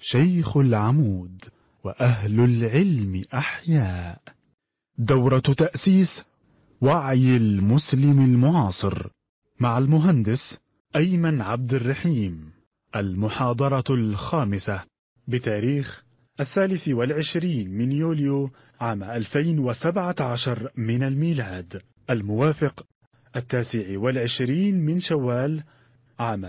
شيخ العمود وأهل العلم أحياء دورة تأسيس وعي المسلم المعاصر مع المهندس أيمن عبد الرحيم المحاضرة الخامسة بتاريخ الثالث والعشرين من يوليو عام 2017 من الميلاد الموافق التاسع والعشرين من شوال عام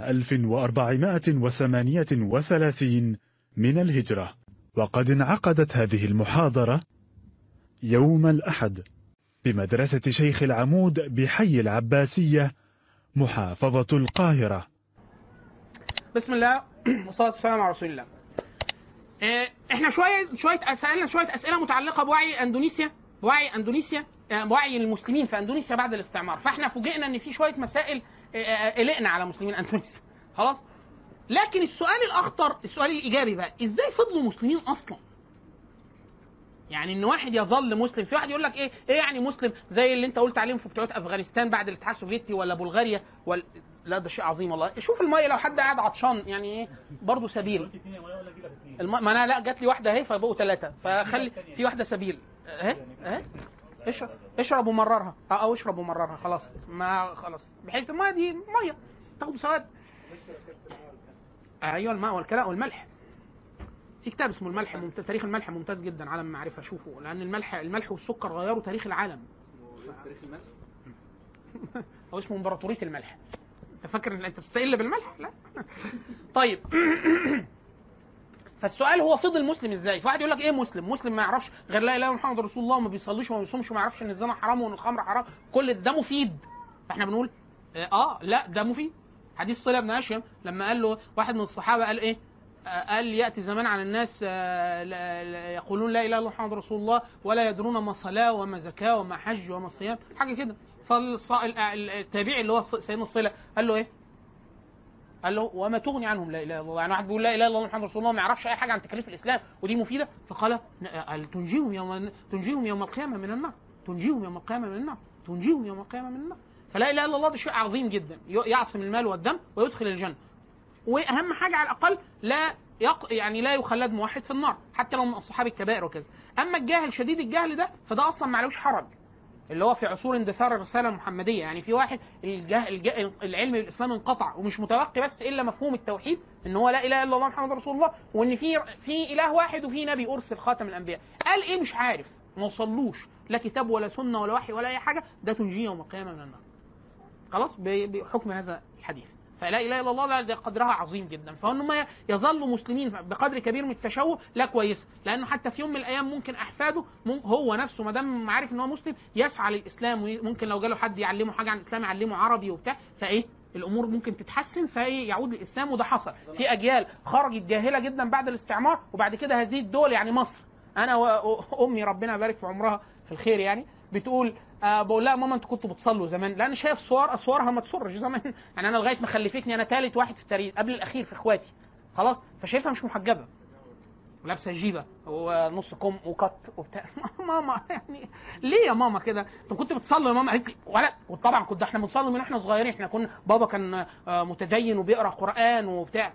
1438 من الهجرة وقد انعقدت هذه المحاضرة يوم الأحد بمدرسة شيخ العمود بحي العباسية محافظة القاهرة بسم الله والصلاه والسلام على رسول الله. آه، احنا شويه شويه سالنا شويه اسئله متعلقه بوعي اندونيسيا بوعي اندونيسيا آه، بوعي المسلمين في اندونيسيا بعد الاستعمار فاحنا فوجئنا ان في شويه مسائل آه، آه، قلقنا على مسلمين اندونيسيا خلاص لكن السؤال الاخطر السؤال الايجابي بقى ازاي فضلوا مسلمين اصلا يعني ان واحد يظل مسلم في واحد يقول لك ايه ايه يعني مسلم زي اللي انت قلت عليهم في بتوع افغانستان بعد الاتحاد السوفيتي ولا بلغاريا ولا لا ده شيء عظيم والله شوف الميه لو حد قاعد عطشان يعني ايه برضه سبيل الم... ما انا لا جات لي واحده اهي فبقوا ثلاثه فخلي في واحده سبيل اهي اهي اشرب اشرب ومررها اه او اشرب ومررها خلاص ما خلاص بحيث الميه دي ميه تاخد سواد ايوه الماء والكلاء والملح في كتاب اسمه الملح ممتاز تاريخ الملح ممتاز جدا عالم معرفه شوفه لان الملح الملح والسكر غيروا تاريخ العالم تاريخ الملح او اسمه امبراطوريه الملح انت فاكر ان انت بتستقل بالملح لا طيب فالسؤال هو فضل مسلم ازاي؟ فواحد يقول لك ايه مسلم؟ مسلم ما يعرفش غير لا اله الا الله محمد رسول الله وما بيصليش وما بيصومش وما يعرفش ان الزنا حرام وان الخمر حرام، كل ده مفيد. فاحنا بنقول اه, آه لا ده مفيد. حديث صله بن هاشم لما قال له واحد من الصحابه قال ايه؟ آه قال ياتي زمان على الناس آه لا- لا- يقولون لا اله الا الله محمد رسول الله ولا يدرون ما صلاه وما زكاه وما حج وما صيام حاجه كده فالتابعي اللي هو سيدنا الصله قال له ايه؟ قال له وما تغني عنهم لا اله الا الله يعني واحد بيقول لا اله الا الله محمد رسول الله ما يعرفش اي حاجه عن تكاليف الاسلام ودي مفيده فقال قال تنجيهم يوم تنجيهم يوم القيامه من النار تنجيهم يوم القيامه من النار تنجيهم يوم القيامه من النار فلا اله الا الله ده شيء عظيم جدا ي- يعصم المال والدم ويدخل الجنه واهم حاجه على الاقل لا يق... يعني لا يخلد موحد في النار حتى لو من اصحاب الكبائر وكذا اما الجاهل شديد الجهل ده فده اصلا معلوش حرج اللي هو في عصور اندثار الرساله المحمديه يعني في واحد الجه... الجه... العلم بالاسلام انقطع ومش متبقي بس الا مفهوم التوحيد ان هو لا اله الا الله محمد رسول الله وان في في اله واحد وفي نبي ارسل خاتم الانبياء قال ايه مش عارف ما وصلوش لا كتاب ولا سنه ولا وحي ولا اي حاجه ده تنجيه يوم القيامه من النار خلاص ب- بحكم هذا الحديث فلا اله الا الله لا ده قدرها عظيم جدا فهم يظلوا مسلمين بقدر كبير من التشوه لا كويس لانه حتى في يوم من الايام ممكن احفاده مم- هو نفسه ما دام عارف ان هو مسلم يسعى للاسلام وممكن لو جاله حد يعلمه حاجه عن الاسلام يعلمه عربي وبتاع فايه الامور ممكن تتحسن فايه يعود للاسلام وده حصل في اجيال خرجت جاهله جدا بعد الاستعمار وبعد كده هذه الدول يعني مصر انا وامي ربنا يبارك في عمرها في الخير يعني بتقول آه بقول لها ماما انتوا كنتوا بتصلوا زمان لان شايف صور اسوارها ما تسرش زمان يعني انا لغايه ما خلفتني انا ثالث واحد في التاريخ قبل الاخير في اخواتي خلاص فشايفها مش محجبه لابسه جيبه ونص كم وقط وبتاع ماما يعني ليه يا ماما كده؟ انت كنت بتصلي يا ماما قالت لي ولا وطبعا كنا احنا بنصلي من احنا صغيرين احنا كنا بابا كان آه، متدين وبيقرا قران وبتاع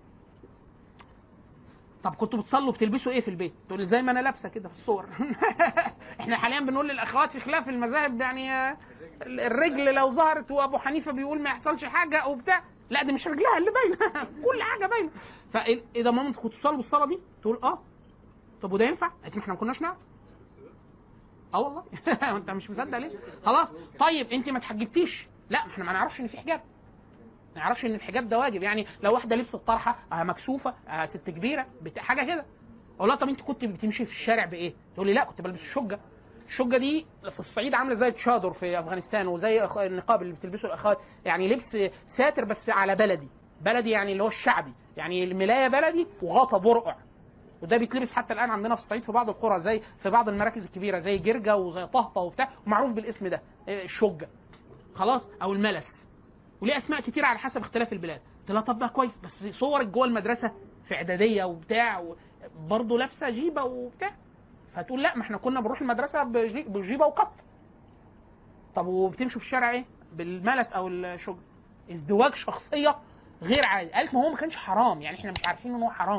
طب كنتوا بتصلوا بتلبسوا ايه في البيت؟ تقول لي زي ما انا لابسه كده في الصور احنا حاليا بنقول للاخوات في خلاف المذاهب يعني آه، الرجل لو ظهرت وابو حنيفه بيقول ما يحصلش حاجه وبتاع لا دي مش رجلها اللي باينه كل حاجه باينه فاذا ماما انتوا كنتوا بتصلوا بالصلاه دي؟ تقول اه طب وده ينفع؟ قالت لي احنا ما كناش نعرف اه والله انت مش مصدق ليه؟ خلاص طيب انت ما اتحجبتيش لا ما احنا ما نعرفش ان في حجاب ما نعرفش ان الحجاب ده واجب يعني لو واحده لبست طرحه آه مكسوفه آه ست كبيره بت... حاجه كده اقول لها طب انت كنت بتمشي في الشارع بايه؟ تقول لي لا كنت بلبس الشجه الشجه دي في الصعيد عامله زي التشادر في افغانستان وزي أخ- النقاب اللي بتلبسه الاخوات يعني لبس ساتر بس على بلدي بلدي يعني اللي هو الشعبي يعني الملايه بلدي وغطا برقع وده بيتلبس حتى الان عندنا في الصعيد في بعض القرى زي في بعض المراكز الكبيره زي جرجه وزي طهطه وبتاع ومعروف بالاسم ده إيه، الشجه خلاص او الملس وليه اسماء كتير على حسب اختلاف البلاد قلت لها طب ده كويس بس صورك جوه المدرسه في اعداديه وبتاع و- برضه لابسه جيبه وبتاع فتقول لا ما احنا كنا بنروح المدرسه بجي- بجيبه وقط طب وبتمشوا في الشارع ايه بالملس او الشجر ازدواج شخصيه غير عادي قالت ما هو ما كانش حرام يعني احنا مش عارفين ان هو حرام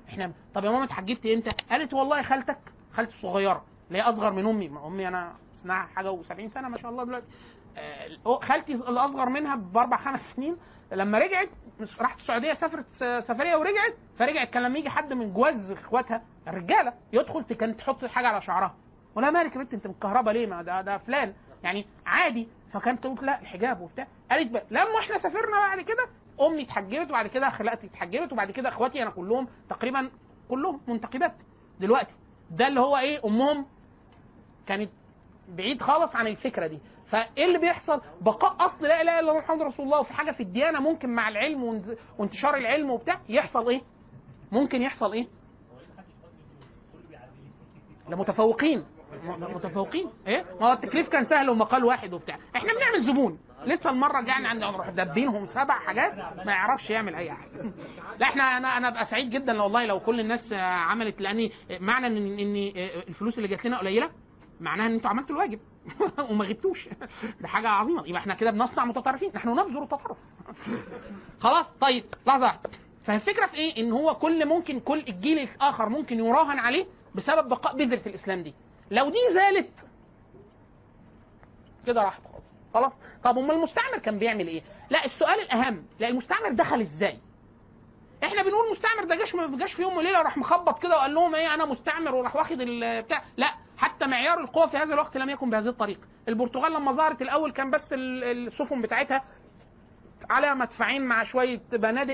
احنا طب يا ماما اتحجبت امتى قالت والله خالتك خالتي الصغيره اللي هي اصغر من امي ما امي انا سنها حاجه و70 سنه ما شاء الله دلوقتي آه، خالتي اللي اصغر منها باربع خمس سنين لما رجعت مش- راحت السعوديه سافرت س- سفريه ورجعت فرجعت كان لما يجي حد من جواز اخواتها الرجاله يدخل ت- كانت تحط حاجه على شعرها ولا مالك يا بنت انت متكهربه ليه ما ده ده فلان يعني عادي فكانت تقول لا الحجاب وبتاع قالت بقى لما احنا سافرنا بعد كده امي اتحجبت وبعد كده خلقتي اتحجبت وبعد كده اخواتي انا كلهم تقريبا كلهم منتقبات دلوقتي ده اللي هو ايه امهم كانت بعيد خالص عن الفكره دي فايه اللي بيحصل بقاء اصل لا اله الا الله محمد رسول الله وفي حاجه في الديانه ممكن مع العلم وانز- وانتشار العلم وبتاع يحصل ايه ممكن يحصل ايه لمتفوقين م- متفوقين ايه ما هو التكليف كان سهل ومقال واحد وبتاع احنا بنعمل زبون لسه المره جاي عند نروح دابينهم سبع حاجات ما يعرفش يعمل اي حاجه لا احنا انا انا ابقى سعيد جدا لو والله لو كل الناس آه، عملت لاني معنى ان ان آه، الفلوس اللي جات لنا قليله معناها ان انتوا عملتوا الواجب وما غبتوش ده حاجه عظيمه يبقى احنا كده بنصنع متطرفين نحن نبذر التطرف خلاص طيب لحظه واحدة. فالفكره في ايه ان هو كل ممكن كل الجيل الاخر ممكن يراهن عليه بسبب بقاء بذره الاسلام دي لو دي زالت كده راحت خالص خلاص طب امال المستعمر كان بيعمل ايه لا السؤال الاهم لا المستعمر دخل ازاي احنا بنقول مستعمر ده جاش ما جاش في يوم وليله وراح مخبط كده وقال لهم ايه انا مستعمر وراح واخد البتاع لا حتى معيار القوه في هذا الوقت لم يكن بهذه الطريقه البرتغال لما ظهرت الاول كان بس ال- السفن بتاعتها على مدفعين مع شويه بنادق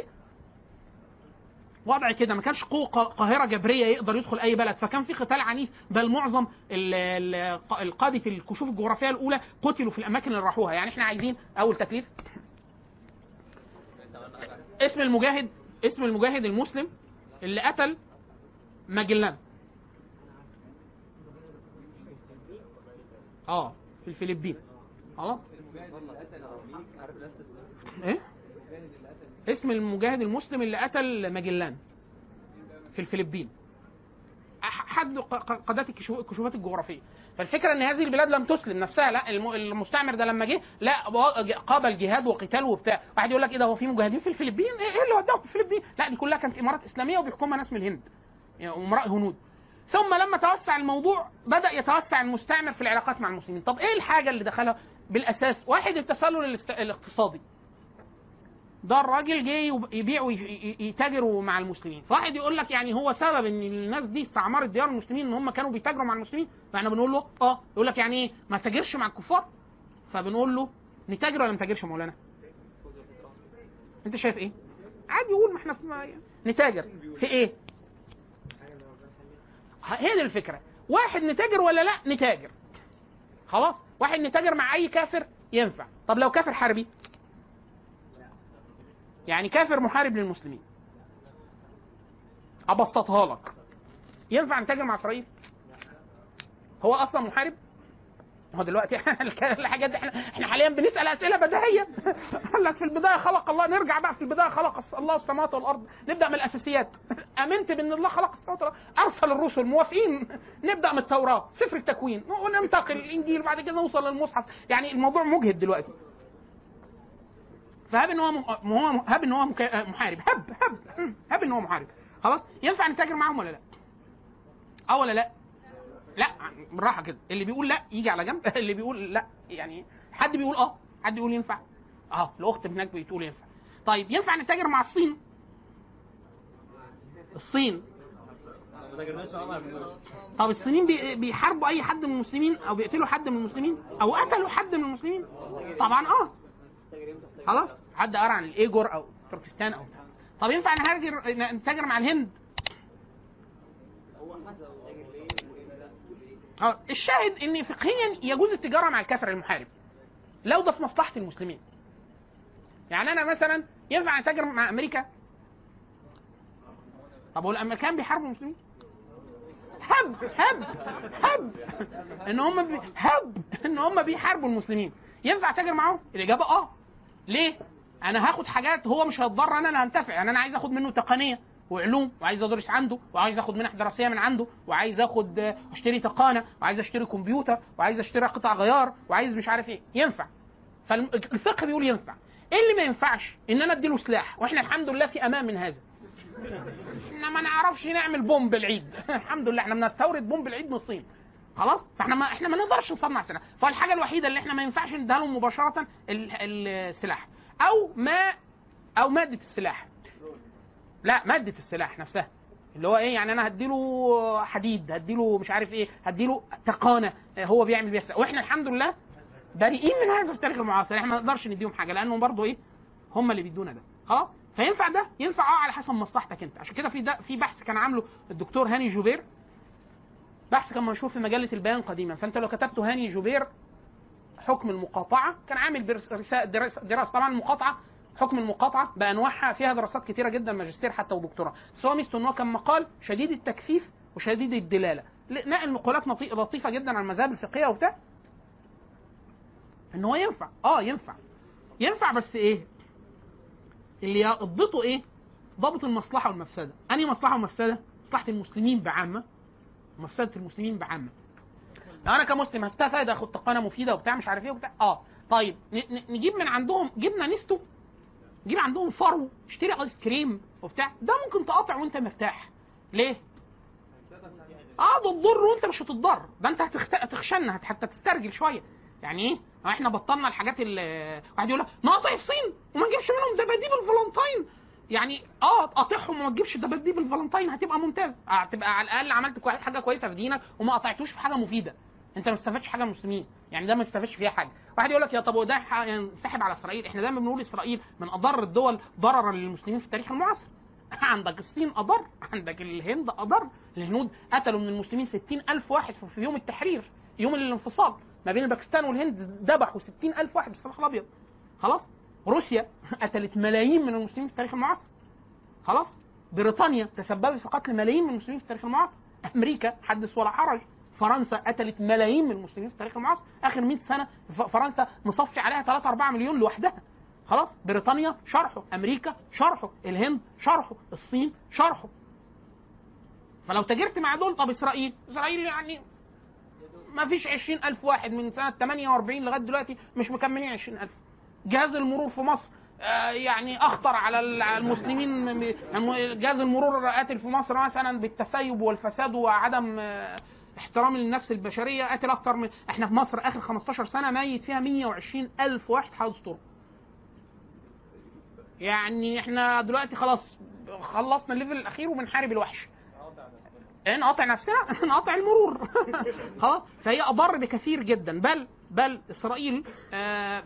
وضع كده ما كانش قوه قا- قاهره جبريه يقدر يدخل اي بلد فكان في قتال عنيف بل معظم ال- ال- القاده الكشوف الجغرافيه الاولى قتلوا في الاماكن اللي راحوها يعني احنا عايزين اول تكليف اسم المجاهد اسم المجاهد المسلم اللي قتل ماجلان اه في الفلبين خلاص ايه اسم المجاهد المسلم اللي قتل ماجلان في الفلبين أح- حد ق- ق- قادات الكشو- الكشوفات الجغرافيه فالفكره ان هذه البلاد لم تسلم نفسها لا الم- المستعمر ده لما جه لا وا- قابل جهاد وقتال وبتاع واحد يقول لك ايه ده هو في مجاهدين في الفلبين ايه إيه اللي وداهم في الفلبين لا دي كلها كانت امارات اسلاميه وبيحكمها ناس من الهند يعني امراء هنود ثم لما توسع الموضوع بدا يتوسع المستعمر في العلاقات مع المسلمين طب ايه الحاجه اللي دخلها بالاساس واحد التسلل الاست- الاقتصادي ده الراجل جه يب- يبيع ويتاجروا مع المسلمين فواحد يقول لك يعني هو سبب ان الناس دي استعمرت ديار المسلمين ان هم كانوا بيتاجروا مع المسلمين فاحنا بنقول له اه يقول لك يعني ايه ما تاجرش مع الكفار فبنقول له نتاجر ولا ما نتاجرش يا مولانا انت شايف ايه عادي يقول ما احنا في ما نتاجر في ايه هي دي الفكره واحد نتاجر ولا لا نتاجر خلاص واحد نتاجر مع اي كافر ينفع طب لو كافر حربي يعني كافر محارب للمسلمين ابسطها لك ينفع نتاجر مع اسرائيل هو اصلا محارب هو دلوقتي الحاجات دي احنا احنا حاليا بنسال اسئله بديهيه قال لك في البدايه خلق الله نرجع بقى في البدايه خلق الله السماوات والارض نبدا من الاساسيات امنت بان الله خلق السماوات والارض ارسل الرسل موافقين نبدا من التوراه سفر التكوين وننتقل الانجيل بعد كده نوصل للمصحف يعني الموضوع مجهد دلوقتي فهب ان هو م... هو هب ان هو مك... محارب هب هب هب ان هو محارب خلاص ينفع نتاجر معاهم ولا لا؟ اه ولا لا؟ لا بالراحه كده اللي بيقول لا يجي على جنب اللي بيقول لا يعني حد بيقول اه حد بيقول ينفع اه الاخت هناك بتقول ينفع طيب ينفع نتاجر مع الصين الصين طب الصينيين بي- بيحاربوا اي حد من المسلمين او بيقتلوا حد من المسلمين او قتلوا حد من المسلمين طبعا اه خلاص حد قرا عن الايجور او تركستان او بتاع. طب ينفع نهاجر نتاجر مع الهند اه الشاهد ان فقهيا يجوز التجاره مع الكافر المحارب لو ده في مصلحه المسلمين يعني انا مثلا ينفع اتاجر مع امريكا طب هو الامريكان بيحاربوا المسلمين هب هب هب ان هم بي... هب ان هم بيحاربوا المسلمين ينفع اتاجر معاهم الاجابه اه ليه انا هاخد حاجات هو مش هيتضر انا انا هنتفع يعني انا عايز اخد منه تقنيه وعلوم وعايز ادرس عنده وعايز اخد منح دراسيه من عنده وعايز اخد آه، اشتري تقانه وعايز اشتري كمبيوتر وعايز اشتري قطع غيار وعايز مش عارف ايه ينفع فالفقه بيقول ينفع ايه اللي ما ينفعش ان انا اديله سلاح واحنا الحمد لله في امان من هذا احنا ما نعرفش نعمل بومب العيد الحمد لله احنا بنستورد بومب العيد من الصين خلاص فاحنا ما احنا ما نقدرش نصنع سلاح فالحاجه الوحيده اللي احنا ما ينفعش نديها لهم مباشره ال- السلاح او ما او ماده السلاح لا ماده السلاح نفسها اللي هو ايه يعني انا هديله حديد هديله مش عارف ايه هديله تقانه اه، هو بيعمل بيها سلاح. واحنا الحمد لله بريئين من هذا في التاريخ المعاصر احنا ما نقدرش نديهم حاجه لانهم برضه ايه هم اللي بيدونا ده خلاص فينفع ده ينفع اه على حسب مصلحتك انت عشان كده في ده في بحث كان عامله الدكتور هاني جوبير بحث كان منشور في مجله البيان قديما فانت لو كتبت هاني جوبير حكم المقاطعه كان عامل برس- رسا- دراسه دراسة. طبعا المقاطعه حكم المقاطعه بانواعها فيها دراسات كتيره جدا ماجستير حتى ودكتوراه بس هو ميزته ان هو كان مقال شديد التكثيف وشديد الدلاله ل- نقل نقولات نطي- لطيفه جدا عن المذاهب الفقهيه وبتاع ان هو ينفع اه ينفع ينفع بس ايه اللي ضبطه ايه ضابط المصلحه والمفسده انهي مصلحه ومفسده مصلحه المسلمين بعامه ومفسده المسلمين بعامه لو انا كمسلم هستفاد اخد تقنيه مفيده وبتاع مش عارف ايه وبتاع اه طيب ن- ن- نجيب من عندهم جبنه نستو نجيب عندهم فرو اشتري ايس كريم وبتاع ده ممكن تقاطع وانت مرتاح ليه؟ اه ده تضر وانت مش هتتضر ده انت هتخت... هتخشن هت- حتى تسترجل شويه يعني ايه؟ هو احنا بطلنا الحاجات اللي واحد يقول لك نقاطع الصين وما نجيبش منهم دباديب الفالنتاين يعني اه تقاطعهم وما تجيبش دباديب الفالنتاين هتبقى ممتاز هتبقى على الاقل عملت كوي- حاجه كويسه في دينك وما قطعتوش في حاجه مفيده انت ما استفدتش حاجه من المسلمين يعني ده ما استفادش فيها حاجه واحد يقول لك يا طب وده ح- ينسحب على اسرائيل احنا دايما بنقول اسرائيل من اضر الدول ضررا للمسلمين في التاريخ المعاصر عندك الصين اضر عندك الهند اضر الهنود قتلوا من المسلمين 60 الف واحد في- في يوم التحرير يوم الانفصال ما بين باكستان والهند ذبحوا 60 الف واحد بالسلاح الابيض خلاص روسيا قتلت ملايين من المسلمين في التاريخ المعاصر خلاص بريطانيا تسببت في قتل ملايين من المسلمين في التاريخ المعاصر امريكا حدث ولا حرج فرنسا قتلت ملايين من المسلمين في التاريخ المعاصر اخر 100 سنه ف- فرنسا مصفي عليها 3 4 مليون لوحدها خلاص بريطانيا شرحه امريكا شرحه الهند شرحه الصين شرحه فلو تاجرت مع دول طب اسرائيل اسرائيل يعني ما فيش 20000 واحد من سنه 48 لغايه دلوقتي مش مكملين 20000 جهاز المرور في مصر آه، يعني اخطر على ال- على المسلمين م- م- جهاز المرور قاتل في مصر مثلا بالتسيب والفساد وعدم آه، احترام للنفس البشريه قاتل اكتر من احنا في مصر اخر 15 سنه ميت فيها 120 الف واحد حادث طرق يعني احنا دلوقتي خلاص خلصنا الليفل الاخير وبنحارب الوحش نقاطع نفسنا نقاطع المرور خلاص فهي اضر بكثير جدا بل بل اسرائيل آه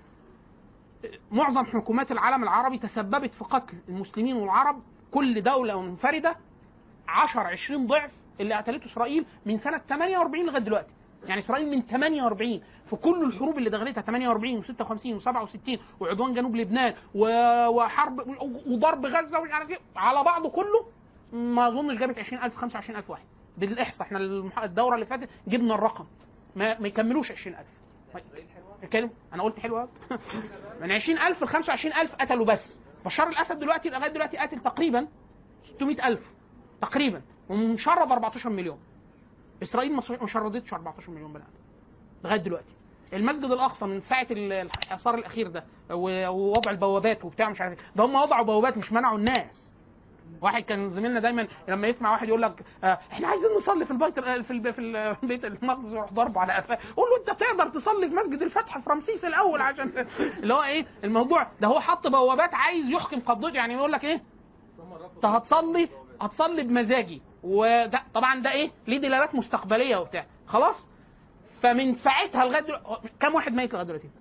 معظم حكومات العالم العربي تسببت في قتل المسلمين والعرب كل دوله منفرده 10 20 ضعف اللي قتلته اسرائيل من سنه 48 لغايه دلوقتي يعني اسرائيل من 48 في كل الحروب اللي دخلتها 48 و56 و67 وعدوان جنوب لبنان و- وحرب وضرب غزه ومش عارف ايه على بعضه كله ما اظنش جابت 20000 25000 واحد بالاحصاء احنا المح- الدوره اللي فاتت جبنا الرقم ما, ما يكملوش 20000 الكلام انا قلت حلو أوي. من 20000 ل 25000 قتلوا بس بشار الاسد دلوقتي لغايه دلوقتي قاتل تقريبا 600000 تقريبا ومشرد 14 مليون اسرائيل ما ما شردتش 14 مليون بني ادم لغايه دلوقتي المسجد الاقصى من ساعه ال- الحصار الاخير ده و- ووضع البوابات وبتاع مش عارف ايه ده هم وضعوا بوابات مش منعوا الناس واحد كان زميلنا دايما لما يسمع واحد يقول لك آه احنا عايزين نصلي في البيت في الب- في ال- في بيت المقدس يروح ضربه على قفاه قول له انت تقدر تصلي في مسجد الفتح في رمسيس الاول عشان اللي هو ايه الموضوع ده هو حط بوابات عايز يحكم قبضته يعني يقول لك ايه انت هتصلي هتصلي بمزاجي وده طبعا ده ايه ليه دلالات مستقبليه وبتاع خلاص فمن ساعتها لغايه دلوقتي كم واحد ميت لغايه دلوقتي؟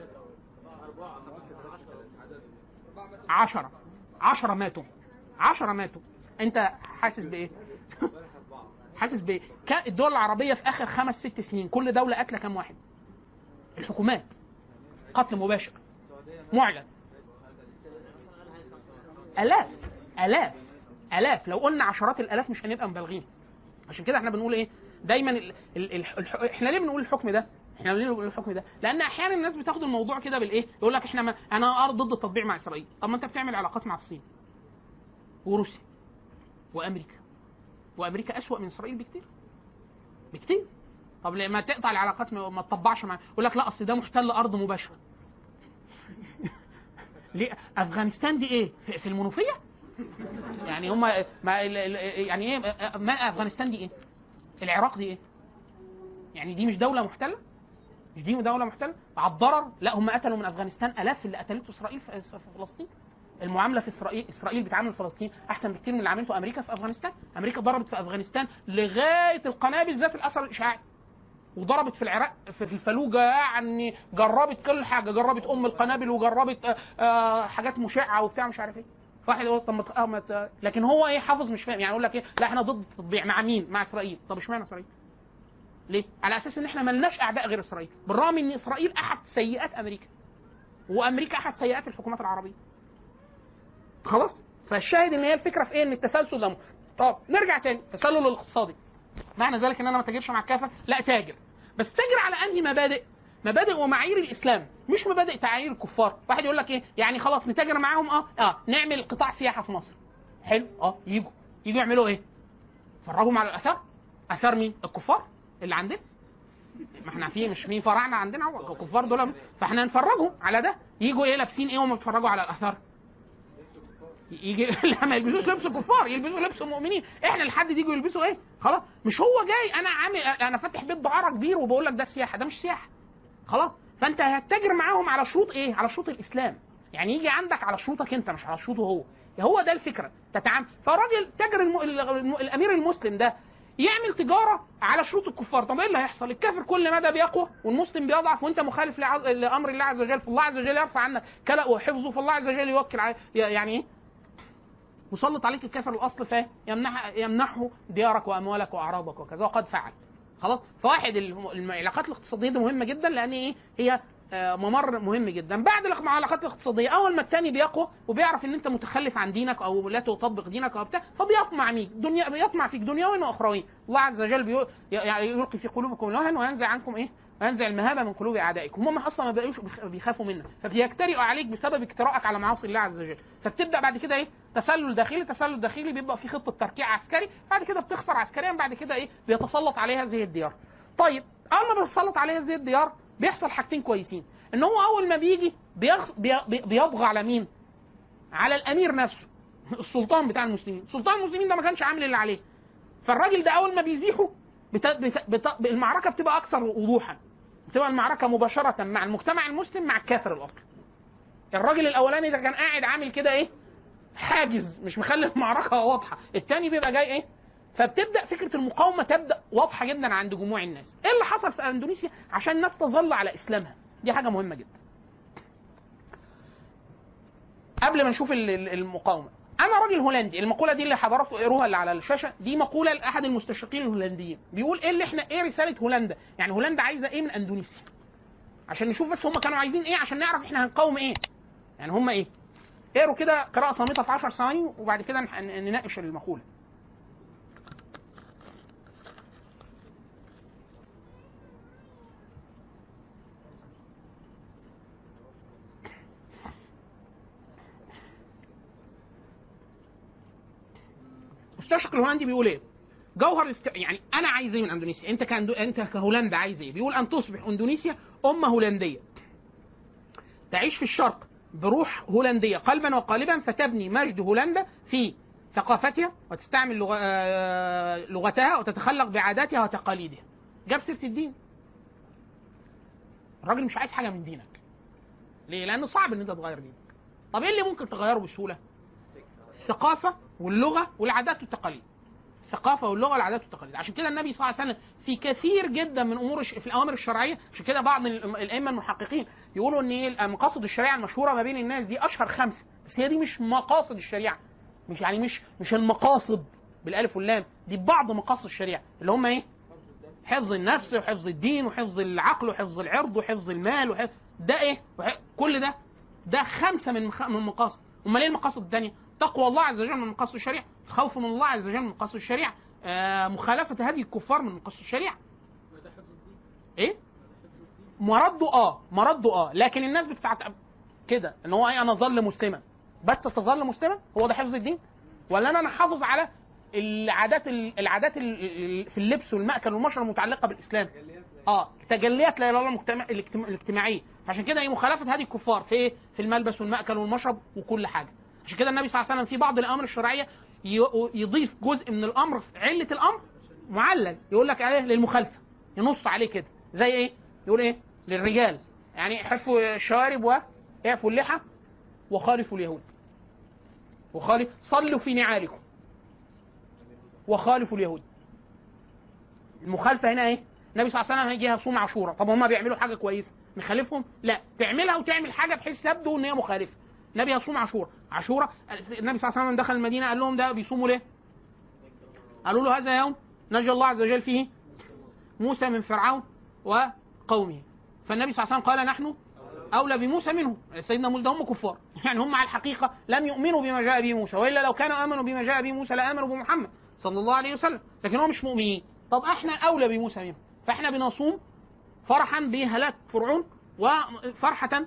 عشرة عشرة ماتوا عشرة ماتوا انت حاسس بايه؟ حاسس بايه؟ كا- الدول العربيه في اخر خمس ست سنين كل دوله قاتله كام واحد؟ الحكومات قتل مباشر معلن الاف الاف الاف لو قلنا عشرات الالاف مش هنبقى مبالغين عشان كده احنا بنقول ايه دايما ال... ال... ال... الح... احنا ليه بنقول الحكم ده احنا ليه بنقول الحكم ده لان احيانا الناس بتاخد الموضوع كده بالايه يقول لك احنا ما... انا ارض ضد التطبيع مع اسرائيل طب ما انت بتعمل علاقات مع الصين وروسيا وامريكا وامريكا اسوأ من اسرائيل بكتير بكتير طب لما تقطع العلاقات ما ما تطبعش مع يقول لك لا اصل ده محتل ارض مباشره ليه افغانستان دي ايه في, في المنوفيه يعني هم ما ال- ال- يعني ايه ما افغانستان دي ايه؟ العراق دي ايه؟ يعني دي مش دوله محتله؟ مش دي دوله محتله؟ على الضرر لا هم قتلوا من افغانستان الاف اللي قتلته اسرائيل في في فلسطين المعامله في اسرائيل اسرائيل بتعامل فلسطين احسن بكتير من اللي عملته امريكا في افغانستان امريكا ضربت في افغانستان لغايه القنابل ذات الاثر الاشعاعي وضربت في العراق في في الفلوجه يعني جربت كل حاجه جربت ام القنابل وجربت آه، آه، حاجات مشعه وبتاع مش عارف ايه واحد يقول طب ما ت- آه، ما ت- لكن هو ايه حافظ مش فاهم يعني يقول لك ايه لا احنا ضد التطبيع مع مين؟ مع اسرائيل طب اشمعنى اسرائيل؟ ليه؟ على اساس ان احنا ملناش اعداء غير اسرائيل بالرغم ان اسرائيل احد سيئات امريكا وامريكا احد سيئات الحكومات العربيه خلاص فالشاهد ان هي الفكره في ايه ان التسلسل ده م- طب نرجع تاني التسلل الاقتصادي معنى ذلك ان انا ما تاجرش مع الكافه لا تاجر بس تاجر على انهي مبادئ مبادئ ومعايير الاسلام مش مبادئ تعايير الكفار واحد يقول لك ايه يعني خلاص نتاجر معاهم اه اه نعمل قطاع سياحه في مصر حلو اه يجوا يجوا يعملوا ايه فرجهم على الاثار اثار مين الكفار اللي عندنا ما احنا في مش مين فراعنه عندنا هو الكفار دول فاحنا نفرجهم على ده يجوا ايه لابسين ايه وهم بيتفرجوا على الاثار يجي لا ما يلبسوش لبس كفار يلبسوا لبس مؤمنين احنا لحد يجوا يلبسوا ايه خلاص مش هو جاي انا عامل انا فاتح بيت دعاره كبير وبقول لك ده سياحه ده مش سياحه خلاص فانت هتتاجر معاهم على شروط ايه على شروط الاسلام يعني يجي عندك على شروطك انت مش على شروطه هو هو ده الفكره تتعامل فالراجل تاجر الم... الم... الامير المسلم ده يعمل تجاره على شروط الكفار طب ايه اللي هيحصل الكافر كل مدى بيقوى والمسلم بيضعف وانت مخالف لعز... لامر الله عز وجل فالله عز وجل يرفع عنك كلا وحفظه فالله عز وجل يوكل على... يعني ايه مسلط عليك الكافر الاصل فاهم يمنح يمنحه ديارك واموالك واعراضك وكذا وقد فعل خلاص فواحد الم- العلاقات الاقتصاديه دي مهمه جدا لان ايه هي آه، ممر مهم جدا بعد الع- العلاقات الاقتصاديه اول ما التاني بيقوى وبيعرف ان انت متخلف عن دينك او لا تطبق دينك او بتاع فبيطمع فيك دنيا بيطمع فيك دنيوي واخروي الله عز وجل بيو يعني يلقي في قلوبكم الوهن وينزع عنكم ايه وينزع المهابه من قلوب اعدائكم هم اصلا ما بقوش بيخ- بيخافوا منك فبيجترئوا عليك بسبب اجتراءك على معاصي الله عز وجل فبتبدا بعد كده ايه تسلل داخلي تسلل داخلي بيبقى في خطه تركيع عسكري بعد كده بتخسر عسكريا بعد كده ايه بيتسلط عليها هذه الديار طيب اول ما بيتسلط عليها هذه الديار بيحصل حاجتين كويسين ان هو اول ما بيجي بيغ... بي... بي- بيطغى على مين على الامير نفسه السلطان بتاع المسلمين سلطان المسلمين ده ما كانش عامل اللي عليه فالراجل ده اول ما بيزيحه بت... بت... بت... المعركه بتبقى اكثر وضوحا بتبقى المعركه مباشره مع المجتمع المسلم مع الكافر الاصلي الراجل الاولاني ده كان قاعد عامل كده ايه حاجز مش مخلي المعركه واضحه التاني بيبقى جاي ايه فبتبدا فكره المقاومه تبدا واضحه جدا عند جموع الناس ايه اللي حصل في اندونيسيا عشان الناس تظل على اسلامها دي حاجه مهمه جدا قبل ما نشوف ال- ال- المقاومه انا راجل هولندي المقوله دي اللي حضراتكم اقروها اللي على الشاشه دي مقوله لاحد المستشرقين الهولنديين بيقول ايه اللي احنا ايه رساله هولندا يعني هولندا عايزه ايه من اندونيسيا عشان نشوف بس هم كانوا عايزين ايه عشان نعرف احنا هنقاوم ايه يعني هم ايه اقروا كده قراءه صامته في 10 ثواني وبعد كده نح- نناقش المقوله مستشرق الهولندي بيقول ايه؟ جوهر الاست... يعني انا عايز ايه من اندونيسيا؟ انت كأندو... انت كهولندا عايز ايه؟ بيقول ان تصبح اندونيسيا امه هولنديه تعيش في الشرق بروح هولنديه قلبا وقالبا فتبني مجد هولندا في ثقافتها وتستعمل لغ... آه، لغتها وتتخلق بعاداتها وتقاليدها. جاب سيره الدين. الراجل مش عايز حاجه من دينك. ليه؟ لانه صعب ان انت تغير دينك. طب ايه اللي ممكن تغيره بسهوله؟ الثقافه واللغه والعادات والتقاليد. الثقافه واللغه والعادات والتقاليد عشان كده النبي صلى الله عليه وسلم في كثير جدا من امور الش... في الاوامر الشرعيه عشان كده بعض الأم- الائمه المحققين يقولوا ان ايه مقاصد الشريعه المشهوره ما بين الناس دي اشهر خمسه بس هي دي مش مقاصد الشريعه مش يعني مش مش المقاصد بالالف واللام دي بعض مقاصد الشريعه اللي هم ايه حفظ النفس وحفظ الدين وحفظ العقل وحفظ العرض وحفظ المال وحفظ ده ايه وح... كل ده ده خمسه من مخ... من مقاصد امال ايه المقاصد الثانيه تقوى الله عز وجل من مقاصد الشريعه الخوف من الله عز وجل من مقاصد الشريعه آه مخالفه هدي الكفار من مقاصد الشريعه ايه مرده اه مرده اه لكن الناس بتاعت كده ان هو ايه انا اظل مسلما بس تظل مسلما هو ده حفظ الدين ولا انا احافظ على العادات العادات ال- في اللبس والمأكل والمشرب المتعلقه بالاسلام اه تجليات لا اله الا الله المجتمع الاجتماع- الاجتماعيه عشان كده ايه مخالفه هذه الكفار في ايه في الملبس والمأكل والمشرب وكل حاجه عشان كده النبي صلى الله عليه وسلم في بعض الامر الشرعيه ي- يضيف جزء من الامر في عله الامر معلل يقول لك ايه للمخالفه ينص عليه كده زي ايه يقول ايه للرجال يعني حفوا الشوارب واعفوا اللحى وخالفوا اليهود وخالف صلوا في نعالكم وخالفوا اليهود المخالفه هنا ايه النبي صلى الله عليه وسلم هيجي يصوم عاشوراء طب هم بيعملوا حاجه كويسه نخالفهم لا تعملها وتعمل حاجه بحيث تبدو ان هي مخالفه النبي هيصوم عاشوراء عاشوراء النبي صلى الله عليه وسلم دخل المدينه قال لهم ده بيصوموا ليه قالوا له هذا يوم نجى الله عز وجل فيه موسى من فرعون وقومه فالنبي صلى الله عليه وسلم قال نحن اولى بموسى منهم سيدنا موسى ده هم كفار يعني هم على الحقيقه لم يؤمنوا بما جاء به موسى والا لو كانوا امنوا بما جاء به موسى لامنوا بمحمد صلى الله عليه وسلم لكن هم مش مؤمنين طب احنا اولى بموسى منهم فاحنا بنصوم فرحا بهلاك فرعون وفرحه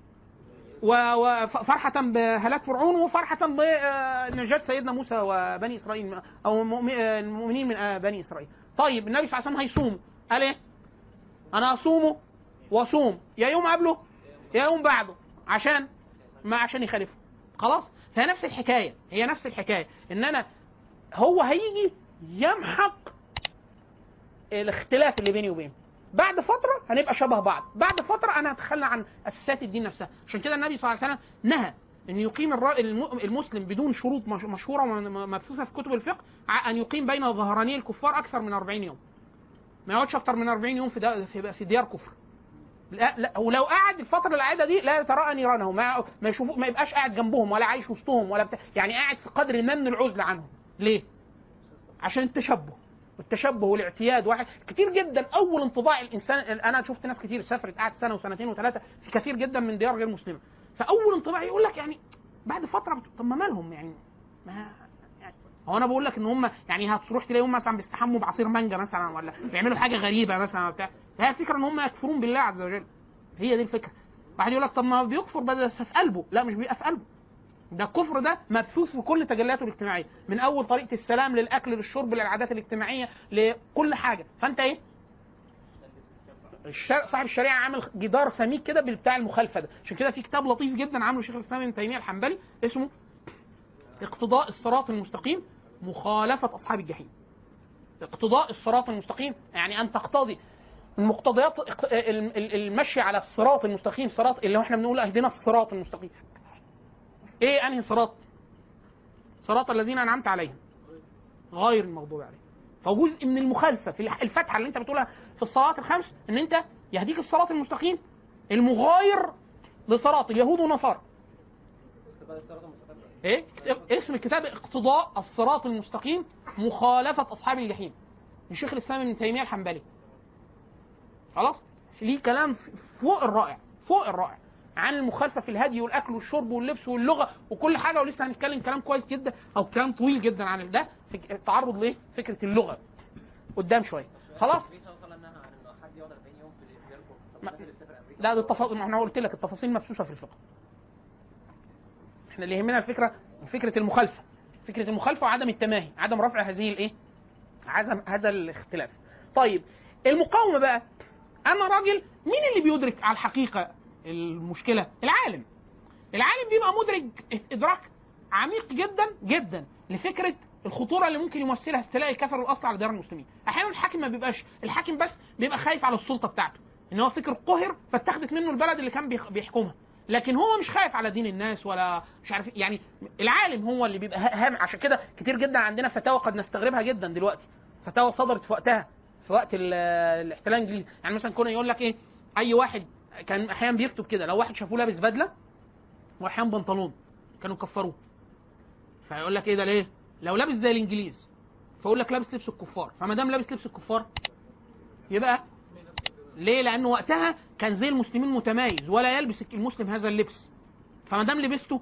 وفرحة بهلاك فرعون وفرحة بنجاة سيدنا موسى وبني إسرائيل أو المؤمن- المؤمنين من آه بني إسرائيل. طيب النبي صلى الله عليه وسلم هيصوم قال إيه؟ أنا أصومه وأصوم يا يوم قبله يا يوم بعده عشان ما عشان يخالفه. خلاص؟ فهي نفس الحكاية هي نفس الحكاية إن أنا هو هيجي يمحق الاختلاف اللي بيني وبينه. بعد فتره هنبقى شبه بعض بعد فتره انا هتخلى عن اساسات الدين نفسها عشان كده النبي صلى الله عليه وسلم نهى ان يقيم الر- الم- المسلم بدون شروط مش- مشهوره ومبثوثه في كتب الفقه ع- ان يقيم بين ظهراني الكفار اكثر من 40 يوم ما يقعدش اكثر من 40 يوم في دا- في في ديار كفر لا لا ولو قعد الفتره العاده دي لا يتراءى نيرانه ما ما يشوفوا ما يبقاش قاعد جنبهم ولا عايش وسطهم ولا بتاع يعني قاعد في قدر ما من العزله عنهم ليه؟ عشان التشبه والتشبه والاعتياد واحد كتير جدا اول انطباع الانسان انا شفت ناس كتير سافرت قعدت سنه وسنتين وثلاثه في كثير جدا من ديار غير مسلمه فاول انطباع يقول لك يعني بعد فتره بت... طب ما مالهم يعني ما يعني هو انا بقول لك ان هم يعني هتروح تلاقيهم مثلا بيستحموا بعصير مانجا مثلا ولا بيعملوا حاجه غريبه مثلا ولا بتاع هي الفكره ان هم يكفرون بالله عز وجل هي دي الفكره واحد يقول لك طب ما بيكفر بس في قلبه لا مش بيبقى في قلبه ده الكفر ده مبثوث في كل تجلياته الاجتماعيه من اول طريقه السلام للاكل للشرب للعادات الاجتماعيه لكل حاجه فانت ايه الشر... صاحب الشريعه عامل جدار سميك كده بتاع المخالفه ده عشان كده في كتاب لطيف جدا عامله شيخ الاسلام ابن تيميه الحنبلي اسمه اقتضاء الصراط المستقيم مخالفه اصحاب الجحيم اقتضاء الصراط المستقيم يعني ان تقتضي المقتضيات اق- ال- ال- المشي على الصراط المستقيم صراط اللي هو احنا بنقول اهدنا الصراط المستقيم ايه انهي صراط صراط الذين انعمت عليهم غير المغضوب عليهم فجزء من المخالفه في الح- الفتحه اللي انت بتقولها في الصلوات الخمس ان انت يهديك الصراط المستقيم المغاير لصراط اليهود والنصارى ايه كتاب- اسم الكتاب اقتضاء الصراط المستقيم مخالفه اصحاب الجحيم لشيخ الاسلام ابن تيميه الحنبلي خلاص ليه كلام فوق الرائع فوق الرائع عن المخالفه في الهدي والاكل والشرب واللبس واللغه وكل حاجه ولسه هنتكلم كلام كويس جدا او كلام طويل جدا عن ده في التعرض ليه فكره اللغه قدام شويه خلاص النبي صلى الله عليه وسلم نهى عن انه حد يقعد 40 يوم في في يركب طب ما- الناس اللي بتسافر امريكا لا ده التفاصيل ما احنا قلت لك التفاصيل مبثوثه في الفقه احنا اللي يهمنا الفكره فكره المخالفه فكره المخالفه وعدم التماهي عدم رفع هذه الايه عدم هذا الاختلاف طيب المقاومه بقى انا راجل مين اللي بيدرك على الحقيقه المشكله العالم العالم بيبقى مدرك ادراك عميق جدا جدا لفكره الخطوره اللي ممكن يمثلها استيلاء الكفر والاصل على ديار المسلمين احيانا الحاكم ما بيبقاش الحاكم بس بيبقى خايف على السلطه بتاعته ان هو فكر قهر فاتخذت منه البلد اللي كان بيخ- بيحكمها لكن هو مش خايف على دين الناس ولا مش عارف إيه. يعني العالم هو اللي بيبقى هام عشان كده كتير جدا عندنا فتاوى قد نستغربها جدا دلوقتي فتاوى صدرت في وقتها في وقت ال- الاحتلال الانجليزي يعني مثلا كنا يقول لك ايه اي واحد كان احيانا بيكتب كده لو واحد شافوه لابس بدله واحيانا بنطلون كانوا كفروه فيقول لك ايه ده ليه لو لابس زي الانجليز فيقول لك لابس لبس الكفار فما دام لابس لبس الكفار يبقى ليه لانه وقتها كان زي المسلمين متميز ولا يلبس المسلم هذا اللبس فما دام لبسته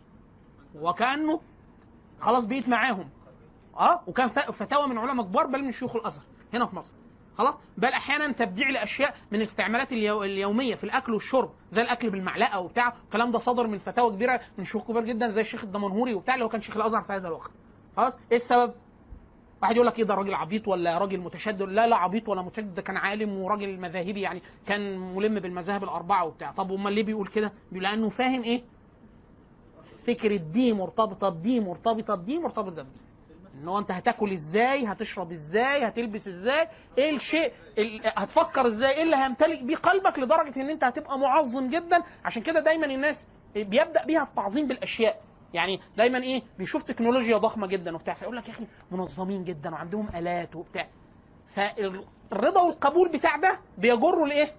وكانه خلاص بقيت معاهم اه وكان ف- فتاوى من علماء كبار بل من شيوخ الازهر هنا في مصر خلاص بل احيانا تبديع لاشياء من الاستعمالات اليو... اليوميه في الاكل والشرب زي الاكل بالمعلقه وبتاع الكلام ده صدر من فتاوى كبيره من شيوخ كبار جدا زي الشيخ الدمنهوري وبتاع اللي هو كان شيخ الازهر في هذا الوقت خلاص ايه السبب واحد يقول لك ايه ده راجل عبيط ولا راجل متشدد لا لا عبيط ولا متشدد ده كان عالم وراجل مذاهبي يعني كان ملم بالمذاهب الاربعه وبتاع طب امال ليه بيقول كده بيقول لانه فاهم ايه فكره دي مرتبطه بدي مرتبطه بدي مرتبطه بدي ان هو انت هتاكل ازاي هتشرب ازاي هتلبس ازاي ايه الشيء ال- هتفكر ازاي ايه اللي هيمتلك بيه قلبك لدرجه ان انت هتبقى معظم جدا عشان كده دايما الناس بيبدا بيها التعظيم بالاشياء يعني دايما ايه بيشوف تكنولوجيا ضخمه جدا وبتاع فيقول لك يا اخي منظمين جدا وعندهم الات وبتاع فالرضا والقبول بتاع ده بيجره لايه؟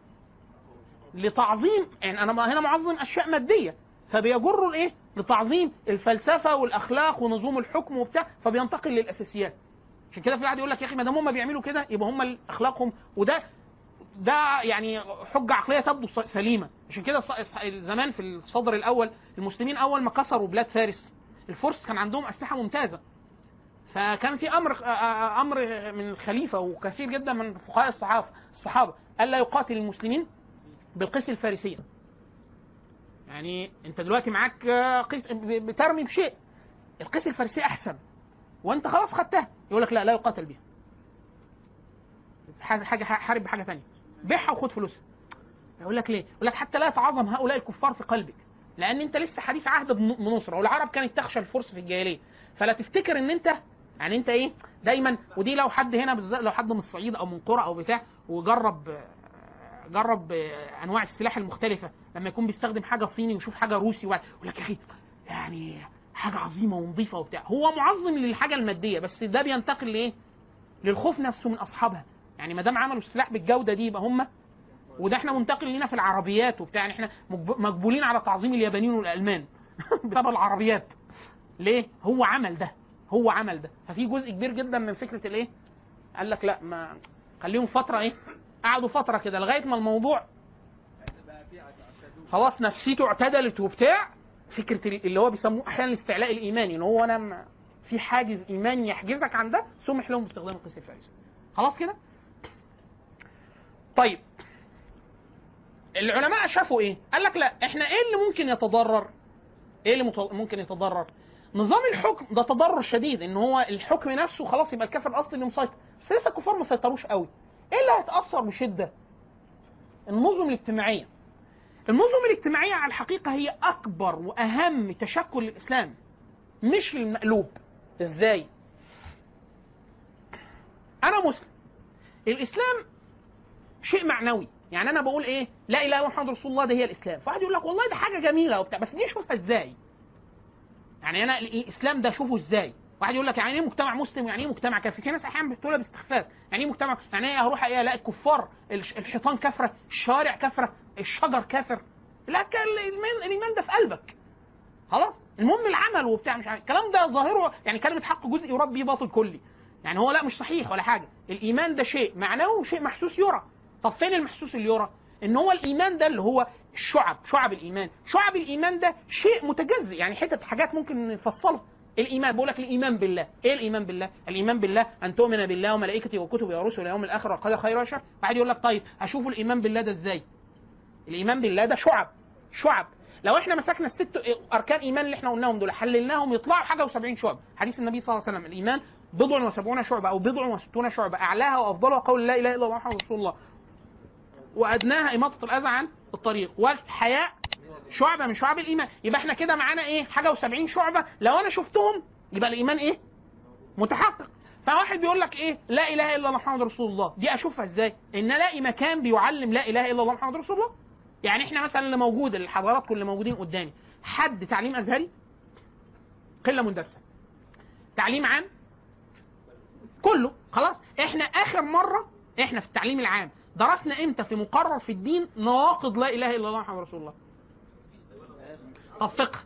لتعظيم يعني انا هنا معظم اشياء ماديه فبيجروا لايه؟ لتعظيم الفلسفه والاخلاق ونظام الحكم وبتاع فبينتقل للاساسيات. عشان كده في واحد يقول لك يا اخي ما دام هم بيعملوا كده يبقى هم اخلاقهم وده ده يعني حجه عقليه تبدو ص- سليمه عشان كده ص- ص- زمان في الصدر الاول المسلمين اول ما كسروا بلاد فارس الفرس كان عندهم اسلحه ممتازه فكان في امر آه، آه، امر من الخليفه وكثير جدا من فقهاء الصحابه الصحابه الا يقاتل المسلمين بالقيس الفارسيه يعني انت دلوقتي معاك آه، قيس ب- بترمي بشيء القيس الفارسيه احسن وانت خلاص خدتها يقول لك لا لا يقاتل بها حاجه حاجه حارب بحاجه ثانيه بيعها وخد فلوسها يقول لك ليه؟ يقول لك حتى لا يتعظم هؤلاء الكفار في قلبك لان انت لسه حديث عهد بن- بنصره والعرب كانت تخشى الفرس في الجاهليه فلا تفتكر ان انت يعني انت ايه دايما ودي لو حد هنا بالذات لو حد من الصعيد او من قرى او بتاع وجرب آه، جرب آه، انواع السلاح المختلفه لما يكون بيستخدم حاجه صيني ويشوف حاجه روسي ويقول لك يا اخي يعني حاجه عظيمه ونظيفه وبتاع هو معظم للحاجه الماديه بس ده بينتقل لايه؟ للخوف نفسه من اصحابها يعني ما دام عملوا السلاح بالجوده دي يبقى هم وده احنا منتقل لينا في العربيات وبتاع يعني احنا مجب- مقبولين على تعظيم اليابانيين والالمان بسبب العربيات ليه؟ هو عمل ده هو عمل ده ففي جزء كبير جدا من فكره الايه؟ قال لك لا ما خليهم فتره ايه؟ قعدوا فتره كده لغايه ما الموضوع خلاص نفسيته اعتدلت وبتاع فكره ال- اللي هو بيسموه احيانا الاستعلاء الايماني ان هو انا م- في حاجز ايماني يحجزك عن ده سمح لهم باستخدام القيس الفارسي خلاص كده؟ طيب العلماء شافوا ايه؟ قال لك لا احنا ايه اللي ممكن يتضرر؟ ايه اللي مت- ممكن يتضرر؟ نظام الحكم ده تضرر شديد ان هو الحكم نفسه خلاص يبقى الكافر الاصلي اللي مسيطر بس لسه الكفار ما سيطروش قوي. ايه اللي هيتاثر بشده؟ النظم الاجتماعيه. النظم الاجتماعيه على الحقيقه هي اكبر واهم تشكل للاسلام مش المقلوب. ازاي؟ انا مسلم. الاسلام شيء معنوي يعني انا بقول ايه لا اله الا الله محمد رسول الله ده هي الاسلام فواحد يقول لك والله ده حاجه جميله وبتاع بس دي اشوفها ازاي يعني انا ال- الاسلام ده اشوفه ازاي واحد يقول لك يعني ايه مجتمع مسلم ويعني ايه مجتمع كافر في ناس احيانا بتقولها باستخفاف يعني ايه مجتمع يعني ايه هروح ايه الاقي الكفار الش- الحيطان كافره الشوارع كافره الشجر كافر لا كان الايمان الايمان ده في قلبك خلاص المهم العمل وبتاع مش عارف الكلام ده ظاهره يعني كلمه حق جزء يراد به باطل كلي يعني هو لا مش صحيح ولا حاجه الايمان ده شيء معنوي وشيء محسوس يرى طب فين المحسوس اللي يرى ان هو الايمان ده اللي هو الشعب شعب الايمان شعب الايمان ده شيء متجزئ يعني حتت حاجات ممكن نفصلها الايمان بقول لك الايمان بالله ايه الايمان بالله الايمان بالله ان تؤمن بالله وملائكته وكتبه ورسله واليوم الاخر والقدر خير وشر واحد يقول لك طيب اشوف الايمان بالله ده ازاي الايمان بالله ده شعب شعب لو احنا مسكنا الست اركان ايمان اللي احنا قلناهم دول حللناهم يطلعوا حاجه و70 شعب حديث النبي صلى الله عليه وسلم الايمان بضع وسبعون شعبه او بضع وستون شعبه اعلاها وافضلها قول لا اله الا الله محمد رسول الله وادناها اماطه الاذى عن الطريق والحياء شعبه من شعب الايمان يبقى احنا كده معانا ايه حاجه و70 شعبه لو انا شفتهم يبقى الايمان ايه متحقق فواحد بيقول لك ايه لا اله الا الله محمد رسول الله دي اشوفها ازاي ان الاقي مكان بيعلم لا اله الا الله محمد رسول الله يعني احنا مثلا اللي موجود الحضارات اللي موجودين قدامي حد تعليم ازهري قله مندسه تعليم عام كله خلاص احنا اخر مره احنا في التعليم العام درسنا امتى في مقرر في الدين نواقض لا اله الا الله محمد رسول الله طب فقه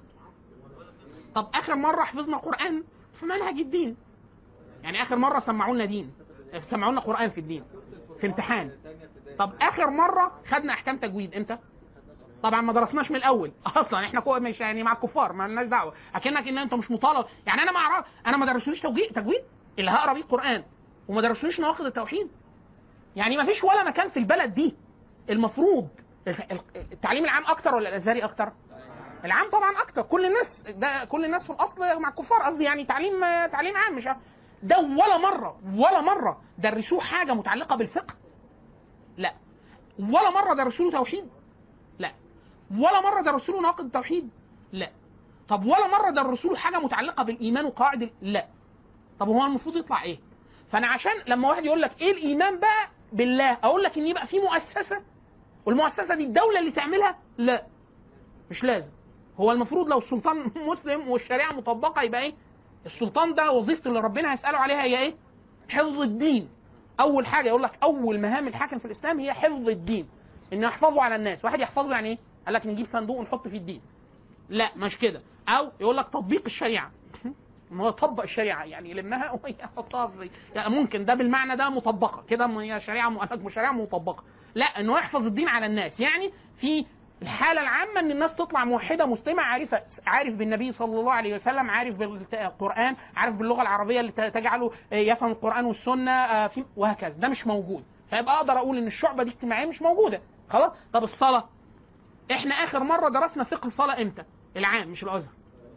طب اخر مره حفظنا قران في منهج الدين يعني اخر مره سمعوا لنا دين سمعوا لنا قران في الدين في امتحان طب اخر مره خدنا احكام تجويد امتى طبعا ما درسناش من الاول اصلا احنا كو مش يعني مع الكفار ما لناش دعوه اكنك ان انت مش مطالب يعني انا ما اعرف انا ما درسونيش توجيه تجويد اللي هقرا بيه القران وما درسونيش نواقض التوحيد يعني ما فيش ولا مكان في البلد دي المفروض التعليم العام اكتر ولا الازهري اكتر العام طبعا اكتر كل الناس ده كل الناس في الاصل مع الكفار قصدي يعني تعليم تعليم عام مش عارف. ده ولا مره ولا مره درسوه حاجه متعلقه بالفقه لا ولا مره درسوا له توحيد لا ولا مره درسوا له ناقض التوحيد لا طب ولا مره ده الرسول حاجه متعلقه بالايمان وقواعد ال- لا طب هو المفروض يطلع ايه فانا عشان لما واحد يقول لك ايه الايمان بقى بالله اقول لك ان يبقى في مؤسسه والمؤسسه دي الدوله اللي تعملها لا مش لازم هو المفروض لو السلطان مسلم والشريعه مطبقه يبقى ايه السلطان ده وظيفته اللي ربنا هيساله عليها هي ايه حفظ الدين اول حاجه يقول لك اول مهام الحاكم في الاسلام هي حفظ الدين ان يحفظه على الناس واحد يحفظه يعني ايه قال لك نجيب صندوق ونحط فيه الدين لا مش كده او يقول لك تطبيق الشريعه ما هو يطبق الشريعه يعني يلمها ويحطها في يعني ممكن ده بالمعنى ده مطبقه كده م- هي شريعه م- شريعه مطبقه لا انه يحفظ الدين على الناس يعني في الحالة العامة ان الناس تطلع موحدة مسلمة عارفة عارف بالنبي صلى الله عليه وسلم عارف بالقرآن عارف باللغة العربية اللي تجعله يفهم القرآن والسنة آه، في وهكذا ده مش موجود فيبقى اقدر اقول ان الشعبة دي اجتماعية مش موجودة خلاص طب الصلاة احنا اخر مرة درسنا فقه الصلاة امتى العام مش الازهر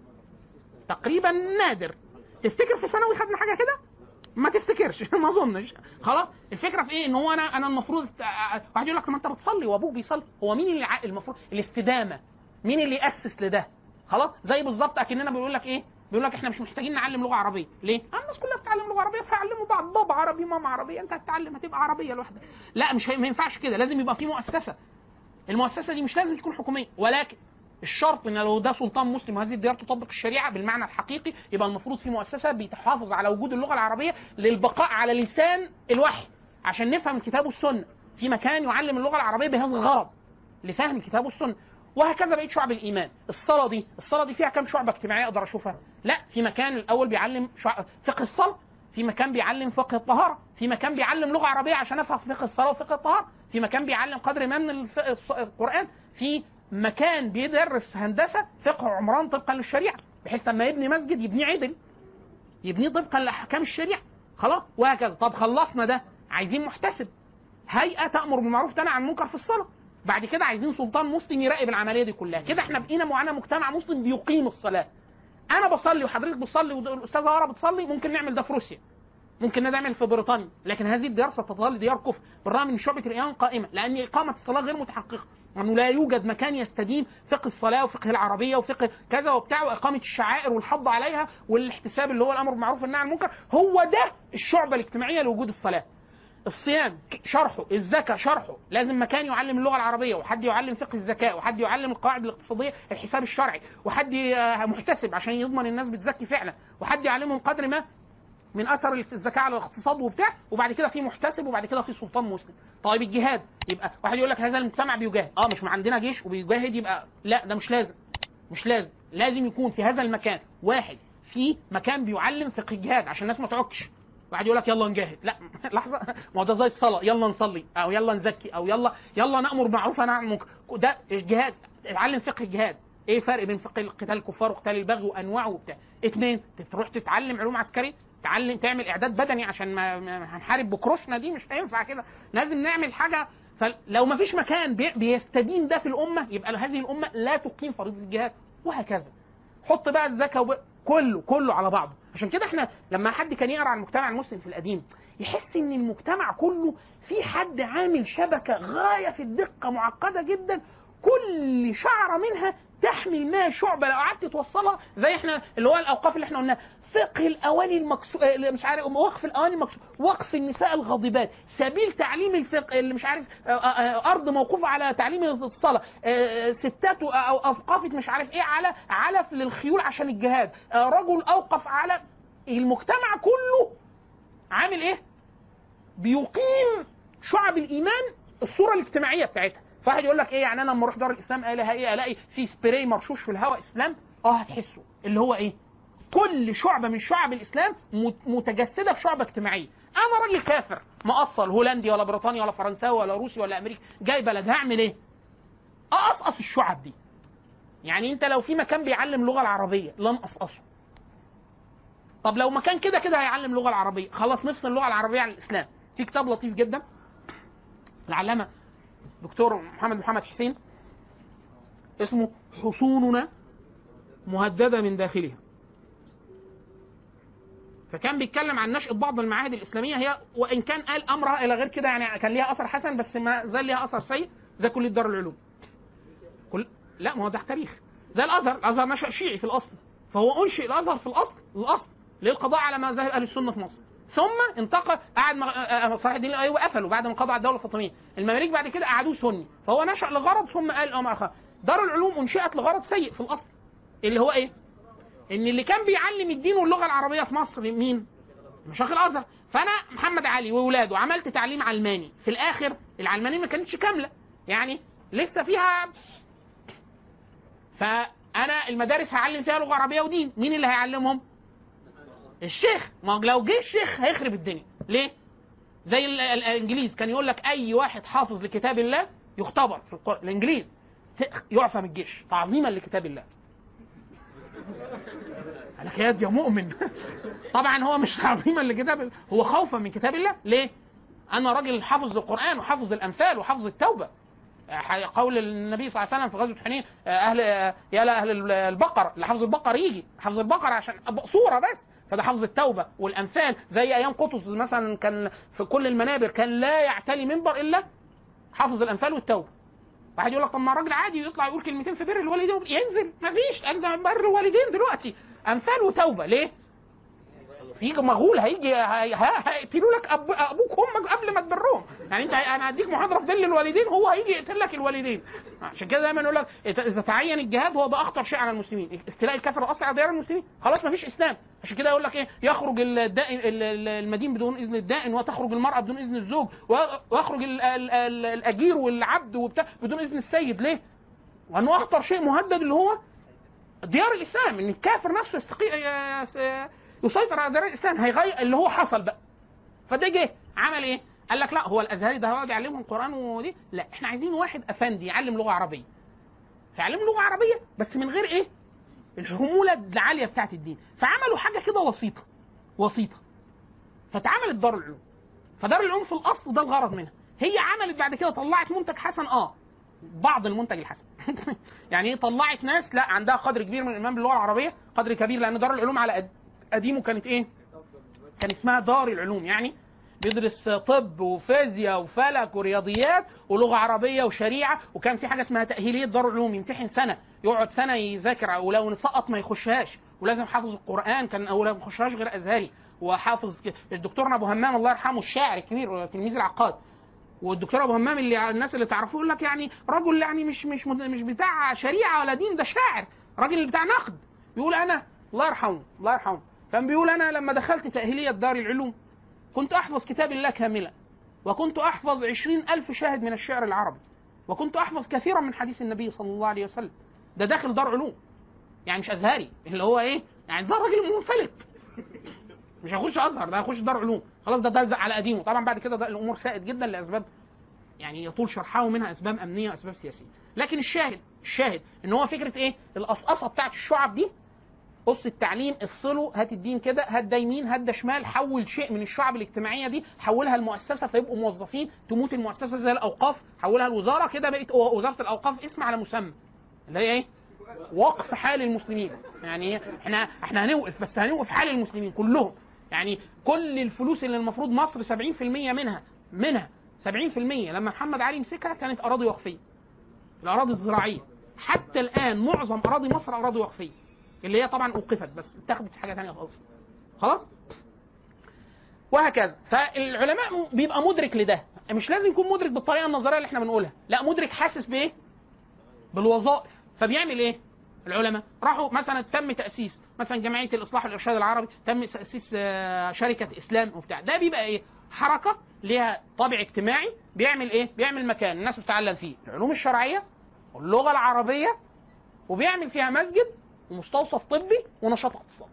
تقريبا نادر تفتكر في ثانوي خدنا حاجه كده ما تفتكرش ما اظنش خلاص الفكره في ايه ان هو انا انا المفروض واحد يقول لك ما انت بتصلي وابوك بيصلي هو مين اللي ع- المفروض الاستدامه مين اللي ياسس لده خلاص زي بالظبط اكننا بيقول لك ايه بيقول لك احنا مش محتاجين نعلم لغه عربيه ليه آه، الناس كلها بتتعلم لغه عربيه فيعلموا بعض بابا عربي ماما عربيه انت هتتعلم هتبقى عربيه لوحدك لا مش هي- ما ينفعش كده لازم يبقى في مؤسسه المؤسسه دي مش لازم تكون حكوميه ولكن الشرط ان لو ده سلطان مسلم وهذه الديار تطبق الشريعه بالمعنى الحقيقي يبقى المفروض في مؤسسه بتحافظ على وجود اللغه العربيه للبقاء على لسان الوحي عشان نفهم الكتاب والسنه في مكان يعلم اللغه العربيه بهذا الغرض لفهم الكتاب والسنه وهكذا بقيه شعب الايمان الصلاه دي الصلاه دي فيها كم شعبه اجتماعيه اقدر اشوفها لا في مكان الاول بيعلم شع... فقه الصلاه في مكان بيعلم فقه الطهاره في مكان بيعلم لغه عربيه عشان افهم فقه الصلاه وفقه الطهاره في مكان بيعلم قدر ما من الف... الص- القران في مكان بيدرس هندسه فقه عمران طبقا للشريعه بحيث لما يبني مسجد يبنيه عدل يبنيه طبقا لاحكام الشريعه خلاص وهكذا طب خلصنا ده عايزين محتسب هيئه تامر بالمعروف تنهى عن المنكر في الصلاه بعد كده عايزين سلطان مسلم يراقب العمليه دي كلها كده احنا بقينا معانا مجتمع مسلم بيقيم الصلاه انا بصلي وحضرتك بتصلي والاستاذه هاره بتصلي ممكن نعمل ده في روسيا ممكن نعمل في بريطانيا لكن هذه الديار ستظل ديار كفر بالرغم من شعبة الإيمان قائمة لأن إقامة الصلاة غير متحققة وأنه لا يوجد مكان يستديم فقه الصلاة وفقه العربية وفقه كذا وبتاع وإقامة الشعائر والحض عليها والاحتساب اللي هو الأمر بالمعروف والنهي عن المنكر هو ده الشعبة الاجتماعية لوجود الصلاة الصيام شرحه الزكاة شرحه لازم مكان يعلم اللغة العربية وحد يعلم فقه الزكاة وحد يعلم القواعد الاقتصادية الحساب الشرعي وحد آه، محتسب عشان يضمن الناس بتزكي فعلا وحد يعلمهم قدر ما من اثر الزكاه على الاقتصاد وبتاع وبعد كده في محتسب وبعد كده في سلطان مسلم طيب الجهاد يبقى واحد يقول لك هذا المجتمع بيجاهد اه مش عندنا جيش وبيجاهد يبقى لا ده مش لازم مش لازم لازم يكون في هذا المكان واحد في مكان بيعلم فقه الجهاد عشان الناس ما تعكش واحد يقول لك يلا نجاهد لا لحظه ما هو ده زي الصلاه يلا نصلي او يلا نزكي او يلا يلا نامر بالمعروف ونهى عن المنكر ده الجهاد اتعلم فقه الجهاد ايه الفرق بين فقه قتال الكفار وقتال البغي وانواعه وبتاع اتنين تروح تتعلم علوم عسكريه تعلم تعمل اعداد بدني عشان ما, ما هنحارب بكروشنا دي مش هينفع كده لازم نعمل حاجه فلو ما فيش مكان بي- بيستدين ده في الامه يبقى هذه الامه لا تقيم فريضه الجهاد وهكذا حط بقى الزكاه وب... كله كله على بعضه عشان كده احنا لما حد كان يقرا عن المجتمع المسلم في القديم يحس ان المجتمع كله في حد عامل شبكه غايه في الدقه معقده جدا كل شعره منها تحمل ما شعبه لو قعدت توصلها زي احنا اللي هو الاوقاف اللي احنا قلناها فقه الاواني المكسو آه، مش عارف وقف الاواني المكسو وقف النساء الغاضبات سبيل تعليم الفقه اللي مش عارف آه، آه، آه، ارض موقوفه على تعليم الصلاه آه، ستات و- او اوقفت مش عارف ايه على علف للخيول عشان الجهاد آه، رجل اوقف على المجتمع كله عامل ايه بيقيم شعب الايمان الصوره الاجتماعيه بتاعتها فواحد يقول لك ايه يعني انا لما اروح دار الاسلام الاقي ايه الاقي في سبراي مرشوش في الهواء اسلام اه هتحسه اللي هو ايه كل شعبه من شعب الاسلام مت- متجسده في شعبه اجتماعيه انا راجل كافر مقصل هولندي ولا بريطاني ولا فرنساوي ولا روسي ولا امريكي جاي بلد هعمل ايه اقصقص الشعب دي يعني انت لو في مكان بيعلم اللغه العربيه لن اقصقصه طب لو مكان كده كده هيعلم اللغه العربيه خلاص نفصل اللغه العربيه عن الاسلام في كتاب لطيف جدا العلامه دكتور محمد محمد حسين اسمه حصوننا مهدده من داخلها فكان بيتكلم عن نشأة بعض المعاهد الإسلامية هي وإن كان قال أمرها إلى غير كده يعني كان ليها أثر حسن بس ما زال ليها أثر سيء زي كلية دار العلوم كل لا ما هو ده تاريخ زي الازهر الازهر نشا شيعي في الاصل فهو انشئ الازهر في الاصل الاصل للقضاء على مذاهب اهل السنه في مصر ثم انتقل قعد مغ... آه، صلاح الدين الايوبي قفله بعد ما قضى على الدوله الفاطميه المماليك بعد كده قعدوه سني فهو نشا لغرض ثم قال امر اخر دار العلوم انشئت لغرض سيء في الاصل اللي هو ايه؟ ان اللي كان بيعلم الدين واللغه العربيه في مصر مين؟ مشايخ الازهر فانا محمد علي واولاده عملت تعليم علماني في الاخر العلمانيه ما كانتش كامله يعني لسه فيها فانا المدارس هعلم فيها لغه عربيه ودين مين اللي هيعلمهم الشيخ ما لو جه الشيخ هيخرب الدنيا ليه زي ال- ال- الانجليز كان يقول لك اي واحد حافظ لكتاب الله يختبر في القرآن الانجليز ت- يعفى من الجيش تعظيما لكتاب الله قال لك يا دي يا مؤمن طبعا هو مش تعظيما لكتاب الله هو خوفا من كتاب الله ليه انا راجل حافظ للقران وحافظ الامثال وحافظ التوبه ح- قول النبي صلى الله عليه وسلم في غزوه حنين آه، اهل آه، يا لاهل البقر اللي حافظ البقر يجي حافظ البقر عشان أب- صوره بس فده حافظ التوبه والامثال زي ايام قطز مثلا كان في كل المنابر كان لا يعتلي منبر الا حافظ الامثال والتوبه واحد يقول لك طب ما الراجل عادي يطلع يقول كلمتين في بر الوالدين ينزل مفيش انت بر الوالدين دلوقتي امثال وتوبه ليه؟ في مغول هيجي هي- ه- هيقتلوا لك أب... ابوك وامك قبل ما تبرهم يعني انت انا هديك محاضره في ظل الوالدين هو هيجي يقتل لك الوالدين عشان كده دايما يقول لك إذا- اذا تعين الجهاد هو ده اخطر شيء على المسلمين استيلاء الكافر الاصلي على ديار المسلمين خلاص ما فيش اسلام عشان كده يقول لك ايه يخرج الدائن ال- ال- المدين بدون اذن الدائن وتخرج المراه بدون اذن الزوج و- ويخرج ال- ال- ال- الاجير والعبد وبتاع بدون اذن السيد ليه؟ وانه اخطر شيء مهدد اللي هو ديار الاسلام ان الكافر نفسه يستقي... ي- يسيطر على ديار الاسلام هيغير اللي هو حصل بقى فده جه عمل ايه؟ قال لك لا هو الازهري ده هيقعد يعلمهم القران ودي لا احنا عايزين واحد افندي يعلم لغه عربيه فيعلم لغه عربيه بس من غير ايه؟ الحموله العاليه بتاعت الدين فعملوا حاجه كده وسيطه وسيطه فتعملت دار العلوم فدار العلوم في الاصل ده الغرض منها هي عملت بعد كده طلعت منتج حسن اه بعض المنتج الحسن يعني ايه طلعت ناس لا عندها قدر كبير من الايمان باللغه العربيه قدر كبير لان دار العلوم على قد- قديمه كانت ايه كان اسمها دار العلوم يعني بيدرس طب وفيزياء وفلك ورياضيات ولغه عربيه وشريعه وكان في حاجه اسمها تاهيليه دار العلوم يمتحن سنه يقعد سنه يذاكر ولو سقط ما يخشهاش ولازم حافظ القران كان او لا ما يخشهاش غير ازهري وحافظ ك- الدكتور ابو همام الله يرحمه الشاعر الكبير تلميذ العقاد والدكتور ابو همام اللي الناس اللي تعرفوه يقول لك يعني رجل يعني مش مش مش بتاع شريعه ولا دين ده شاعر راجل بتاع نقد بيقول انا الله يرحمه الله يرحمه كان بيقول انا لما دخلت تاهيليه دار العلوم كنت احفظ كتاب الله كاملا وكنت احفظ عشرين الف شاهد من الشعر العربي وكنت احفظ كثيرا من حديث النبي صلى الله عليه وسلم ده داخل دار علوم يعني مش ازهري اللي هو ايه يعني ده راجل منفلت مش هيخش ازهر ده هيخش دار علوم خلاص ده ده على قديمه طبعا بعد كده ده الامور ساءت جدا لاسباب يعني يطول شرحها ومنها اسباب امنيه واسباب سياسيه لكن الشاهد الشاهد ان هو فكره ايه القصقصه بتاعت الشعب دي قص التعليم افصله هات الدين كده هات ده يمين هات ده شمال حول شيء من الشعب الاجتماعيه دي حولها المؤسسه فيبقوا موظفين تموت المؤسسه زي الاوقاف حولها الوزاره كده بقت وزاره الاوقاف اسم على مسمى اللي هي ايه وقف حال المسلمين يعني احنا احنا هنوقف بس هنوقف حال المسلمين كلهم يعني كل الفلوس اللي المفروض مصر 70% منها منها 70% لما محمد علي مسكها كانت اراضي وقفيه الاراضي الزراعيه حتى الان معظم اراضي مصر اراضي وقفيه اللي هي طبعا اوقفت بس اتخذت في حاجه ثانيه خالص خلاص وهكذا فالعلماء بيبقى مدرك لده مش لازم يكون مدرك بالطريقه النظريه اللي احنا بنقولها لا مدرك حاسس بايه بالوظائف فبيعمل ايه العلماء راحوا مثلا تم تاسيس مثلا جمعيه الاصلاح والارشاد العربي تم تاسيس آه، شركه اسلام وبتاع ده بيبقى ايه حركه ليها طابع اجتماعي بيعمل ايه بيعمل مكان الناس بتتعلم فيه العلوم الشرعيه واللغه العربيه وبيعمل فيها مسجد ومستوصف طبي ونشاط اقتصادي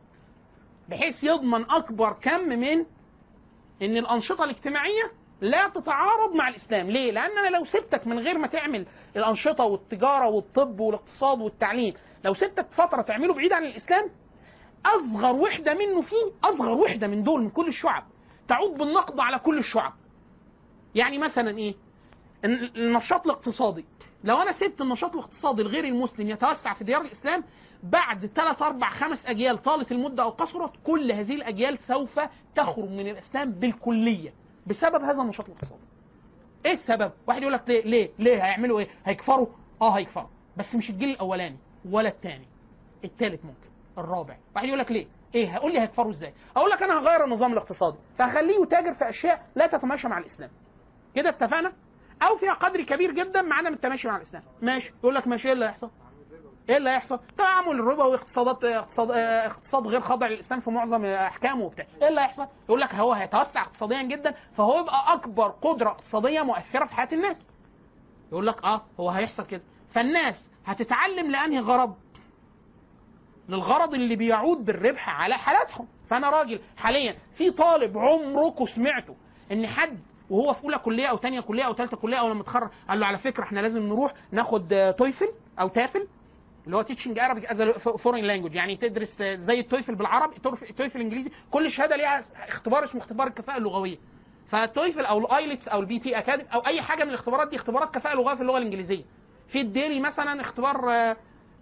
بحيث يضمن اكبر كم من ان الانشطه الاجتماعيه لا تتعارض مع الاسلام ليه لان انا لو سبتك من غير ما تعمل الانشطه والتجاره والطب والاقتصاد والتعليم لو سبتك فتره تعمله بعيد عن الاسلام اصغر وحده منه فيه اصغر وحده من دول من كل الشعب تعود بالنقد على كل الشعب يعني مثلا ايه الن- النشاط الاقتصادي لو انا سبت النشاط الاقتصادي الغير المسلم يتوسع في ديار الاسلام بعد ثلاث اربع خمس اجيال طالت المده او قصرت كل هذه الاجيال سوف تخرج من الاسلام بالكليه بسبب هذا النشاط الاقتصادي. ايه السبب؟ واحد يقول لك ليه؟ ليه؟ ليه هيعملوا ايه؟ هيكفروا؟ اه هيكفروا بس مش الجيل الاولاني ولا الثاني الثالث ممكن الرابع واحد يقول لك ليه ايه هقول لي هيكفروا ازاي اقول لك انا هغير النظام الاقتصادي فهخليه يتاجر في اشياء لا تتماشى مع الاسلام كده اتفقنا او فيها قدر كبير جدا مع عدم التماشي مع الاسلام ماشي يقول لك ماشي ايه اللي هيحصل ايه اللي هيحصل؟ تعامل الربا واقتصادات اقتصاد اه، اقتصاد غير خاضع للاسلام في معظم احكامه وبتاع، ايه اللي هيحصل؟ يقول لك هو هيتوسع اقتصاديا جدا فهو يبقى اكبر قدره اقتصاديه مؤثره في حياه الناس. يقول لك اه هو هيحصل كده، فالناس هتتعلم لانهي غرض؟ للغرض اللي بيعود بالربح على حالاتهم، فانا راجل حاليا في طالب عمركم سمعته ان حد وهو في اولى كليه او ثانيه كليه او ثالثه كليه او لما اتخرج قال له على فكره احنا لازم نروح ناخد آه، تويفل او تافل اللي هو تيتشنج عربي از فورين لانجوج يعني تدرس زي التويفل بالعربي التويفل انجليزي كل شهاده ليها اختبار اسمه اختبار الكفاءه اللغويه فالتويفل او الايلتس او البي تي اكاديمي او اي حاجه من الاختبارات دي اختبارات كفاءه لغويه في اللغه الانجليزيه في الديلي مثلا اختبار آه،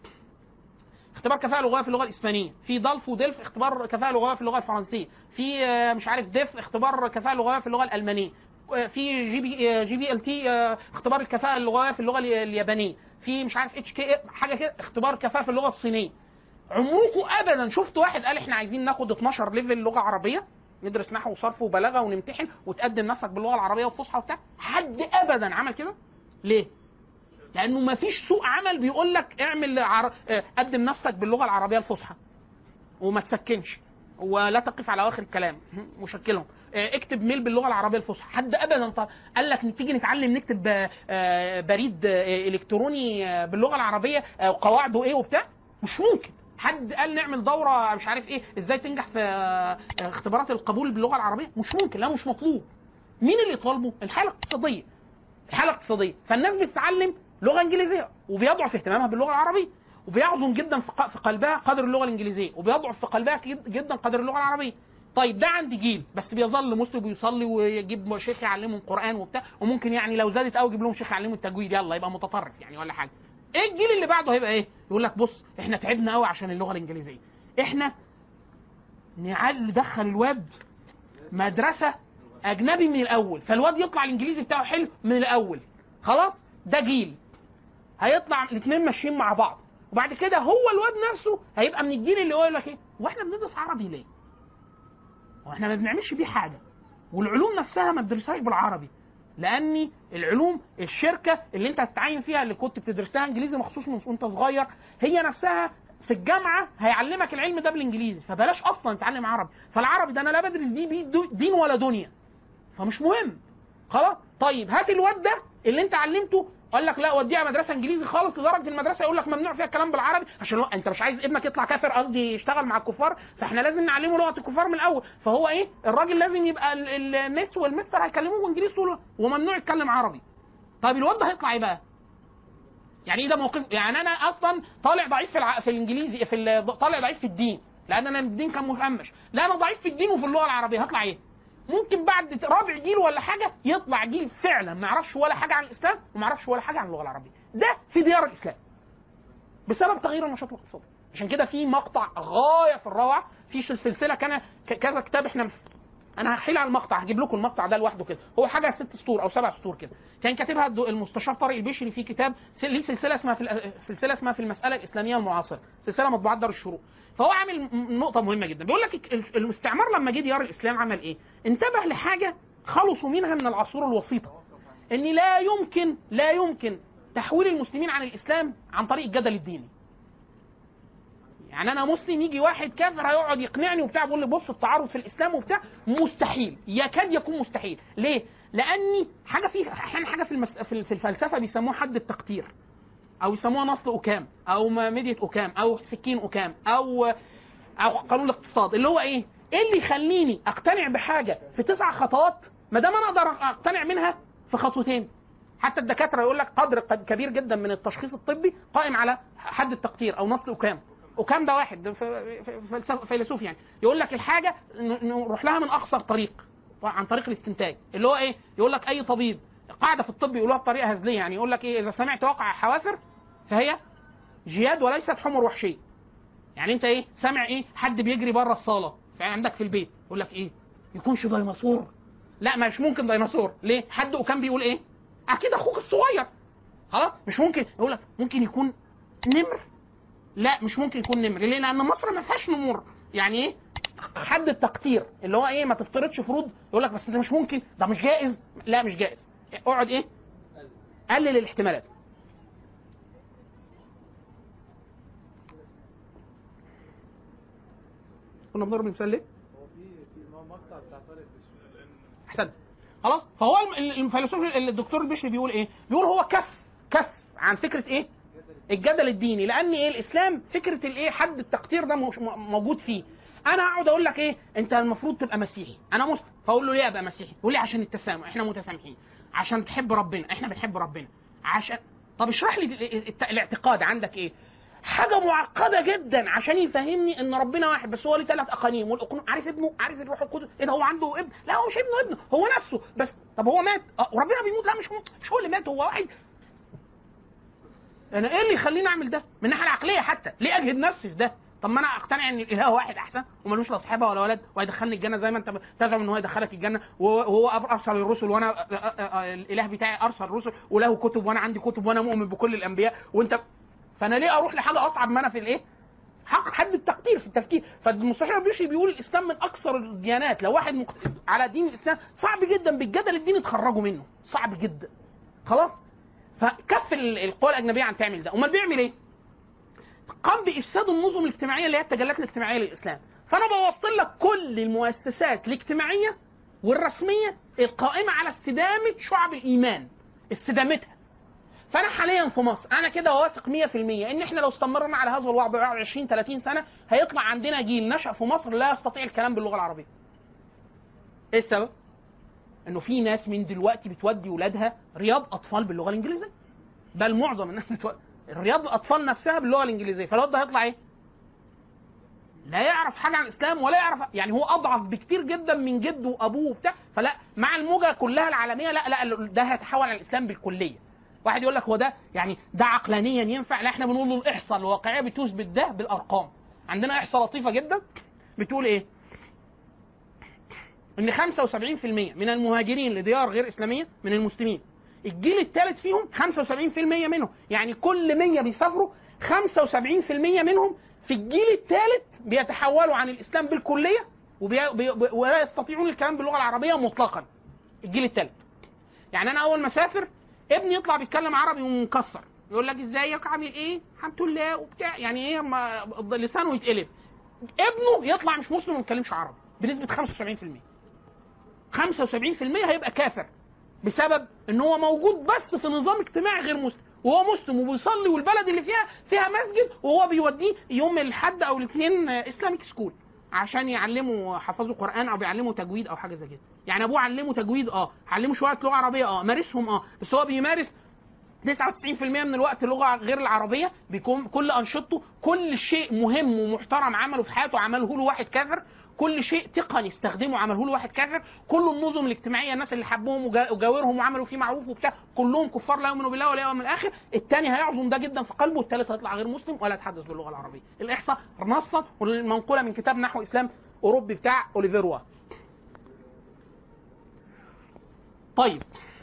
اختبار كفاءه لغويه في اللغه الاسبانيه في دالف وديلف اختبار كفاءه لغويه في اللغه الفرنسيه في آه، مش عارف ديف اختبار كفاءه لغويه في اللغه الالمانيه آه، في جي بي آه، جي بي ال تي آه، اختبار الكفاءه اللغويه في اللغه ال- اليابانيه في مش عارف اتش كي حاجه كده اختبار كفاءه في اللغه الصينيه عمركم ابدا شفت واحد قال احنا عايزين ناخد 12 ليفل لغه عربيه ندرس نحو وصرف وبلاغه ونمتحن وتقدم نفسك باللغه العربيه والفصحى وبتاع حد ابدا عمل كده ليه لانه ما فيش سوق عمل بيقول لك اعمل عر... اه، قدم نفسك باللغه العربيه الفصحى وما تسكنش ولا تقف على اواخر الكلام مشكلهم اه، اكتب ميل باللغه العربيه الفصحى حد ابدا ط- قال لك تيجي نتعلم نكتب اه، اه، بريد اه، الكتروني اه، باللغه العربيه اه، وقواعده ايه وبتاع مش ممكن حد قال نعمل دوره مش عارف ايه ازاي تنجح في اه، اختبارات القبول باللغه العربيه مش ممكن لا مش مطلوب مين اللي طالبه الحاله الاقتصاديه الحاله الاقتصاديه فالناس بتتعلم لغه انجليزيه وبيضعف اهتمامها باللغه العربيه وبيعظم جدا في ق- في قلبها قدر اللغه الانجليزيه وبيضعف في قلبها جد- جدا قدر اللغه العربيه طيب ده عند جيل بس بيظل مسلم ويصلي ويجيب شيخ يعلمهم قران وبتاع وممكن يعني لو زادت قوي يجيب لهم شيخ يعلمهم التجويد يلا يبقى متطرف يعني ولا حاجه ايه الجيل اللي بعده هيبقى ايه يقول لك بص احنا تعبنا قوي عشان اللغه الانجليزيه احنا نعل ندخل الواد مدرسه اجنبي من الاول فالواد يطلع الانجليزي بتاعه حلو من الاول خلاص ده جيل هيطلع الاثنين ماشيين مع بعض وبعد كده هو الواد نفسه هيبقى من الجيل اللي هو يقول لك ايه واحنا بندرس عربي ليه؟ واحنا ما بنعملش بيه حاجه والعلوم نفسها ما بندرسهاش بالعربي لان العلوم الشركه اللي انت هتتعين فيها اللي كنت بتدرسها انجليزي مخصوص من وانت صغير هي نفسها في الجامعه هيعلمك العلم ده بالانجليزي فبلاش اصلا تتعلم عربي فالعربي ده انا لا بدرس دي بيه دو- دين ولا دنيا فمش مهم خلاص طيب هات الواد ده اللي انت علمته قال لك لا وديها مدرسه انجليزي خالص لدرجه المدرسه يقول لك ممنوع فيها الكلام بالعربي عشان هو انت مش عايز ابنك يطلع كافر قصدي يشتغل مع الكفار فاحنا لازم نعلمه لغه الكفار من الاول فهو ايه الراجل لازم يبقى ال- ال- المس والمستر هيكلموه انجليزي طول الوقت، وممنوع يتكلم عربي طيب الواد ده هيطلع ايه بقى؟ يعني ايه ده موقف يعني انا اصلا طالع ضعيف في الع... في الانجليزي في ال... طالع ضعيف في الدين لان انا الدين كان مهمش لا انا ضعيف في الدين وفي اللغه العربيه هطلع ايه ممكن بعد رابع جيل ولا حاجه يطلع جيل فعلا ما يعرفش ولا حاجه عن الاسلام وما يعرفش ولا حاجه عن اللغه العربيه ده في ديار الاسلام بسبب تغيير النشاط الاقتصادي عشان كده في مقطع غايه في الروعه في سلسله كان ك- كذا كتاب احنا انا هحيل على المقطع هجيب لكم المقطع ده لوحده كده هو حاجه ست سطور او سبع سطور كده كان كاتبها الدو- المستشار طارق البشري في كتاب س- ليه سلسله اسمها في الأ- سلسله اسمها في المساله الاسلاميه المعاصره سلسله مطبوعات دار الشروق فهو عامل م- نقطه مهمه جدا بيقول لك ال- الاستعمار لما جه ديار الاسلام عمل ايه انتبه لحاجه خلصوا منها من العصور الوسيطه ان لا يمكن لا يمكن تحويل المسلمين عن الاسلام عن طريق الجدل الديني يعني انا مسلم يجي واحد كافر هيقعد يقنعني وبتاع بيقول لي بص التعارض في الاسلام وبتاع مستحيل يكاد يكون مستحيل ليه لاني حاجه في احيانا حاجه في المس... في في الفلسفه بيسموها حد التقدير او يسموها نصل اوكام او ميدية اوكام او سكين اوكام او او قانون الاقتصاد اللي هو ايه ايه اللي يخليني اقتنع بحاجه في تسع خطوات ما دام انا اقدر اقتنع منها في خطوتين حتى الدكاتره يقول لك قدر قد- كبير جدا من التشخيص الطبي قائم على حد التقدير او نصل اوكام اوكام ده واحد ده ف- ف- فلسف- فيلسوف يعني يقول لك الحاجه ن- نروح لها من اقصر طريق عن طريق الاستنتاج اللي هو ايه يقول لك اي طبيب قاعده في الطب يقولوها بطريقه هزليه يعني يقول لك ايه اذا سمعت وقع حوافر فهي جياد وليست حمر وحشيه يعني انت ايه سامع ايه حد بيجري بره الصاله في عندك في البيت يقول لك ايه يكونش ديناصور لا مش ممكن ديناصور ليه حد وكان بيقول ايه اكيد اخوك الصغير خلاص مش ممكن يقول لك ممكن يكون نمر لا مش ممكن يكون نمر ليه لان مصر ما فيهاش نمور يعني ايه حد التقدير اللي هو ايه ما تفترضش فروض يقول لك بس ده مش ممكن ده مش جائز لا مش جائز اقعد ايه قلل الاحتمالات كنا بنضرب مثال ليه؟ هو في في مقطع بتاع طارق بشر احسنت خلاص فهو الم- الفيلسوف الدكتور البشري بيقول ايه؟ بيقول هو كف كف عن فكره ايه؟ الجدل الديني لان ايه الاسلام فكره الايه حد التقدير ده مش م- موجود فيه انا اقعد اقول لك ايه انت المفروض تبقى مسيحي انا مسلم فاقول له ليه ابقى مسيحي يقول لي عشان التسامح احنا متسامحين عشان تحب ربنا احنا بنحب ربنا عشان طب اشرح لي ال- الت- الاعتقاد عندك ايه حاجه معقده جدا عشان يفهمني ان ربنا واحد بس هو ليه ثلاث اقانيم والاقنوم عارف ابنه عارف الروح القدس ايه ده هو عنده ابن لا هو مش ابنه ابنه هو نفسه بس طب هو مات اه وربنا بيموت لا مش مش هو اللي مات هو واحد انا ايه اللي يخليني اعمل ده؟ من الناحيه العقليه حتى، ليه اجهد نفسي في ده؟ طب ما انا اقتنع ان الاله واحد احسن وملوش لا صاحبه ولا ولد وهيدخلني الجنه زي ما انت تزعم ان هو يدخلك الجنه وهو ارسل الرسل وانا آه، آه، آه، الاله بتاعي ارسل الرسل وله كتب وانا عندي كتب وانا مؤمن بكل الانبياء وانت فانا ليه اروح لحاجه اصعب ما انا في الايه؟ حق حد التقدير في التفكير فالمستشار البيشي بيقول الاسلام من اكثر الديانات لو واحد مقت... على دين الاسلام صعب جدا بالجدل الديني تخرجه منه صعب جدا خلاص فكف ال- القوى الاجنبيه عن تعمل ده امال بيعمل ايه قام بافساد النظم الاجتماعيه اللي هي التجلات الاجتماعيه للاسلام فانا بوصل لك كل المؤسسات الاجتماعيه والرسميه القائمه على استدامه شعب الايمان استدامتها فانا حاليا في مصر انا كده واثق 100% ان احنا لو استمرنا على هذا الوضع بعد 20 30 سنه هيطلع عندنا جيل نشا في مصر لا يستطيع الكلام باللغه العربيه ايه السبب انه في ناس من دلوقتي بتودي ولادها رياض اطفال باللغه الانجليزيه بل معظم الناس بتودي رياض الاطفال نفسها باللغه الانجليزيه فالواد ده هيطلع ايه لا يعرف حاجه عن الاسلام ولا يعرف يعني هو اضعف بكتير جدا من جده وابوه وبتاع فلا مع الموجه كلها العالميه لا لا ده هيتحول على الاسلام بالكليه واحد يقول لك هو ده يعني ده عقلانيا ينفع لا احنا بنقول له الاحصاء الواقعيه بتثبت ده بالارقام عندنا احصاء لطيفه جدا بتقول ايه ان 75% من المهاجرين لديار غير اسلاميه من المسلمين الجيل الثالث فيهم 75% منهم يعني كل 100 بيسافروا 75% منهم في الجيل الثالث بيتحولوا عن الاسلام بالكليه وبي... بي... بي... ولا يستطيعون الكلام باللغه العربيه مطلقا الجيل الثالث يعني انا اول ما اسافر ابني يطلع بيتكلم عربي ومكسر يقول لك ازيك عامل ايه الحمد لله وبتاع يعني ايه ما لسانه يتقلب ابنه يطلع مش مسلم وما يتكلمش عربي بنسبه 75% 75% هيبقى كافر بسبب ان هو موجود بس في نظام اجتماعي غير مسلم وهو مسلم وبيصلي والبلد اللي فيها فيها مسجد وهو بيوديه يوم الاحد او الاثنين اسلاميك سكول عشان يعلموا حفظوا قران او بيعلموا تجويد او حاجه زي كده يعني ابوه علمه تجويد اه علمه شويه لغه عربيه اه مارسهم اه بس هو بيمارس 99% من الوقت اللغه غير العربيه بيكون كل انشطته كل شيء مهم ومحترم عمله في حياته عمله له واحد كافر كل شيء تقني استخدمه عمله له واحد كافر كل النظم الاجتماعيه الناس اللي حبوهم وجا- وجاورهم وعملوا فيه معروف وبتاع كلهم كفار لا يؤمنوا بالله ولا يوم الاخر الثاني هيعظم ده جدا في قلبه والثالث هيطلع غير مسلم ولا يتحدث باللغه العربيه الاحصاء نصا والمنقوله من كتاب نحو اسلام اوروبي بتاع اوليفير وات طيب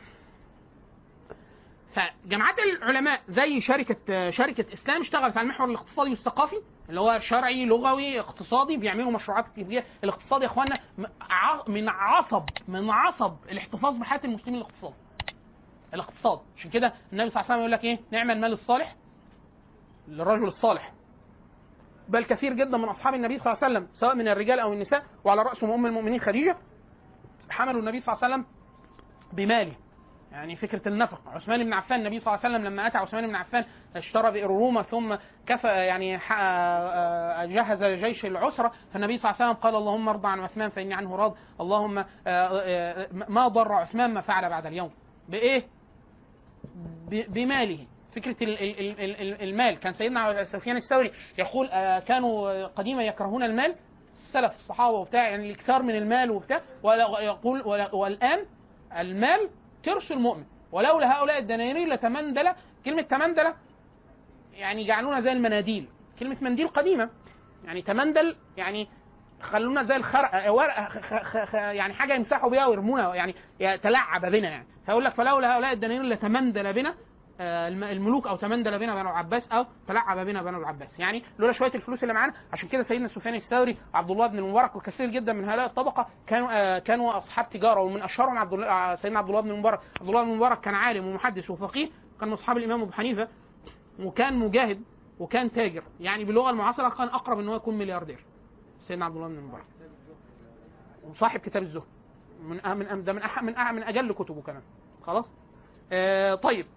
فجامعات العلماء زي شركه شركه اسلام اشتغلت على المحور الاقتصادي والثقافي اللي هو شرعي لغوي اقتصادي بيعملوا مشروعات كتير الاقتصاد يا اخوانا م- ع- من عصب من عصب الاحتفاظ بحياه المسلمين الاقتصاد الاقتصاد عشان كده النبي صلى الله عليه وسلم يقول لك ايه نعم المال الصالح للرجل الصالح بل كثير جدا من اصحاب النبي صلى الله عليه وسلم سواء من الرجال او النساء وعلى راسهم ام المؤمنين خديجه حملوا النبي صلى الله عليه وسلم بماله يعني فكره النفق عثمان بن عفان النبي صلى الله عليه وسلم لما اتى عثمان بن عفان اشترى بئر روما ثم كفى يعني ح- آه، جهز جيش العسره فالنبي صلى الله عليه وسلم قال اللهم ارضى عن عثمان فاني عنه راض اللهم آه، آه، ما ضر عثمان ما فعل بعد اليوم بايه ب- بماله فكره ال- ال- ال- ال- ال- المال كان سيدنا سفيان الثوري يقول آه، كانوا قديما يكرهون المال السلف الصحابه وبتاع يعني الاكثار من المال وبتاع ولا- يقول ولا- والان المال ترس المؤمن ولولا هؤلاء الدنانير لتمندل كلمه تمندل يعني جعلونا زي المناديل كلمه منديل قديمه يعني تمندل يعني خلونا زي الخرق ورقه خ- خ- خ- يعني حاجه يمسحوا بيها ويرمونا يعني يتلعب بنا يعني فيقول لك فلولا هؤلاء الدنانير لتمندل بنا آه، الم- الملوك او تمندل بنا بنو العباس او تلعب بنا بنو العباس يعني لولا شويه الفلوس اللي معانا عشان كده سيدنا سفيان الثوري وعبد الله بن المبارك وكثير جدا من هؤلاء الطبقه كانوا آه، كانوا اصحاب تجاره ومن اشهرهم عبد الله آه، سيدنا عبد الله بن المبارك عبد الله بن المبارك كان عالم ومحدث وفقيه كان من اصحاب الامام ابو حنيفه وكان مجاهد وكان تاجر يعني باللغه المعاصره كان اقرب ان هو يكون ملياردير سيدنا عبد الله بن المبارك وصاحب كتاب الزهد من أه- من أه- ده من أح من أح من اجل كتبه كمان خلاص آه طيب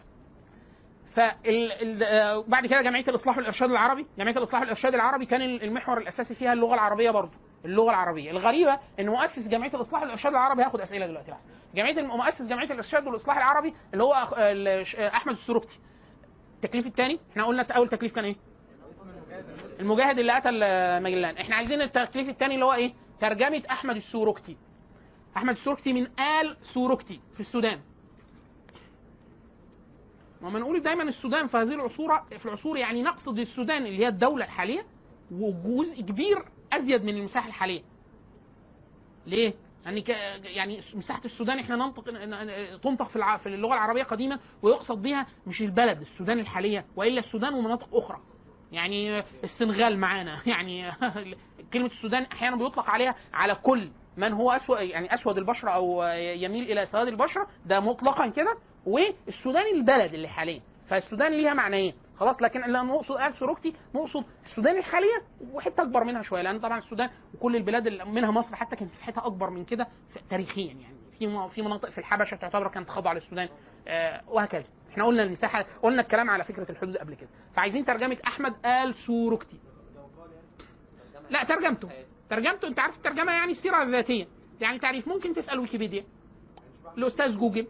فبعد كده جمعيه الاصلاح والارشاد العربي جمعيه الاصلاح والارشاد العربي كان المحور الاساسي فيها اللغه العربيه برضه اللغه العربيه الغريبه ان مؤسس جمعيه الاصلاح والارشاد العربي هاخد اسئله دلوقتي لحظة. جمعيه الم- مؤسس جمعيه الارشاد والاصلاح العربي اللي هو أخ- ال- ش- احمد السروكتي التكليف الثاني احنا قلنا اول تكليف كان ايه المجاهد اللي قتل آه، مجلان احنا عايزين التكليف الثاني اللي هو ايه ترجمه احمد السوروكتي احمد السوروكتي من ال سوروكتي في السودان وما نقول دايما السودان في هذه العصور في العصور يعني نقصد السودان اللي هي الدوله الحاليه وجزء كبير ازيد من المساحه الحاليه ليه؟ يعني ك... يعني مساحه السودان احنا ننطق تنطق في الع... في اللغه العربيه قديما ويقصد بها مش البلد السودان الحاليه والا السودان ومناطق اخرى يعني السنغال معانا يعني كلمه السودان احيانا بيطلق عليها على كل من هو اسود يعني اسود البشره او يميل الى سواد البشره ده مطلقا كده والسودان البلد اللي حاليا فالسودان ليها معنيين خلاص لكن اللي نقصد قال سوروكتي نقصد السودان الحاليه وحته اكبر منها شويه لان طبعا السودان وكل البلاد اللي منها مصر حتى كانت مساحتها اكبر من كده ف- تاريخيا يعني في م- في مناطق في الحبشه تعتبر كانت خاضعه للسودان آه وهكذا احنا قلنا المساحه قلنا الكلام على فكره الحدود قبل كده فعايزين ترجمه احمد ال سوروكتي لا ترجمته ترجمته انت عارف الترجمه يعني السيره الذاتيه يعني تعريف ممكن تسال ويكيبيديا الاستاذ جوجل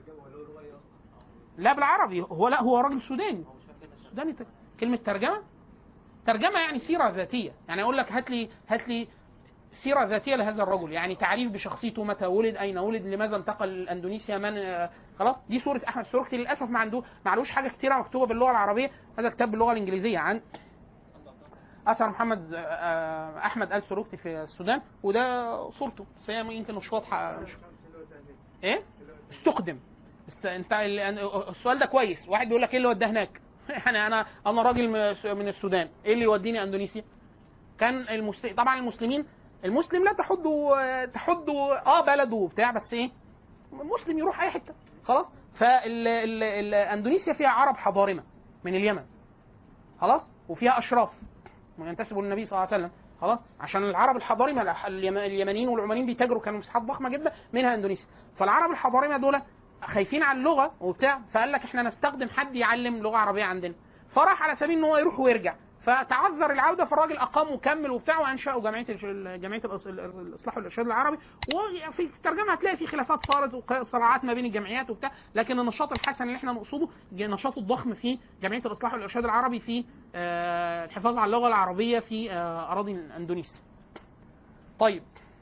لا بالعربي هو لا هو راجل سوداني سوداني ت- كلمه ترجمه ترجمه يعني سيره ذاتيه يعني اقول لك هات لي هات لي سيره ذاتيه لهذا الرجل يعني تعريف بشخصيته متى ولد اين ولد لماذا انتقل اندونيسيا من آه، خلاص دي صوره احمد سوروكتي للاسف ما عنده ما عندوش حاجه كتيره مكتوبه باللغه العربيه هذا كتاب باللغه الانجليزيه عن اثر محمد آه، آه، احمد ال سوروكتي في السودان وده صورته بس هي يمكن مش واضحه مش ايه استخدم است... انت ال- السؤال ده كويس واحد بيقول لك ايه اللي وداه هناك يعني انا انا راجل م- من السودان ايه اللي يوديني اندونيسيا كان المسلم طبعا المسلمين المسلم لا تحده تحده اه بلده وبتاع بس ايه مسلم يروح اي حته خلاص فاندونيسيا فيها عرب حضارمه من اليمن خلاص وفيها اشراف ينتسبوا للنبي صلى الله عليه وسلم خلاص عشان العرب الحضارمه الح- اليم- اليمنيين والعمانيين بيتاجروا كانوا مساحات ضخمه جدا منها اندونيسيا فالعرب الحضارمه دول خايفين على اللغه وبتاع فقال لك احنا نستخدم حد يعلم لغه عربيه عندنا فراح على سبيل ان هو يروح ويرجع فتعذر العوده فالراجل اقام وكمل وبتاع وانشأوا جمعيه الش- جمعيه الإص- الاصلاح والارشاد العربي وفي الترجمه هتلاقي في خلافات صارت وصراعات ما بين الجمعيات وبتاع لكن النشاط الحسن اللي احنا نقصده النشاط الضخم في جمعيه الاصلاح والارشاد العربي في آه، الحفاظ على اللغه العربيه في آه، اراضي اندونيسيا. طيب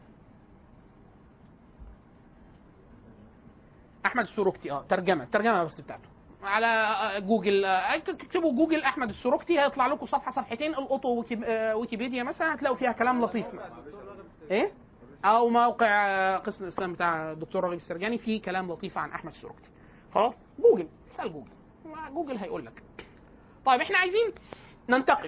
احمد السوروكتي اه ترجمه ترجمه بس بتاعته على آه، جوجل آه، اكتبوا جوجل احمد السوروكتي هيطلع لكم صفحه صفحتين القطوا ويكي- آه، ويكيبيديا مثلا هتلاقوا فيها كلام لطيف ايه او موقع آه، قسم الاسلام بتاع الدكتور راغب السرجاني فيه كلام لطيف عن احمد السوروكتي خلاص جوجل اسال جوجل ما جوجل هيقول لك طيب احنا عايزين ننتقل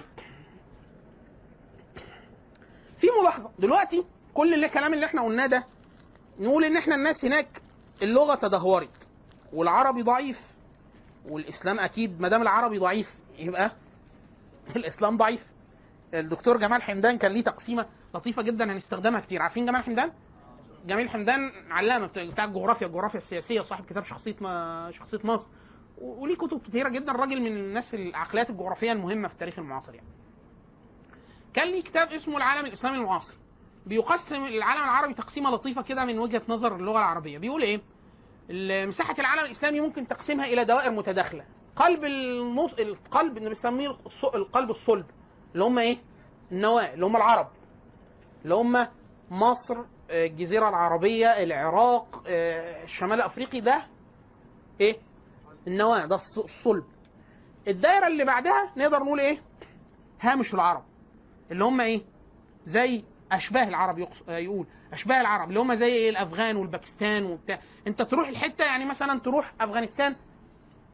في ملاحظه دلوقتي كل اللي الكلام اللي احنا قلناه ده نقول ان احنا الناس هناك اللغه تدهورت والعربي ضعيف والاسلام اكيد ما دام العربي ضعيف يبقى الاسلام ضعيف الدكتور جمال حمدان كان ليه تقسيمه لطيفه جدا هنستخدمها كتير عارفين جمال حمدان جميل حمدان علامه بتاع بتاع الجغرافيا الجغرافيا السياسيه صاحب كتاب شخصيه ما شخصيه مصر و- وليه كتب كتيره جدا راجل من الناس العقليات الجغرافيه المهمه في التاريخ المعاصر يعني كان ليه كتاب اسمه العالم الاسلامي المعاصر بيقسم العالم العربي تقسيمه لطيفه كده من وجهه نظر اللغه العربيه بيقول ايه ال- مساحه العالم الاسلامي ممكن تقسيمها الى دوائر متداخله قلب النص القلب اللي بنسميه الص- القلب الصلب اللي هم ايه النواه اللي هم العرب اللي هم مصر آه، الجزيره العربيه العراق آه، الشمال الافريقي ده ايه النواه ده الص- الصلب الدايره اللي بعدها نقدر نقول ايه هامش العرب اللي هم ايه زي اشباه العرب يقص... آه، يقول اشباه العرب اللي هم زي ايه الافغان والباكستان وبتاع انت تروح الحته يعني مثلا تروح افغانستان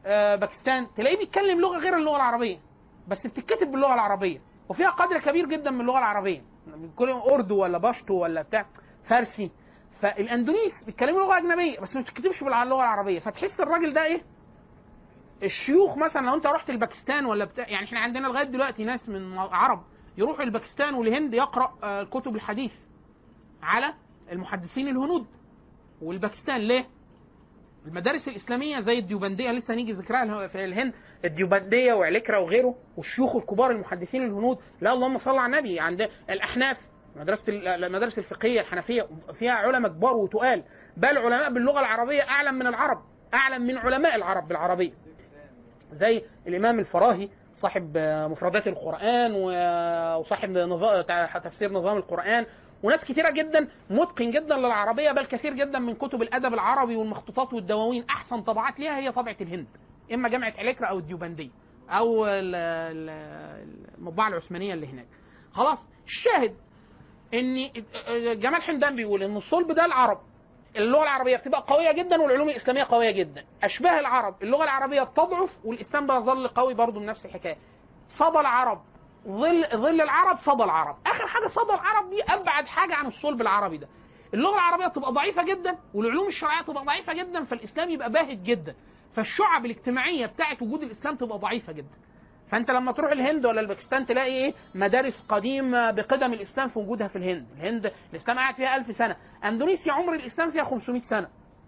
آه، باكستان تلاقيه بيتكلم لغه غير اللغه العربيه بس بتتكتب باللغه العربيه وفيها قدر كبير جدا من اللغه العربيه كل يوم اردو ولا باشتو ولا بتاع فارسي فالاندونيس بيتكلموا لغه اجنبيه بس ما بتتكتبش باللغه العربيه فتحس الراجل ده ايه الشيوخ مثلا لو انت رحت الباكستان ولا بتاع يعني احنا عندنا لغايه دلوقتي ناس من عرب يروحوا الباكستان والهند يقرا آه، كتب الحديث على المحدثين الهنود والباكستان ليه؟ المدارس الاسلاميه زي الديوبنديه لسه هنيجي ذكرها في الهند الديوبنديه وعليكرا وغيره والشيوخ الكبار المحدثين الهنود لا اللهم صل على النبي عند الاحناف مدرسه ال- المدارس الفقهيه الحنفيه فيها علماء كبار وتقال بل علماء باللغه العربيه اعلم من العرب اعلم من علماء العرب بالعربيه زي الامام الفراهي صاحب آه، مفردات القران و- وصاحب نظام تفسير نظام القران وناس كتيره جدا متقن جدا للعربيه بل كثير جدا من كتب الادب العربي والمخطوطات والدواوين احسن طبعات ليها هي طبعه الهند اما جامعه عليكرا او الديوبنديه او ال- ال- المطبعه العثمانيه اللي هناك خلاص الشاهد ان جمال حمدان بيقول ان الصلب ده العرب اللغه العربيه بتبقى قويه جدا والعلوم الاسلاميه قويه جدا اشباه العرب اللغه العربيه تضعف والاسلام بيظل قوي برضه بنفس الحكايه صدى العرب ظل ظل العرب صدى العرب اخر حاجه صدى العرب دي ابعد حاجه عن الصلب العربي ده اللغه العربيه تبقى ضعيفه جدا والعلوم الشرعيه تبقى ضعيفه جدا فالاسلام يبقى باهت جدا فالشعب الاجتماعيه بتاعت وجود الاسلام تبقى ضعيفه جدا فانت لما تروح الهند ولا الباكستان تلاقي ايه مدارس قديمه بقدم الاسلام في وجودها في الهند الهند الاسلام قاعد فيها ألف سنه اندونيسيا عمر الاسلام فيها 500 سنه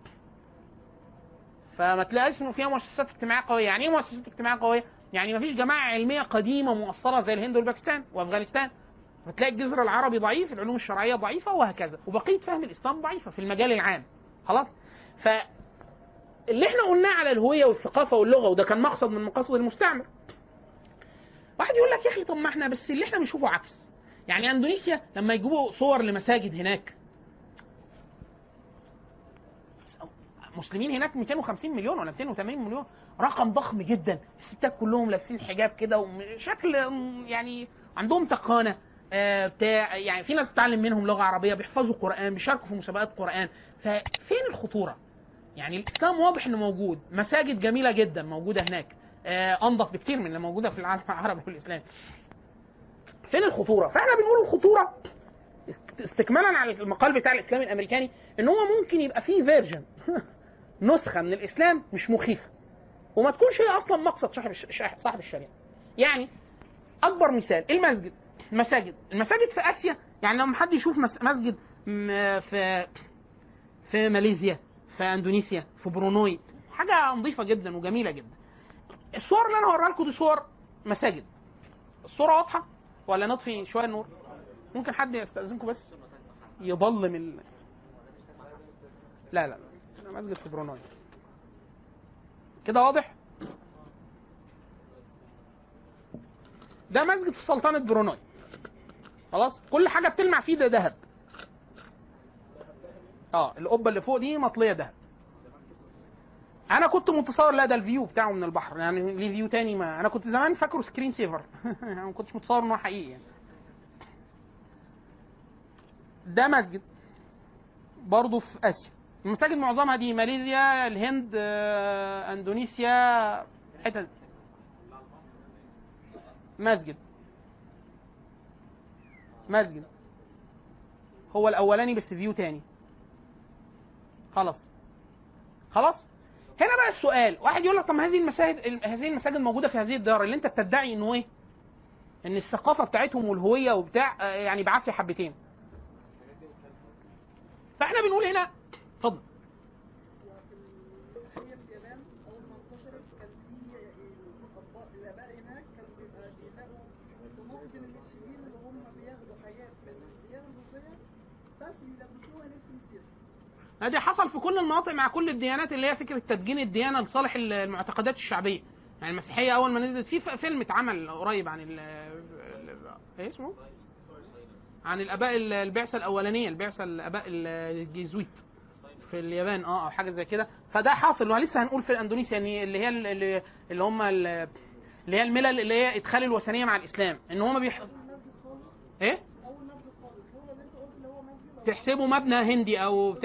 فما تلاقيش انه فيها مؤسسات اجتماعيه قويه يعني ايه مؤسسات اجتماعيه قويه يعني ما فيش جماعه علميه قديمه مؤثره زي الهند والباكستان وافغانستان فتلاقي الجذر العربي ضعيف العلوم الشرعيه ضعيفه وهكذا وبقيه فهم الاسلام ضعيفه في المجال العام خلاص ف اللي احنا قلناه على الهويه والثقافه واللغه وده كان مقصد من مقاصد المستعمر واحد يقول لك يا اخي طب ما احنا بس اللي احنا بنشوفه عكس يعني اندونيسيا لما يجيبوا صور لمساجد هناك مسلمين هناك 250 مليون ولا 280 مليون رقم ضخم جدا الستات كلهم لابسين حجاب كده وشكل يعني عندهم تقانه آه، بتاع يعني في ناس بتتعلم منهم لغه عربيه بيحفظوا قران بيشاركوا في مسابقات قران ففين الخطوره؟ يعني الاسلام واضح انه موجود مساجد جميله جدا موجوده هناك آه، انظف بكتير من اللي موجوده في العالم العربي والاسلامي فين الخطوره فاحنا بنقول الخطوره استكمالا على المقال بتاع الاسلامي الامريكاني ان هو ممكن يبقى فيه فيرجن نسخه من الاسلام مش مخيفه وما تكونش هي اصلا مقصد صاحب الش- صاحب الشريعه يعني اكبر مثال المسجد المساجد المساجد في اسيا يعني لما حد يشوف مس- مسجد م- في في ماليزيا في اندونيسيا في برونوي حاجه نظيفه جدا وجميله جدا الصور اللي انا هوريها لكم دي صور مساجد الصوره واضحه ولا نطفي شويه النور ممكن حد يستاذنكم بس يضلم ال... لا لا انا مسجد في برونوي كده واضح ده مسجد في سلطنه برونوي خلاص كل حاجه بتلمع فيه ده ذهب اه القبه اللي فوق دي مطليه ذهب انا كنت متصور لا ده الفيو بتاعه من البحر يعني ليه فيو تاني ما انا كنت زمان فاكره سكرين سيفر انا ما كنتش متصور ان هو حقيقي يعني. ده مسجد برضه في اسيا المساجد معظمها دي ماليزيا الهند آه، اندونيسيا حتت مسجد مسجد هو الاولاني بس فيو تاني خلاص خلاص هنا بقى السؤال واحد يقول لك طب ما هذه المساجد هذه المساجد موجوده في هذه الدار اللي انت بتدعي انه ايه ان الثقافه بتاعتهم والهويه وبتاع آه، يعني بعافيه حبتين فاحنا بنقول هنا اتفضل هي اليابان اول ما انتشرت كان في الأطباء الاباء هناك كانوا بيبقى بيلاقوا طموح من المسلمين اللي هم بياخدوا حاجات من بياخدوا فيها بس بيلبسوها لبس مسيحي هذا حصل في كل المناطق مع كل الديانات اللي هي فكره تدجين الديانه لصالح المعتقدات الشعبيه يعني المسيحيه اول ما نزلت في ف- فيلم اتعمل قريب عن ال ال- ايه اسمه عن الاباء ال- البعثه الاولانيه البعثه الاباء الجيزويت في اليابان اه او حاجه زي كده فده حاصل ولسه هنقول في اندونيسيا ان اللي هي ال- اللي, اللي هم ال- اللي هي الملل اللي هي ادخال الوثنيه مع الاسلام ان هم بيح... اول مسجد خالص ايه اول مسجد خالص هو اللي انت قلت اللي هو مسجد تحسبه مبنى هندي او بتاع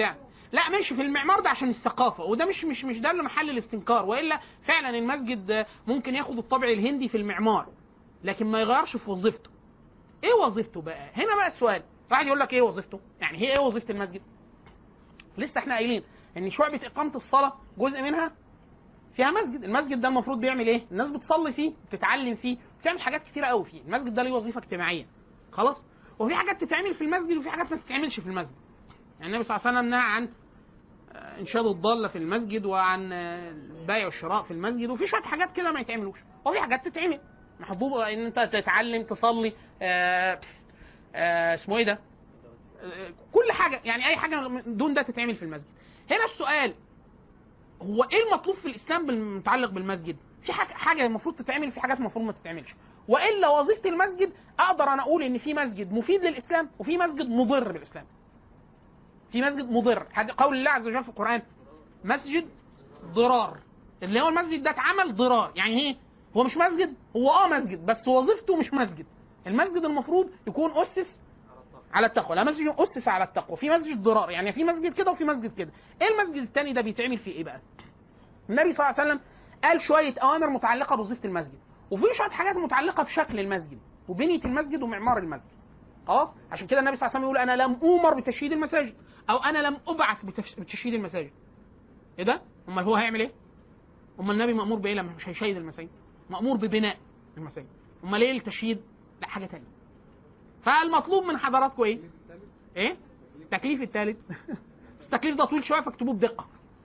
لا ماشي في المعمار ده عشان الثقافه وده مش مش مش ده اللي محل الاستنكار والا فعلا المسجد آه، ممكن ياخد الطابع الهندي في المعمار لكن ما يغيرش في وظيفته ايه وظيفته بقى هنا بقى السؤال واحد يقول لك ايه وظيفته يعني هي ايه وظيفه المسجد لسه احنا قايلين ان شعبه اقامه الصلاه جزء منها فيها مسجد المسجد ده المفروض بيعمل ايه الناس بتصلي فيه بتتعلم فيه بتعمل حاجات كتيره قوي فيه المسجد ده ليه وظيفه اجتماعيه خلاص وفي حاجات تتعمل في المسجد وفي حاجات ما تتعملش في المسجد يعني النبي صلى الله عليه وسلم نهى عن آه، انشاد الضاله في المسجد وعن آه، البيع والشراء في المسجد وفي شويه حاجات كده ما يتعملوش وفي حاجات تتعمل محبوب ان انت تتعلم تصلي آه، آه، اسمه ايه ده آه، كل حاجه يعني اي حاجه من دون ده تتعمل في المسجد هنا السؤال هو ايه المطلوب في الاسلام بالمتعلق بالمسجد في حاجه حاجه المفروض تتعمل في حاجات المفروض ما تتعملش والا وظيفه المسجد اقدر انا اقول ان في مسجد مفيد للاسلام وفي مسجد مضر بالاسلام في مسجد مضر حد- قول الله عز وجل في القران مسجد ضرار اللي هو المسجد ده اتعمل ضرار يعني ايه هو مش مسجد هو اه مسجد بس وظيفته مش مسجد المسجد المفروض يكون اسس على التقوى لا مسجد اسس على التقوى في مسجد ضرار يعني في مسجد كده وفي مسجد كده ايه المسجد التاني ده بيتعمل فيه ايه بقى النبي صلى الله عليه وسلم قال شويه اوامر متعلقه بوظيفه المسجد وفي شويه حاجات متعلقه بشكل المسجد وبنيه المسجد ومعمار المسجد خلاص عشان كده النبي صلى الله عليه وسلم يقول انا لم اومر بتشييد المساجد او انا لم ابعث بتف- بتشييد المساجد ايه ده امال هو هيعمل ايه امال النبي مامور بايه لما مش هيشيد المساجد مامور ببناء المساجد امال ايه التشييد لا حاجه تانية فالمطلوب من حضراتكم ايه ايه التكليف الثالث بس التكليف ده طويل شويه فاكتبوه بدقه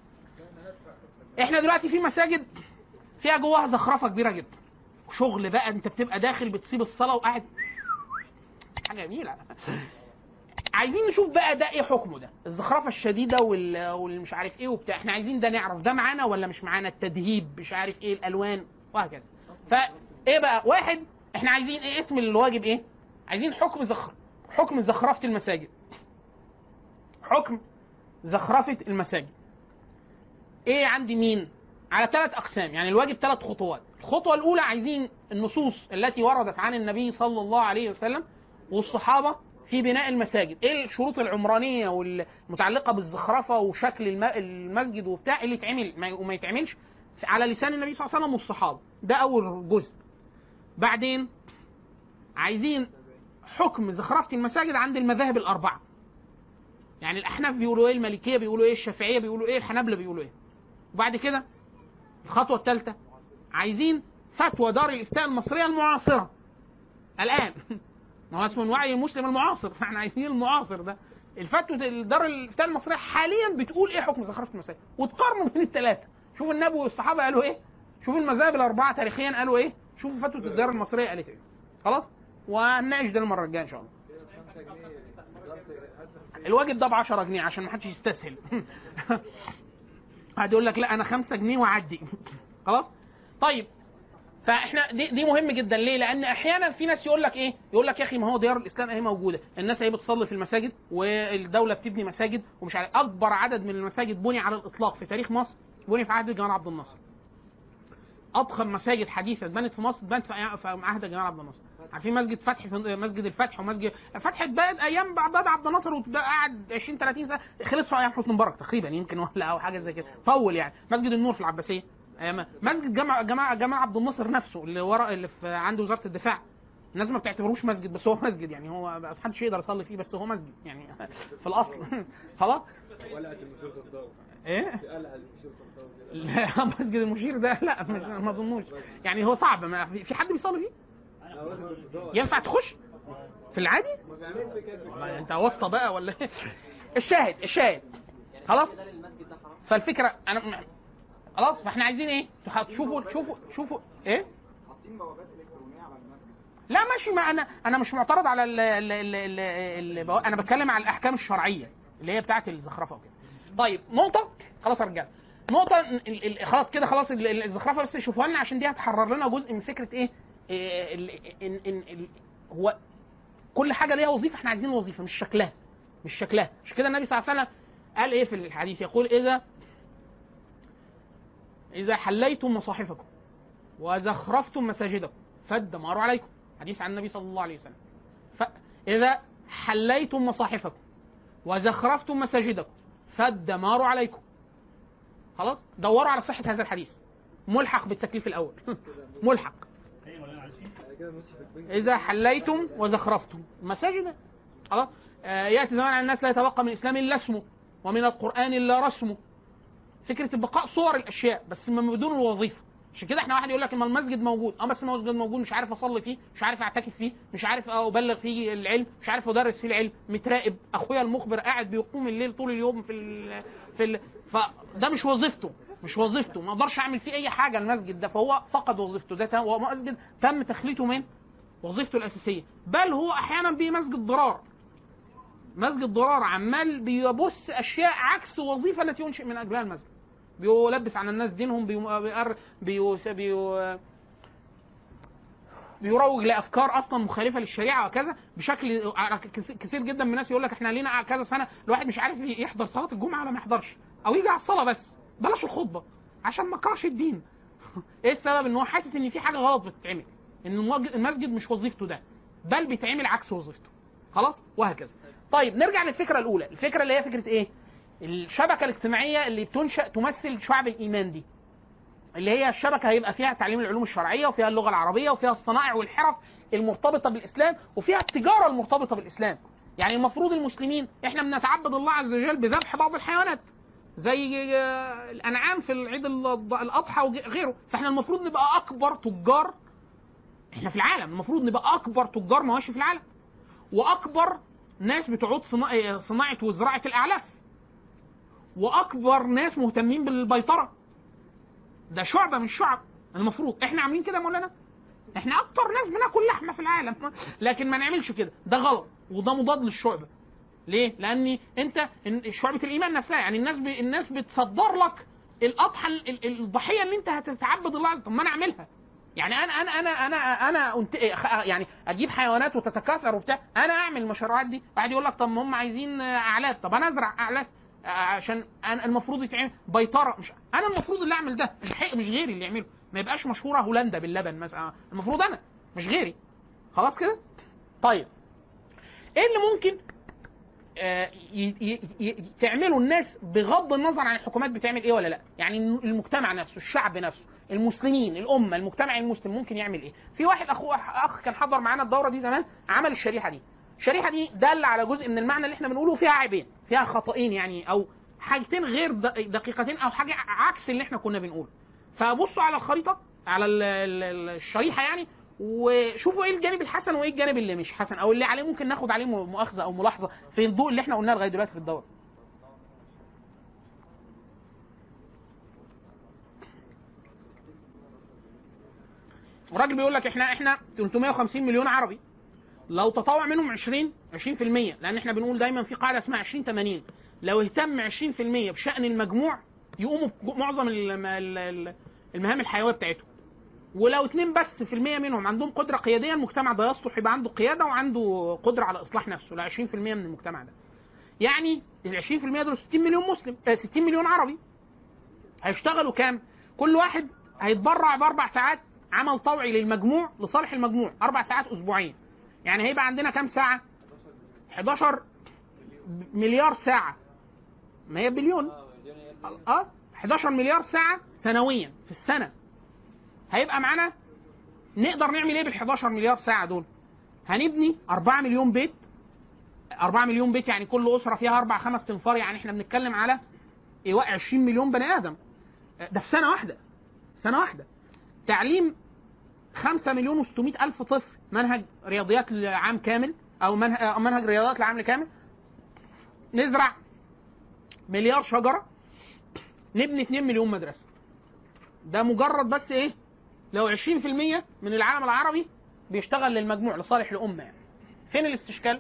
احنا دلوقتي في مساجد فيها جواها زخرفه كبيره جدا شغل بقى انت بتبقى داخل بتسيب الصلاه وقاعد حاجه جميله عايزين نشوف بقى ده ايه حكمه ده الزخرفه الشديده وال... والمش عارف ايه وبتاع احنا عايزين ده نعرف ده معانا ولا مش معانا التدهيب مش عارف ايه الالوان وهكذا فايه بقى واحد احنا عايزين ايه اسم الواجب ايه عايزين حكم زخر حكم زخرفه المساجد حكم زخرفه المساجد ايه عندي مين على ثلاث اقسام يعني الواجب ثلاث خطوات الخطوه الاولى عايزين النصوص التي وردت عن النبي صلى الله عليه وسلم والصحابه في بناء المساجد ايه الشروط العمرانيه والمتعلقه بالزخرفه وشكل الم- المسجد وبتاع اللي يتعمل ما- وما يتعملش على لسان النبي صلى الله عليه وسلم والصحابه ده اول جزء بعدين عايزين حكم زخرفه المساجد عند المذاهب الاربعه يعني الاحناف بيقولوا ايه المالكيه بيقولوا ايه الشافعيه بيقولوا ايه الحنابله بيقولوا ايه وبعد كده الخطوه الثالثه عايزين فتوى دار الافتاء المصريه المعاصره الان ما هو اسمه الوعي المسلم المعاصر فاحنا عايزين المعاصر ده الفتوى دار الافتاء المصريه حاليا بتقول ايه حكم زخرفه المساجد وتقارنوا بين الثلاثه شوف النبي والصحابه قالوا ايه شوف المذاهب الاربعه تاريخيا قالوا ايه شوفوا فتوى الدار المصريه قالت ايه خلاص وهنناقش ده المره الجايه ان شاء الله الواجب ده ب 10 جنيه عشان ما حدش يستسهل قاعد يقول لك لا انا 5 جنيه واعدي خلاص طيب فاحنا دي, دي مهم جدا ليه؟ لان احيانا في ناس يقول لك ايه؟ يقول لك يا اخي ما هو ديار الاسلام اهي موجوده، الناس اهي بتصلي في المساجد والدوله بتبني مساجد ومش عارف اكبر عدد من المساجد بني على الاطلاق في تاريخ مصر بني في عهد جمال عبد الناصر. اضخم مساجد حديثه اتبنت في مصر اتبنت في أيام- في عهد جمال عبد الناصر. عارفين مسجد فتح في مسجد الفتح ومسجد فتح اتبنت ايام بعد عبد الناصر وده قعد 20 30 سنه خلص في ايام حسني مبارك تقريبا يمكن ولا او حاجه زي كده طول يعني مسجد النور في العباسيه أيام- مسجد جامع جماعه جمال عبد الناصر نفسه اللي ورا اللي في عند وزاره الدفاع الناس ما بتعتبروش مسجد بس هو مسجد يعني هو ما حدش يقدر يصلي فيه بس هو مسجد يعني في الاصل خلاص ولعت المشير صدام ايه قلع المشير صدام لا مسجد المشير ده لا مش- ما اظنوش يعني هو صعب ما في في حد بيصلي فيه ينفع تخش في العادي ما انت واسطه بقى ولا ايه الشاهد الشاهد خلاص ده للمسجد ده حرام فالفكره انا م- خلاص فاحنا عايزين ايه تشوفوا تشوفوا شوفوا ايه حاطين بوابات الكترونيه على المسجد لا ماشي ما انا انا مش معترض على ال ال ال ال ال انا بتكلم على الاحكام الشرعيه اللي هي بتاعه الزخرفه وكده طيب نقطه خلاص يا رجاله نقطه ال- ال- خلاص كده خلاص ال- ال- الزخرفه بس شوفوها لنا عشان دي هتحرر لنا جزء من فكره ايه إيه ال- ان ان ال- هو كل حاجه ليها وظيفه احنا عايزين وظيفه مش شكلها مش شكلها مش كده النبي صلى الله عليه وسلم قال ايه في الحديث يقول اذا اذا حليتم مصاحفكم وزخرفتم مساجدكم فالدمار عليكم حديث عن النبي صلى الله عليه وسلم فإذا حليتم مصاحفكم وزخرفتم مساجدكم فالدمار عليكم خلاص دوروا على صحه هذا الحديث ملحق بالتكليف الاول ملحق يعني كده مصحف البنك اذا حليتم وزخرفتم مساجد خلاص آه، ياتي زمان على الناس لا يتبقى من الاسلام الا اسمه ومن القران الا رسمه فكره بقاء صور الاشياء بس من بدون الوظيفه عشان كده احنا واحد يقول لك اما المسجد موجود اه بس المسجد موجود مش عارف اصلي فيه مش عارف اعتكف فيه مش عارف ابلغ فيه العلم مش عارف ادرس فيه العلم متراقب اخويا المخبر قاعد بيقوم الليل طول اليوم في ال في ال فده مش وظيفته مش وظيفته ما اقدرش اعمل فيه اي حاجه المسجد ده فهو فقد وظيفته ده هو مسجد تم تخليته من وظيفته الاساسيه بل هو احيانا بيه مسجد ضرار مسجد ضرار عمال بيبث اشياء عكس الوظيفه التي ينشئ من اجلها المسجد بيلبس على الناس دينهم بيو... بيقر... بيو... بيو... بيروج لافكار اصلا مخالفه للشريعه وكذا بشكل كثير جدا من الناس يقول لك احنا لينا كذا سنه الواحد مش عارف يحضر صلاه الجمعه ولا ما يحضرش او يجي على الصلاه بس بلاش الخطبه عشان ما كرهش الدين ايه السبب ان هو حاسس ان في حاجه غلط بتتعمل ان المج- المسجد مش وظيفته ده بل بيتعمل عكس وظيفته خلاص وهكذا طيب نرجع للفكره الاولى الفكره اللي هي فكره ايه الشبكه الاجتماعيه اللي بتنشا تمثل شعب الايمان دي اللي هي الشبكه هيبقى فيها تعليم العلوم الشرعيه وفيها اللغه العربيه وفيها الصنائع والحرف المرتبطه بالاسلام وفيها التجاره المرتبطه بالاسلام يعني المفروض المسلمين احنا بنتعبد الله عز وجل بذبح بعض الحيوانات زي آه، الانعام في العيد الض- الاضحى وغيره فاحنا المفروض نبقى اكبر تجار احنا في العالم المفروض نبقى اكبر تجار مواشي في العالم واكبر ناس بتعود صنا- صناعه وزراعه الاعلاف واكبر ناس مهتمين بالبيطره ده شعبه من الشعب المفروض احنا عاملين كده يا مولانا احنا اكتر ناس بناكل لحمه في العالم لكن ما نعملش كده ده غلط وده مضاد للشعبه ليه لان انت إن- شعبه الايمان نفسها يعني الناس ب... الناس بتصدر لك الاضحى ال- ال- الضحيه اللي انت هتتعبد الله عز- طب ما انا اعملها يعني انا انا انا انا انا أنت... يعني اجيب حيوانات وتتكاثر وبتاع انا اعمل المشروعات دي واحد يقول لك طب ما هم عايزين اعلاف طب انا ازرع اعلاف آه، عشان انا المفروض يتعمل بيطره مش انا المفروض اللي اعمل ده مش حق مش غيري اللي يعمله ما يبقاش مشهوره هولندا باللبن مثلا المفروض انا مش غيري خلاص كده طيب ايه اللي ممكن آه، ي- ي- ي- تعمله الناس بغض النظر عن الحكومات بتعمل ايه ولا لا يعني المجتمع نفسه الشعب نفسه المسلمين الامه المجتمع المسلم ممكن يعمل ايه في واحد اخو اخ كان حضر معانا الدوره دي زمان عمل الشريحه دي الشريحه دي دل على جزء من المعنى اللي احنا بنقوله فيها عيبين فيها خطأين يعني او حاجتين غير د- دقيقتين او حاجه عكس اللي احنا كنا بنقوله فبصوا على الخريطه على ال- ال- ال- الشريحه يعني وشوفوا ايه الجانب الحسن وايه الجانب اللي مش حسن او اللي عليه ممكن ناخد عليه مؤاخذه او ملاحظه في الضوء اللي احنا قلناه لغايه دلوقتي في الدوره الراجل بيقول لك احنا احنا 350 مليون عربي لو تطوع منهم 20 20% لان احنا بنقول دايما في قاعده اسمها 20 80 لو اهتم 20% بشان المجموع يقوموا بمعظم الم- ال- ال- المهام الحيويه بتاعتهم ولو اتنين بس في المية منهم عندهم قدرة قيادية المجتمع ده يصلح يبقى عنده قيادة وعنده قدرة على إصلاح نفسه ل 20% من المجتمع ده. يعني ال 20% دول 60 مليون مسلم آه 60 مليون عربي. هيشتغلوا كام؟ كل واحد هيتبرع بأربع ساعات عمل طوعي للمجموع لصالح المجموع أربع ساعات أسبوعيا. يعني هيبقى عندنا كام ساعة؟ 11 مليار ساعة. ما هي بليون. اه 11 مليار ساعة سنويا في السنة. هيبقى معانا نقدر نعمل ايه بال 11 مليار ساعه دول؟ هنبني 4 مليون بيت 4 مليون بيت يعني كل اسره فيها اربع خمس تنفار يعني احنا بنتكلم على ايواء 20 مليون بني ادم ده في سنه واحده سنه واحده تعليم 5 مليون و600 الف طفل منهج رياضيات لعام كامل او منهج, أو منهج رياضيات لعام كامل نزرع مليار شجره نبني 2 مليون مدرسه ده مجرد بس ايه لو 20% من العالم العربي بيشتغل للمجموع لصالح الامه يعني فين الاستشكال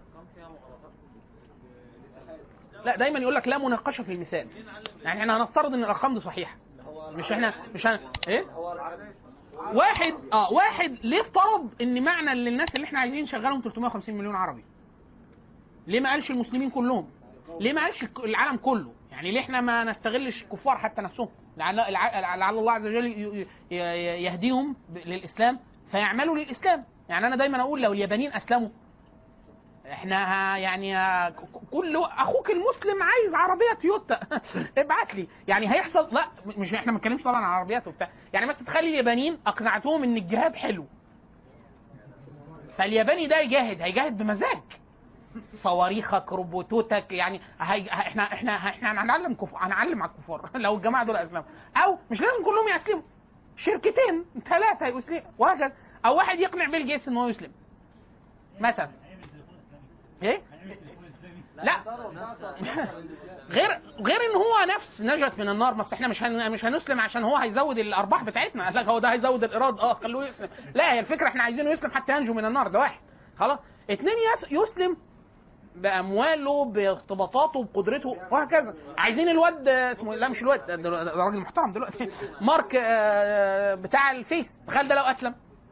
لا دايما يقول لك لا مناقشه في المثال يعني احنا هنفترض ان الارقام دي صحيحه مش احنا مش هن... ايه واحد اه واحد ليه افترض ان معنى للناس اللي احنا عايزين نشغلهم 350 مليون عربي ليه ما قالش المسلمين كلهم ليه ما قالش الك- العالم كله يعني ليه احنا ما نستغلش الكفار حتى نفسهم لعل لعل لعل الله عز وجل ي- ي- ي- يهديهم ب- للاسلام فيعملوا للاسلام يعني انا دايما اقول لو اليابانيين اسلموا احنا ه- يعني ه- ك- قول له اخوك المسلم عايز عربيه تويوتا ابعت لي يعني هيحصل لا مش احنا ما بنتكلمش طبعا عن عربيات وبتاع يعني مثلا تخلي اليابانيين اقنعتهم ان الجهاد حلو فالياباني ده يجاهد هيجاهد بمزاج صواريخك روبوتاتك يعني هي... احنا احنا احنا هنعلم كفار هنعلم على الكفار لو الجماعه دول اسلموا او مش لازم كلهم يسلموا شركتين ثلاثه يسلموا وهكذا او واحد يقنع بيل جيتس ان هو يسلم مثلا ايه لا غير غير ان هو نفس نجت من النار بس احنا مش هن... مش هنسلم عشان هو هيزود الارباح بتاعتنا قال لك هو ده هيزود الايراد اه خلوه يسلم لا هي الفكره احنا عايزينه يسلم حتى ينجو من النار ده واحد خلاص اتنين يس... يسلم بامواله بارتباطاته بقدرته وهكذا عايزين الواد اسمه لا مش الواد ده, ده راجل محترم دلوقتي مارك آه، بتاع الفيس تخيل ده لو اسلم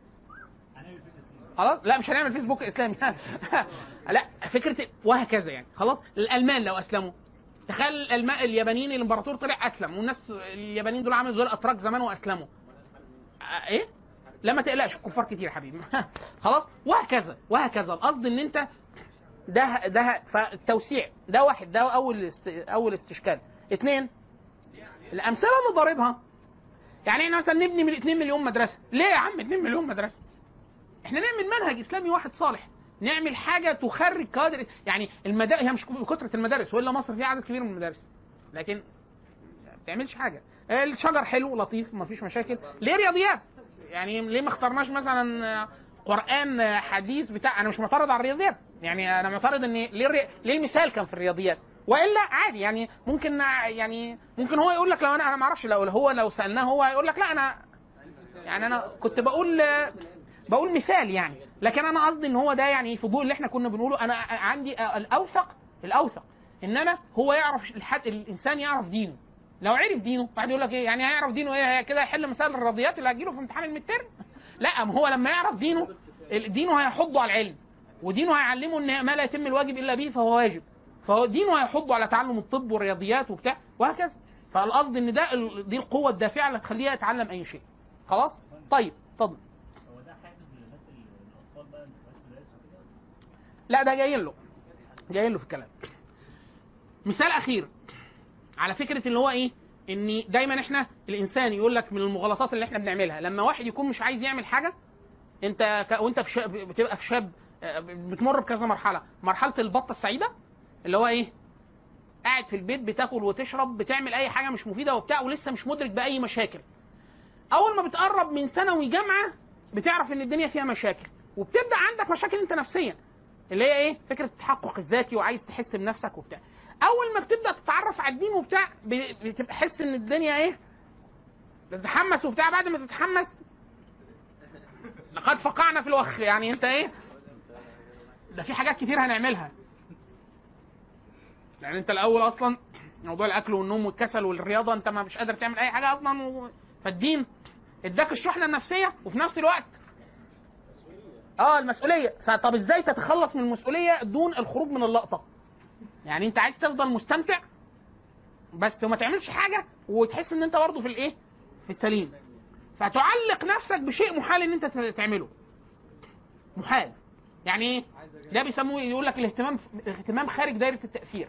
خلاص لا مش هنعمل فيسبوك اسلامي لا فكره وهكذا يعني خلاص الالمان لو اسلموا تخيل الالمان اليابانيين الامبراطور طلع اسلم والناس اليابانيين دول عملوا زي الاتراك زمان واسلموا آه، ايه لا ما تقلقش كفار كتير يا حبيبي خلاص وهكذا وهكذا القصد ان انت ده ده فالتوسيع ده واحد ده اول است... اول استشكال اثنين الامثله اللي ضاربها يعني احنا مثلا نبني من 2 مليون مدرسه ليه يا عم 2 مليون مدرسه احنا نعمل منهج اسلامي واحد صالح نعمل حاجه تخرج كادر يعني المدارس هي مش كثره المدارس والا مصر فيها عدد كبير من المدارس لكن ما بتعملش حاجه الشجر حلو لطيف ما فيش مشاكل ليه رياضيات يعني ليه ما اخترناش مثلا قران حديث بتاع انا مش معترض على الرياضيات يعني انا معترض ان ليه الري... ليه المثال كان في الرياضيات والا عادي يعني ممكن يعني ممكن هو يقول لك لو انا انا ما اعرفش لو هو لو سالناه هو هيقول لك لا انا يعني انا كنت بقول بقول مثال يعني لكن انا قصدي ان هو ده يعني فضول اللي احنا كنا بنقوله انا عندي الاوثق الاوثق ان انا هو يعرف الحد الانسان يعرف دينه لو عرف دينه واحد يقول لك ايه يعني هيعرف دينه ايه كده هيحل مسائل الرياضيات اللي هتجيله في امتحان المترم لا ما هو لما يعرف دينه دينه هيحضه على العلم ودينه هيعلمه ان ما لا يتم الواجب الا به فهو واجب فهو دينه هيحضه على تعلم الطب والرياضيات وبتاع وهكذا فالقصد ان ده ال- دي القوه الدافعه اللي تخليه يتعلم اي شيء خلاص طيب اتفضل هو ده حافز للناس اللي الاطفال بقى اللي في مدارس وكده لا ده جاي له جاي له في الكلام مثال اخير على فكره اللي هو ايه ان دايما احنا الانسان يقول لك من المغالطات اللي احنا بنعملها لما واحد يكون مش عايز يعمل حاجه انت ك... وانت في شاب بتبقى في شاب آه، بتمر بكذا مرحله مرحله البطه السعيده اللي هو ايه قاعد في البيت بتاكل وتشرب بتعمل اي حاجه مش مفيده وبتاع ولسه مش مدرك باي مشاكل اول ما بتقرب من ثانوي جامعه بتعرف ان الدنيا فيها مشاكل وبتبدا عندك مشاكل انت نفسيا اللي هي ايه فكره التحقق الذاتي وعايز تحس بنفسك وبتاع اول ما بتبدا تتعرف على الدين وبتاع ب- بتبقى حس ان الدنيا ايه تتحمس وبتاع بعد ما تتحمس لقد فقعنا في الوخ يعني انت ايه ده في حاجات كتير هنعملها يعني انت الاول اصلا موضوع الاكل والنوم والكسل والرياضه انت ما مش قادر تعمل اي حاجه اصلا و... فالدين اداك الشحنه النفسيه وفي نفس الوقت اه المسؤوليه فطب ازاي تتخلص من المسؤوليه دون الخروج من اللقطه يعني انت عايز تفضل مستمتع بس وما تعملش حاجه وتحس ان انت برضه في الايه في السليم فتعلق نفسك بشيء محال ان انت تعمله محال يعني ايه ده بيسموه يقول لك الاهتمام الاهتمام خارج دايره التاثير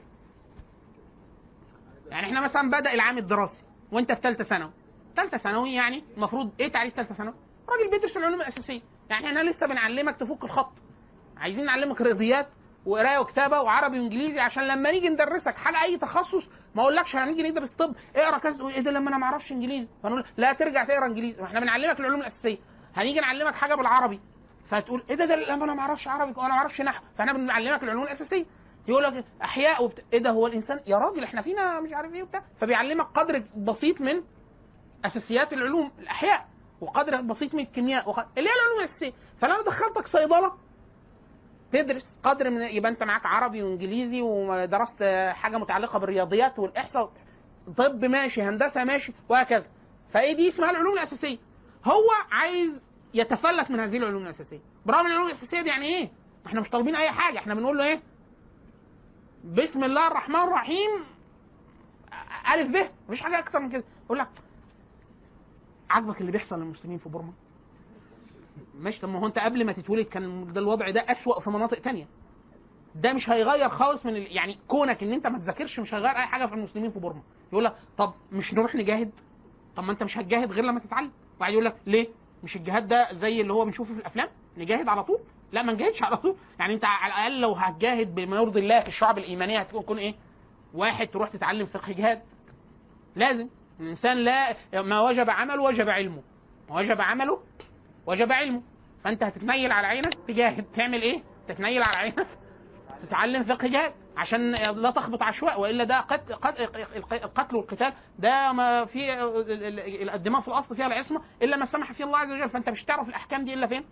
يعني احنا مثلا بدا العام الدراسي وانت في ثالثه ثانوي ثالثه ثانوي يعني المفروض ايه تعريف ثالثه ثانوي راجل بيدرس العلوم الاساسيه يعني احنا لسه بنعلمك تفك الخط عايزين نعلمك رياضيات وقرايه وكتابه وعربي وانجليزي عشان لما نيجي ندرسك حاجه اي تخصص ما اقولكش هنيجي ندرس طب اقرا كذا تقول ايه ده لما انا ما اعرفش انجليزي فنقول لا ترجع تقرا انجليزي ما احنا بنعلمك العلوم الاساسيه هنيجي نعلمك حاجه بالعربي فتقول ايه ده ده لما انا ما اعرفش عربي وانا ما اعرفش نحو فاحنا بنعلمك العلوم الاساسيه يقول لك احياء وبت... ايه ده هو الانسان يا راجل احنا فينا مش عارف ايه وبتاع فبيعلمك قدر بسيط من اساسيات العلوم الاحياء وقدر بسيط من الكيمياء وق... اللي هي العلوم الاساسيه فلو دخلتك صيدله تدرس قدر من يبقى انت معاك عربي وانجليزي ودرست حاجه متعلقه بالرياضيات والاحصاء طب ماشي هندسه ماشي وهكذا فايه دي اسمها العلوم الاساسيه هو عايز يتفلت من هذه العلوم الاساسيه برغم العلوم الاساسيه دي يعني ايه احنا مش طالبين اي حاجه احنا بنقول له ايه بسم الله الرحمن الرحيم الف ب مفيش حاجه اكتر من كده يقول لك عاجبك اللي بيحصل للمسلمين في بورما ماشي طب ما هو انت قبل ما تتولد كان ده الوضع ده اسوأ في مناطق تانية ده مش هيغير خالص من ال... يعني كونك ان انت ما تذاكرش مش هيغير اي حاجه في المسلمين في بورما يقول لك طب مش نروح نجاهد طب ما انت مش هتجاهد غير لما تتعلم وبعد يقول لك ليه مش الجهاد ده زي اللي هو بنشوفه في الافلام نجاهد على طول لا ما نجاهدش على طول يعني انت على الاقل لو هتجاهد بما يرضي الله في الشعب الايمانيه هتكون ايه واحد تروح تتعلم فقه جهاد لازم الانسان لا ما وجب عمله وجب علمه ما وجب عمله وجب علمه فانت هتتنيل على عينك تجاهد تعمل ايه تتنيل على عينك تتعلم فقه جهاد عشان لا تخبط عشواء والا ده قتل القتل والقتال ده ما في الدماء في الاصل فيها العصمه الا ما سمح فيه الله عز وجل فانت مش تعرف الاحكام دي الا فين؟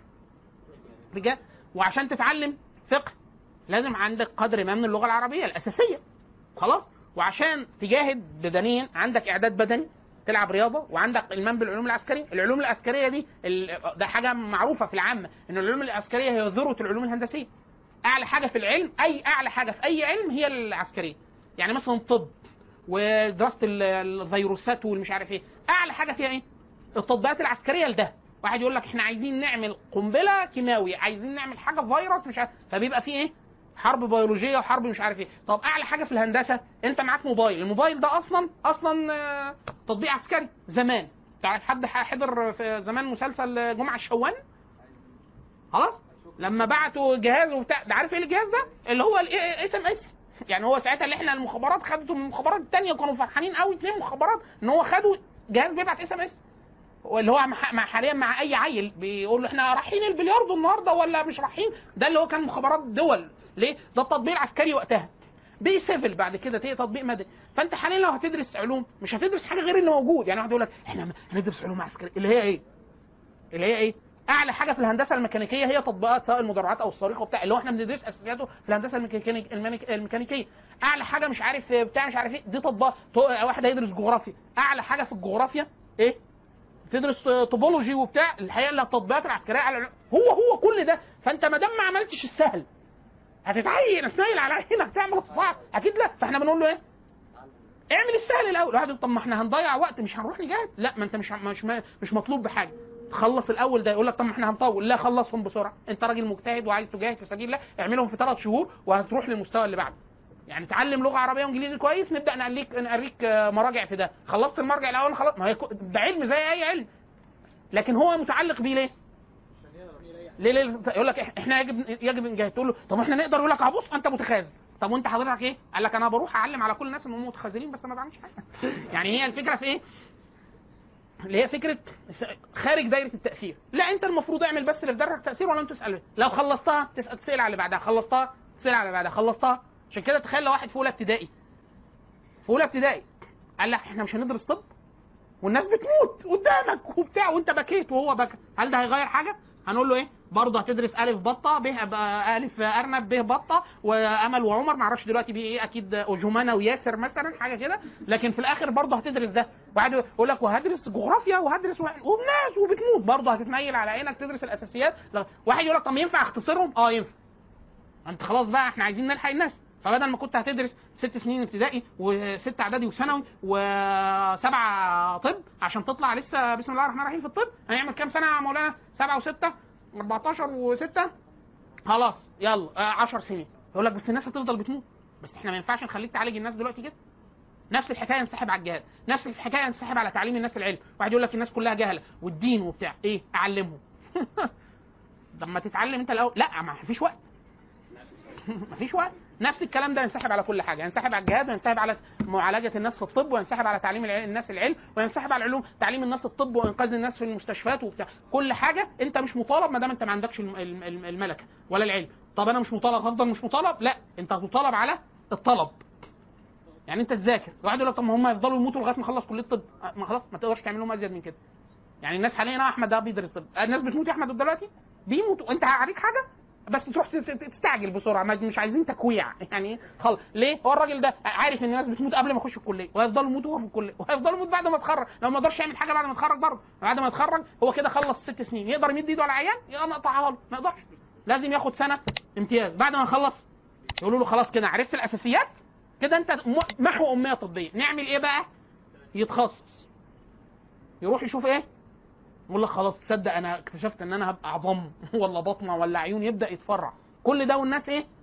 بجد وعشان تتعلم فقه لازم عندك قدر ما من اللغه العربيه الاساسيه خلاص وعشان تجاهد بدنيا عندك اعداد بدني تلعب رياضه وعندك المام بالعلوم العسكريه، العلوم العسكريه دي ال- ده حاجه معروفه في العامه ان العلوم العسكريه هي ذروه العلوم الهندسيه. اعلى حاجه في العلم اي اعلى حاجه في اي علم هي العسكريه. يعني مثلا طب ودراسه ال- الفيروسات والمش عارف ايه، اعلى حاجه فيها ايه؟ التطبيقات العسكريه لده. واحد يقول لك احنا عايزين نعمل قنبله كيماوي، عايزين نعمل حاجه فيروس مش عارف فبيبقى فيه ايه؟ حرب بيولوجيه وحرب مش عارف ايه طب اعلى حاجه في الهندسه انت معاك موبايل الموبايل ده اصلا اصلا آه، تطبيق عسكري زمان تعرف حد حضر في زمان مسلسل جمعه الشوان خلاص لما بعتوا جهاز وبتاع ده عارف ايه الجهاز ده اللي هو الاس ام اس يعني هو ساعتها اللي احنا المخابرات خدته من المخابرات الثانيه كانوا فرحانين قوي اثنين مخابرات ان هو خدوا جهاز بيبعت اس ام اس اللي هو مع مع- حاليا مع اي عيل بيقول له احنا رايحين البلياردو النهارده ولا مش رايحين ده اللي هو كان مخابرات دول ليه ده التطبيق العسكري وقتها بي سيفل بعد كده تيجي تطبيق مدني فانت حاليا لو هتدرس علوم مش هتدرس حاجه غير اللي موجود يعني واحد يقول لك احنا هندرس علوم عسكريه اللي هي ايه اللي هي ايه اعلى حاجه في الهندسه الميكانيكيه هي تطبيقات سواء المدرعات او الصواريخ وبتاع اللي هو احنا بندرس اساسياته في الهندسه الميكانيك- الميكانيك- الميكانيكيه اعلى حاجه مش عارف بتاع مش عارف ايه دي تطبيقات تو- واحد هيدرس جغرافيا اعلى حاجه في الجغرافيا ايه تدرس توبولوجي وبتاع الحقيقه اللي التطبيقات العسكريه على العلوم. هو هو كل ده فانت ما دام ما عملتش السهل هتتعين تنيل على عينك تعمل الصعب اكيد لا فاحنا بنقول له ايه اعمل السهل الاول واحد يقول طب ما احنا هنضيع وقت مش هنروح نجاهد لا ما انت مش مش مش مطلوب بحاجه خلص الاول ده يقول لك طب ما احنا هنطول لا خلصهم بسرعه انت راجل مجتهد وعايز تجاهد في سبيل الله اعملهم في ثلاث شهور وهتروح للمستوى اللي بعده يعني تعلم لغه عربيه وانجليزي كويس نبدا نقليك نوريك آه، مراجع في ده خلصت المرجع الاول خلاص ما هي كو- ده علم زي اي علم لكن هو متعلق بيه ليه؟ ليه ليه يقول لك إح- احنا يجب يجب نجاهد تقول له طب احنا نقدر يقول لك اه بص انت متخاذل طب وانت حضرتك ايه؟ قال لك انا بروح اعلم على كل الناس ان هم متخاذلين بس ما بعملش حاجه يعني هي الفكره في ايه؟ اللي هي فكره س- خارج دايره التاثير لا انت المفروض اعمل بس اللي في دايره التاثير ولا انت تسال لو خلصتها تسال تسال على اللي بعدها خلصتها تسال على اللي بعدها خلصتها عشان كده تخيل لو واحد في اولى ابتدائي في اولى ابتدائي قال لك احنا مش هندرس طب والناس بتموت قدامك وبتاع وانت بكيت وهو بكى هل ده هيغير حاجه هنقول له ايه برضه هتدرس الف بطه ب الف ارنب ب بطه وامل وعمر ما اعرفش دلوقتي بيه ايه اكيد جمانه وياسر مثلا حاجه كده لكن في الاخر برضه هتدرس ده واحد يقول لك وهدرس جغرافيا وهدرس و... وبناس وبتموت برضه هتتنيل على عينك تدرس الاساسيات لا. واحد يقول لك طب ينفع اختصرهم اه ينفع انت خلاص بقى احنا عايزين نلحق الناس فبدل ما كنت هتدرس ست سنين ابتدائي وست اعدادي وثانوي وسبعه طب عشان تطلع لسه بسم الله الرحمن الرحيم في الطب هنعمل كام سنه يا مولانا؟ سبعه وسته 14 وسته خلاص يلا 10 سنين يقول لك بس الناس هتفضل بتموت بس احنا ما ينفعش نخليك تعالج الناس دلوقتي كده نفس الحكايه انسحب على الجهاد نفس الحكايه انسحب على تعليم الناس العلم واحد يقول لك الناس كلها جهله والدين وبتاع ايه اعلمهم طب ما تتعلم انت الاول لا ما فيش وقت مفيش وقت نفس الكلام ده ينسحب على كل حاجه ينسحب على الجهاد وينسحب على معالجه الناس في الطب وينسحب على تعليم الع- الناس العلم وينسحب على العلوم تعليم الناس الطب وانقاذ الناس في المستشفيات وبتاع كل حاجه انت مش مطالب ما دام انت ما عندكش الم- الم- الم- الملكه ولا العلم طب انا مش مطالب هفضل مش مطالب لا انت هتطالب على الطلب يعني انت تذاكر واحد يقول لك طب ما هم يفضلوا يموتوا لغايه ما اخلص كليه الطب أه، ما خلاص ما تقدرش تعمل لهم ازيد من كده يعني الناس حاليا اه احمد ده بيدرس طب الناس بتموت يا احمد دلوقتي بيموتوا انت عليك حاجه بس تروح تت- تت- تستعجل بسرعه ما- مش عايزين تكويع يعني خلاص ليه هو الراجل ده عارف ان الناس بتموت قبل ما يخش الكليه وهيفضلوا يموتوا وهو في الكليه وهيفضلوا يموت بعد ما يتخرج لو ما قدرش يعمل حاجه بعد ما يتخرج برضه بعد ما يتخرج هو كده خلص ست سنين يقدر يمد ايده على عيان يبقى نقطعها له ما يقدرش لازم ياخد سنه امتياز بعد ما يخلص يقولوا له خلاص كده عرفت الاساسيات كده انت م- محو اميه طبيه نعمل ايه بقى يتخصص يروح يشوف ايه يقول لك خلاص تصدق انا اكتشفت ان انا هبقى عظام ولا بطنه ولا عيون يبدا يتفرع كل ده والناس ايه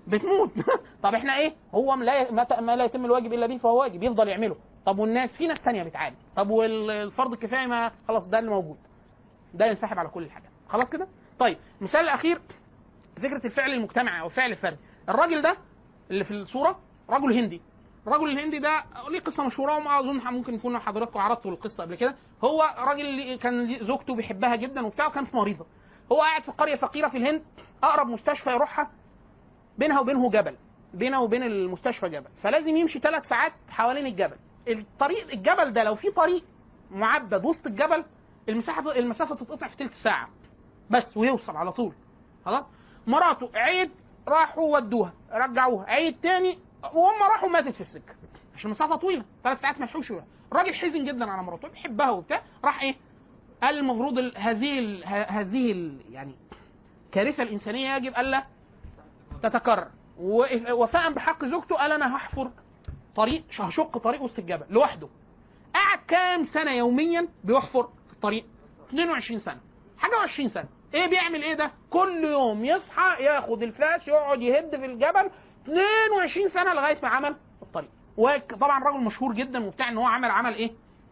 بتموت طب احنا ايه هو لا ما ت- ما لا يتم الواجب الا به فهو واجب يفضل يعمله طب والناس في ناس تانية بتعاني طب والفرض الكفايه ما خلاص ده اللي موجود ده ينسحب على كل الحاجات خلاص كده طيب المثال الاخير فكره الفعل المجتمعي او الفعل الفردي الراجل ده اللي في الصوره رجل هندي الرجل الهندي ده ليه قصه مشهوره وما اظن ممكن يكون حضراتكم عرضتوا القصه قبل كده هو راجل اللي كان ليه- زوجته بيحبها جدا وبتاع وكانت مريضه هو قاعد في قريه فقيره في الهند اقرب مستشفى يروحها بينها وبينه جبل بينه وبين المستشفى جبل فلازم يمشي ثلاث ساعات حوالين الجبل الطريق الجبل ده لو في طريق معبد وسط الجبل المساحه المسافه تتقطع في ثلث ساعه بس ويوصل على طول خلاص مراته عيد راحوا ودوها رجعوها عيد تاني وهم راحوا ماتت في السكه عشان المسافه طويله ثلاث ساعات ما يلحقوش يروحوا. الراجل حزن جدا على مراته بيحبها وبتاع راح ايه قال المفروض ال- هذه ال- ه- هذه ال- يعني كارثه الانسانيه يجب الا تتكرر و- وفاء بحق زوجته قال انا هحفر طريق هشق طريق وسط الجبل لوحده قعد كام سنه يوميا بيحفر في الطريق 22 سنه حاجه و20 سنه ايه بيعمل ايه ده كل يوم يصحى ياخد الفلاش يقعد يهد في الجبل 22 سنه لغايه ما عمل الطريق وطبعا راجل مشهور جدا وبتاع ان هو عمل عمل ايه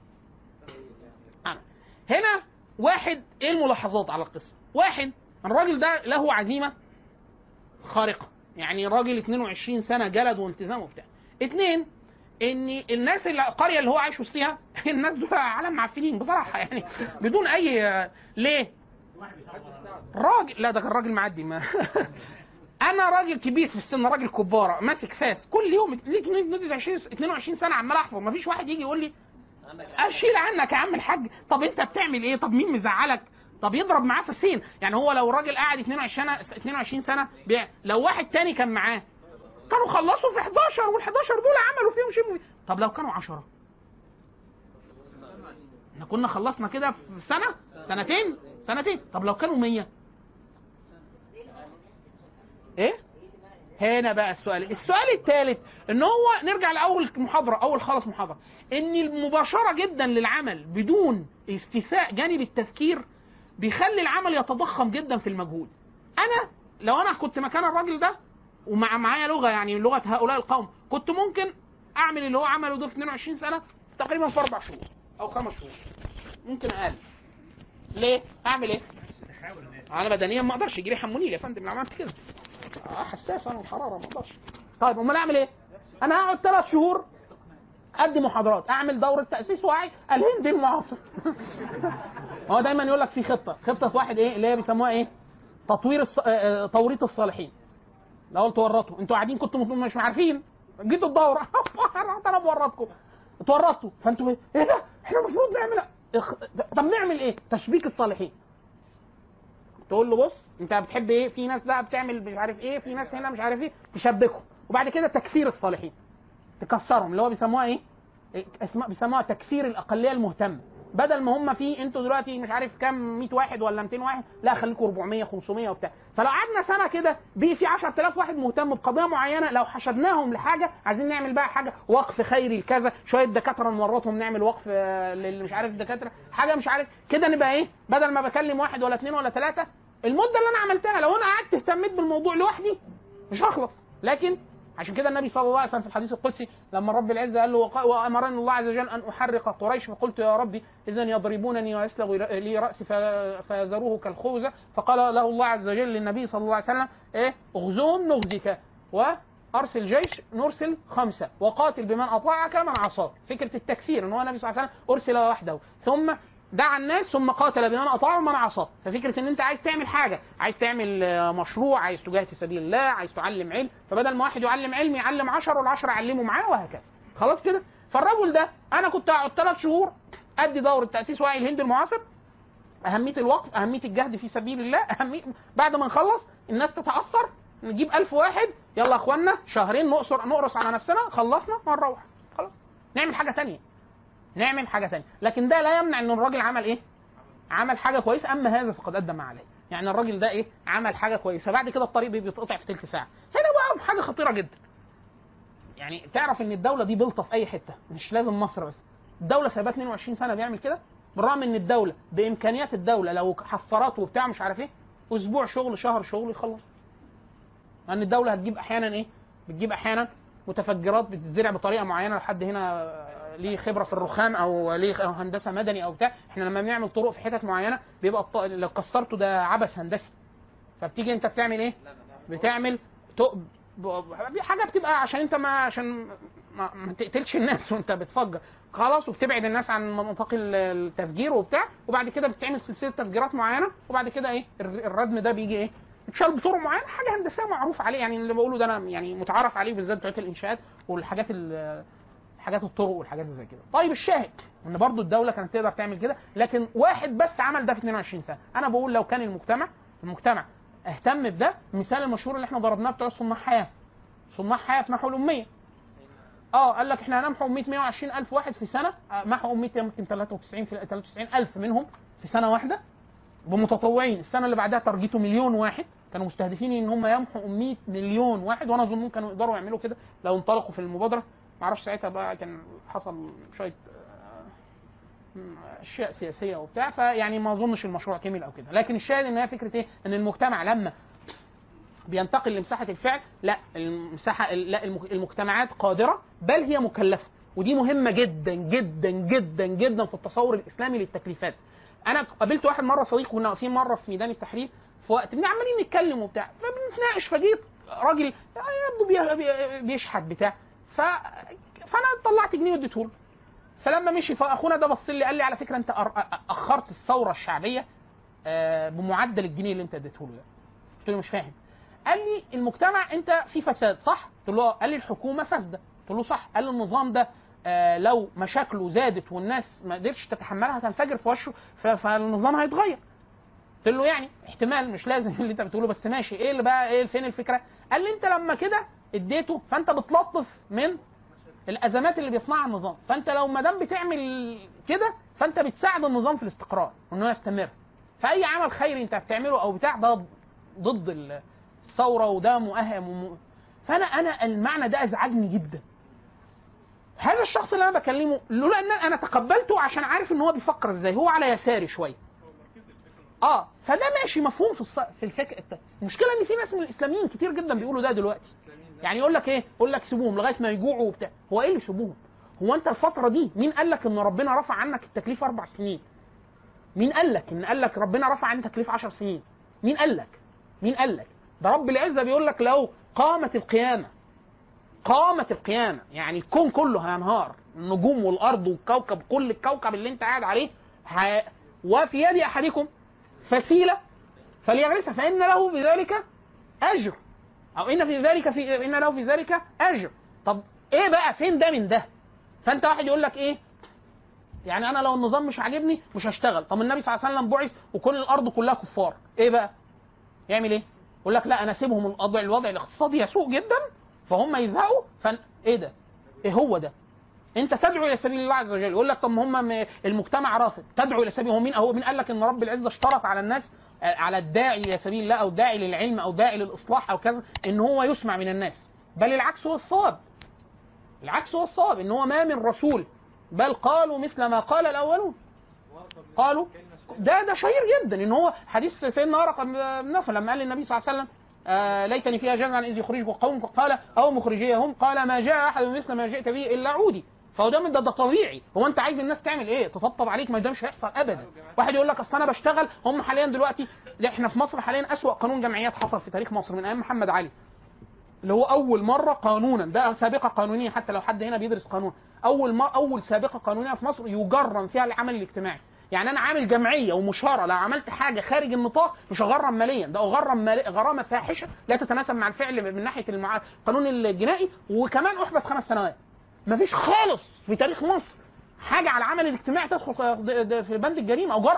عمل هنا واحد ايه الملاحظات على القصه واحد الراجل ده له عزيمه خارقه يعني راجل 22 سنه جلد والتزام وبتاع اتنين ان الناس اللي القريه اللي هو عايش وسطها الناس دول عالم معفنين بصراحه يعني بدون اي ليه راجل لا ده كان راجل معدي ما انا راجل كبير في السن راجل كباره ماسك فاس كل يوم ليك مده 20 22 سنه عمال احفر ما فيش واحد يجي يقول لي اشيل عنك يا عم الحاج طب انت بتعمل ايه طب مين مزعلك طب يضرب معاه فاسين يعني هو لو راجل قاعد 22 سنه 22 سنه بيع لو واحد تاني كان معاه كانوا خلصوا في 11 وال 11 دول عملوا فيهم شيء طب لو كانوا 10 احنا كنا خلصنا كده في سنه سنتين سنتين طب لو كانوا 100 ايه هنا بقى السؤال السؤال الثالث ان هو نرجع لاول محاضره اول خالص محاضره ان المباشره جدا للعمل بدون استيفاء جانب التفكير بيخلي العمل يتضخم جدا في المجهود انا لو انا كنت مكان الراجل ده ومع معايا لغه يعني لغه هؤلاء القوم كنت ممكن اعمل اللي هو عمله ده في 22 سنه تقريبا في اربع شهور او خمس شهور ممكن اقل ليه؟ اعمل ايه؟ انا بدنيا ما اقدرش يجي لي حمونيل يا فندم لو عملت كده اه حساس انا الحراره ما اقدرش طيب امال اعمل ايه؟ انا هقعد ثلاث شهور ادي محاضرات اعمل دوره تاسيس وعي الهند المعاصر هو دايما يقول لك في خطه خطه واحد ايه اللي هي بيسموها ايه تطوير الص... آه، آه، توريط الصالحين الاول تورطوا انتوا قاعدين كنتوا مت- مش عارفين جيتوا الدوره رحت انا بورطكم اتورطتوا فانتوا ايه ايه ده احنا المفروض نعمل اخ... طب نعمل ايه تشبيك الصالحين تقول له بص انت بتحب ايه في ناس بقى بتعمل مش عارف ايه في ناس هنا مش عارف ايه تشبكهم وبعد كده تكفير الصالحين تكسرهم اللي هو بيسموها ايه إيه، اسمها بيسموها تكفير الاقليه المهتمه بدل ما هم في انتوا دلوقتي مش عارف كام 100 واحد ولا 200 واحد لا خليكم 400 500 وبتاع فلو قعدنا سنه كده بي في 10000 واحد مهتم بقضيه معينه لو حشدناهم لحاجه عايزين نعمل بقى حاجه وقف خيري لكذا شويه دكاتره نورطهم نعمل وقف آه، للي مش عارف الدكاتره حاجه مش عارف كده نبقى ايه بدل ما بكلم واحد ولا اثنين ولا ثلاثه المده اللي انا عملتها لو انا قعدت اهتميت بالموضوع لوحدي مش هخلص لكن عشان كده النبي صلى الله عليه وسلم في الحديث القدسي لما رب العزه قال له وق- وامرني الله عز وجل ان احرق قريش فقلت يا ربي اذا يضربونني ويسلغ لي راسي ف- فيذروه كالخوذه فقال له الله عز وجل للنبي صلى الله عليه وسلم ايه اغزوهم نغزك وارسل جيش نرسل خمسه وقاتل بمن اطاعك من عصاك فكره التكفير ان هو النبي صلى الله عليه وسلم ارسل وحده ثم دعا الناس ثم قاتل بمن اطاعه ومن عصاه ففكره ان انت عايز تعمل حاجه عايز تعمل آه، مشروع عايز تجاهد في سبيل الله عايز تعلم علم فبدل ما واحد يعلم علم يعلم 10 والعشرة يعلموا معاه وهكذا خلاص كده فالرجل ده انا كنت اقعد ثلاث شهور ادي دوره تاسيس وعي الهند المعاصر اهميه الوقف اهميه الجهد في سبيل الله اهميه بعد ما نخلص الناس تتاثر نجيب ألف واحد يلا يا اخوانا شهرين نقصر نقرص على نفسنا خلصنا ونروح خلاص نعمل حاجه تانية نعمل حاجه تانية لكن ده لا يمنع ان الراجل عمل ايه عمل حاجه كويسه اما هذا فقد ادى ما عليه يعني الراجل ده ايه عمل حاجه كويسه بعد كده الطريق بيتقطع في تلت ساعه هنا بقى حاجه خطيره جدا يعني تعرف ان الدوله دي بلطه في اي حته مش لازم مصر بس الدوله سايباه 22 سنه بيعمل كده بالرغم ان الدوله بامكانيات الدوله لو حفرات وبتاع مش عارف ايه اسبوع شغل شهر شغل يخلص لان الدوله هتجيب احيانا ايه بتجيب احيانا متفجرات بتتزرع بطريقه معينه لو حد هنا ليه خبره في الرخام او ليه هندسه مدني او بتاع احنا لما بنعمل طرق في حتت معينه بيبقى الط... لو كسرته ده عبث هندسي فبتيجي انت بتعمل ايه بتعمل تق... ب- حاجه بتبقى عشان انت ما عشان ما, ما تقتلش الناس وانت بتفجر خلاص وبتبعد الناس عن مناطق ال- التفجير وبتاع وبعد كده بتعمل سلسله تفجيرات معينه وبعد كده ايه الر- الردم ده بيجي ايه بتشال بطرق معينه حاجه هندسيه معروف عليه يعني اللي بقوله ده انا يعني متعارف عليه بالذات بتوع الانشاءات والحاجات ال- حاجات الطرق والحاجات اللي زي كده طيب الشاهد ان برضو الدوله كانت تقدر تعمل كده لكن واحد بس عمل ده في 22 سنه انا بقول لو كان المجتمع المجتمع اهتم بده المثال المشهور اللي احنا ضربناه بتوع صناع حياه صناع حياه في محو الاميه اه قال لك احنا هنمحو 100 120 الف واحد في سنه آه، محو اميه يمكن 93 في 93 الف منهم في سنه واحده بمتطوعين السنه اللي بعدها تارجته مليون واحد كانوا مستهدفين ان هم يمحوا 100 مليون واحد وانا اظن كانوا يقدروا يعملوا كده لو انطلقوا في المبادره ما اعرفش ساعتها بقى كان حصل شويه آه، م- اشياء سياسيه وبتاع فيعني ما اظنش المشروع كمل او كده لكن الشاهد ان هي فكره ايه ان المجتمع لما بينتقل لمساحه الفعل لا المساحه لا الم- المجتمعات قادره بل هي مكلفه ودي مهمه جدا جدا جدا جدا في التصور الاسلامي للتكليفات انا قابلت واحد مره صديق كنا واقفين مره في ميدان التحرير في وقت بن- عمالين نتكلم وبتاع فبنتناقش فجيت راجل يبدو بي- بي- بيشحت بتاع ف فانا طلعت جنيه واديته له فلما مشي فاخونا ده بص لي قال لي على فكره انت أر- أ- اخرت الثوره الشعبيه آه، بمعدل الجنيه اللي انت اديته له ده قلت له مش فاهم قال لي المجتمع انت في فساد صح؟ قلت له اه قال لي الحكومه فاسده قلت له صح قال لي النظام ده آه لو مشاكله زادت والناس ما قدرتش تتحملها هتنفجر في وشه ف- فالنظام هيتغير قلت له يعني احتمال مش لازم اللي انت بتقوله بس ماشي ايه اللي بقى ايه فين الفكره؟ قال لي انت لما كده اديته فانت بتلطف من الازمات اللي بيصنعها النظام فانت لو ما دام بتعمل كده فانت بتساعد النظام في الاستقرار وانه يستمر فاي عمل خيري انت بتعمله او بتاع ده ضد ال- الثوره وده مؤهم وم... فانا انا المعنى ده ازعجني جدا هذا الشخص اللي انا بكلمه لولا ان انا تقبلته عشان عارف ان هو بيفكر ازاي هو على يساري شويه اه فده ماشي مفهوم في الص... في الفكر المشكله ان في ناس من الاسلاميين كتير جدا بيقولوا ده دلوقتي يعني يقول لك ايه يقول لك سيبوهم لغايه ما يجوعوا وبتاع هو ايه اللي سيبوهم هو انت الفتره دي مين قال لك ان ربنا رفع عنك التكليف اربع سنين مين قال لك ان قال لك ربنا رفع عنك تكليف 10 سنين مين قال لك مين قال لك ده رب العزه بيقول لك لو قامت القيامه قامت القيامه يعني الكون كله هينهار النجوم والارض والكوكب كل الكوكب اللي انت قاعد عليه ه... وفي يد احدكم فسيله فليغرسها فان له بذلك اجر او ان في ذلك في ان له في ذلك اجر طب ايه بقى فين ده من ده فانت واحد يقول لك ايه يعني انا لو النظام مش عاجبني مش هشتغل طب النبي صلى الله عليه وسلم بعث وكل الارض كلها كفار ايه بقى يعمل ايه يقول لك لا انا اسيبهم الوضع الوضع الاقتصادي يسوء جدا فهم يزهقوا فن... ايه ده ايه هو ده انت تدعو الى سبيل الله عز وجل يقول لك طب ما هم م- المجتمع رافض تدعو الى سبيل هو مين هو مين قال لك ان رب العزه اشترط على الناس آه، على الداعي الى سبيل الله او الداعي للعلم او داعي للاصلاح او كذا ان هو يسمع من الناس بل العكس هو الصواب العكس هو الصواب ان هو ما من رسول بل قالوا مثل ما قال الاولون قالوا ده ده شهير جدا ان هو حديث سيدنا ورقه بن نوفل لما قال للنبي صلى الله عليه وسلم آه ليتني فيها جزعا اذ يخرجك قوم قال او مخرجيهم قال ما جاء احد مثل ما جئت به الا عودي فهو ده من ده, ده طبيعي هو انت عايز الناس تعمل ايه تطبطب عليك ما ده مش هيحصل ابدا واحد يقول لك اصل انا بشتغل هم حاليا دلوقتي لا احنا في مصر حاليا اسوا قانون جمعيات حصل في تاريخ مصر من ايام محمد علي اللي هو اول مره قانونا ده سابقه قانونيه حتى لو حد هنا بيدرس قانون اول ما اول سابقه قانونيه في مصر يجرم فيها العمل الاجتماعي يعني انا عامل جمعيه ومشاره لو عملت حاجه خارج النطاق مش هغرم ماليا ده اغرم مالي غرامه فاحشه لا تتناسب مع الفعل من ناحيه المع... القانون الجنائي وكمان احبس خمس سنوات مفيش خالص في تاريخ مصر حاجه على العمل الاجتماعي تدخل في بند الجريمه او جرم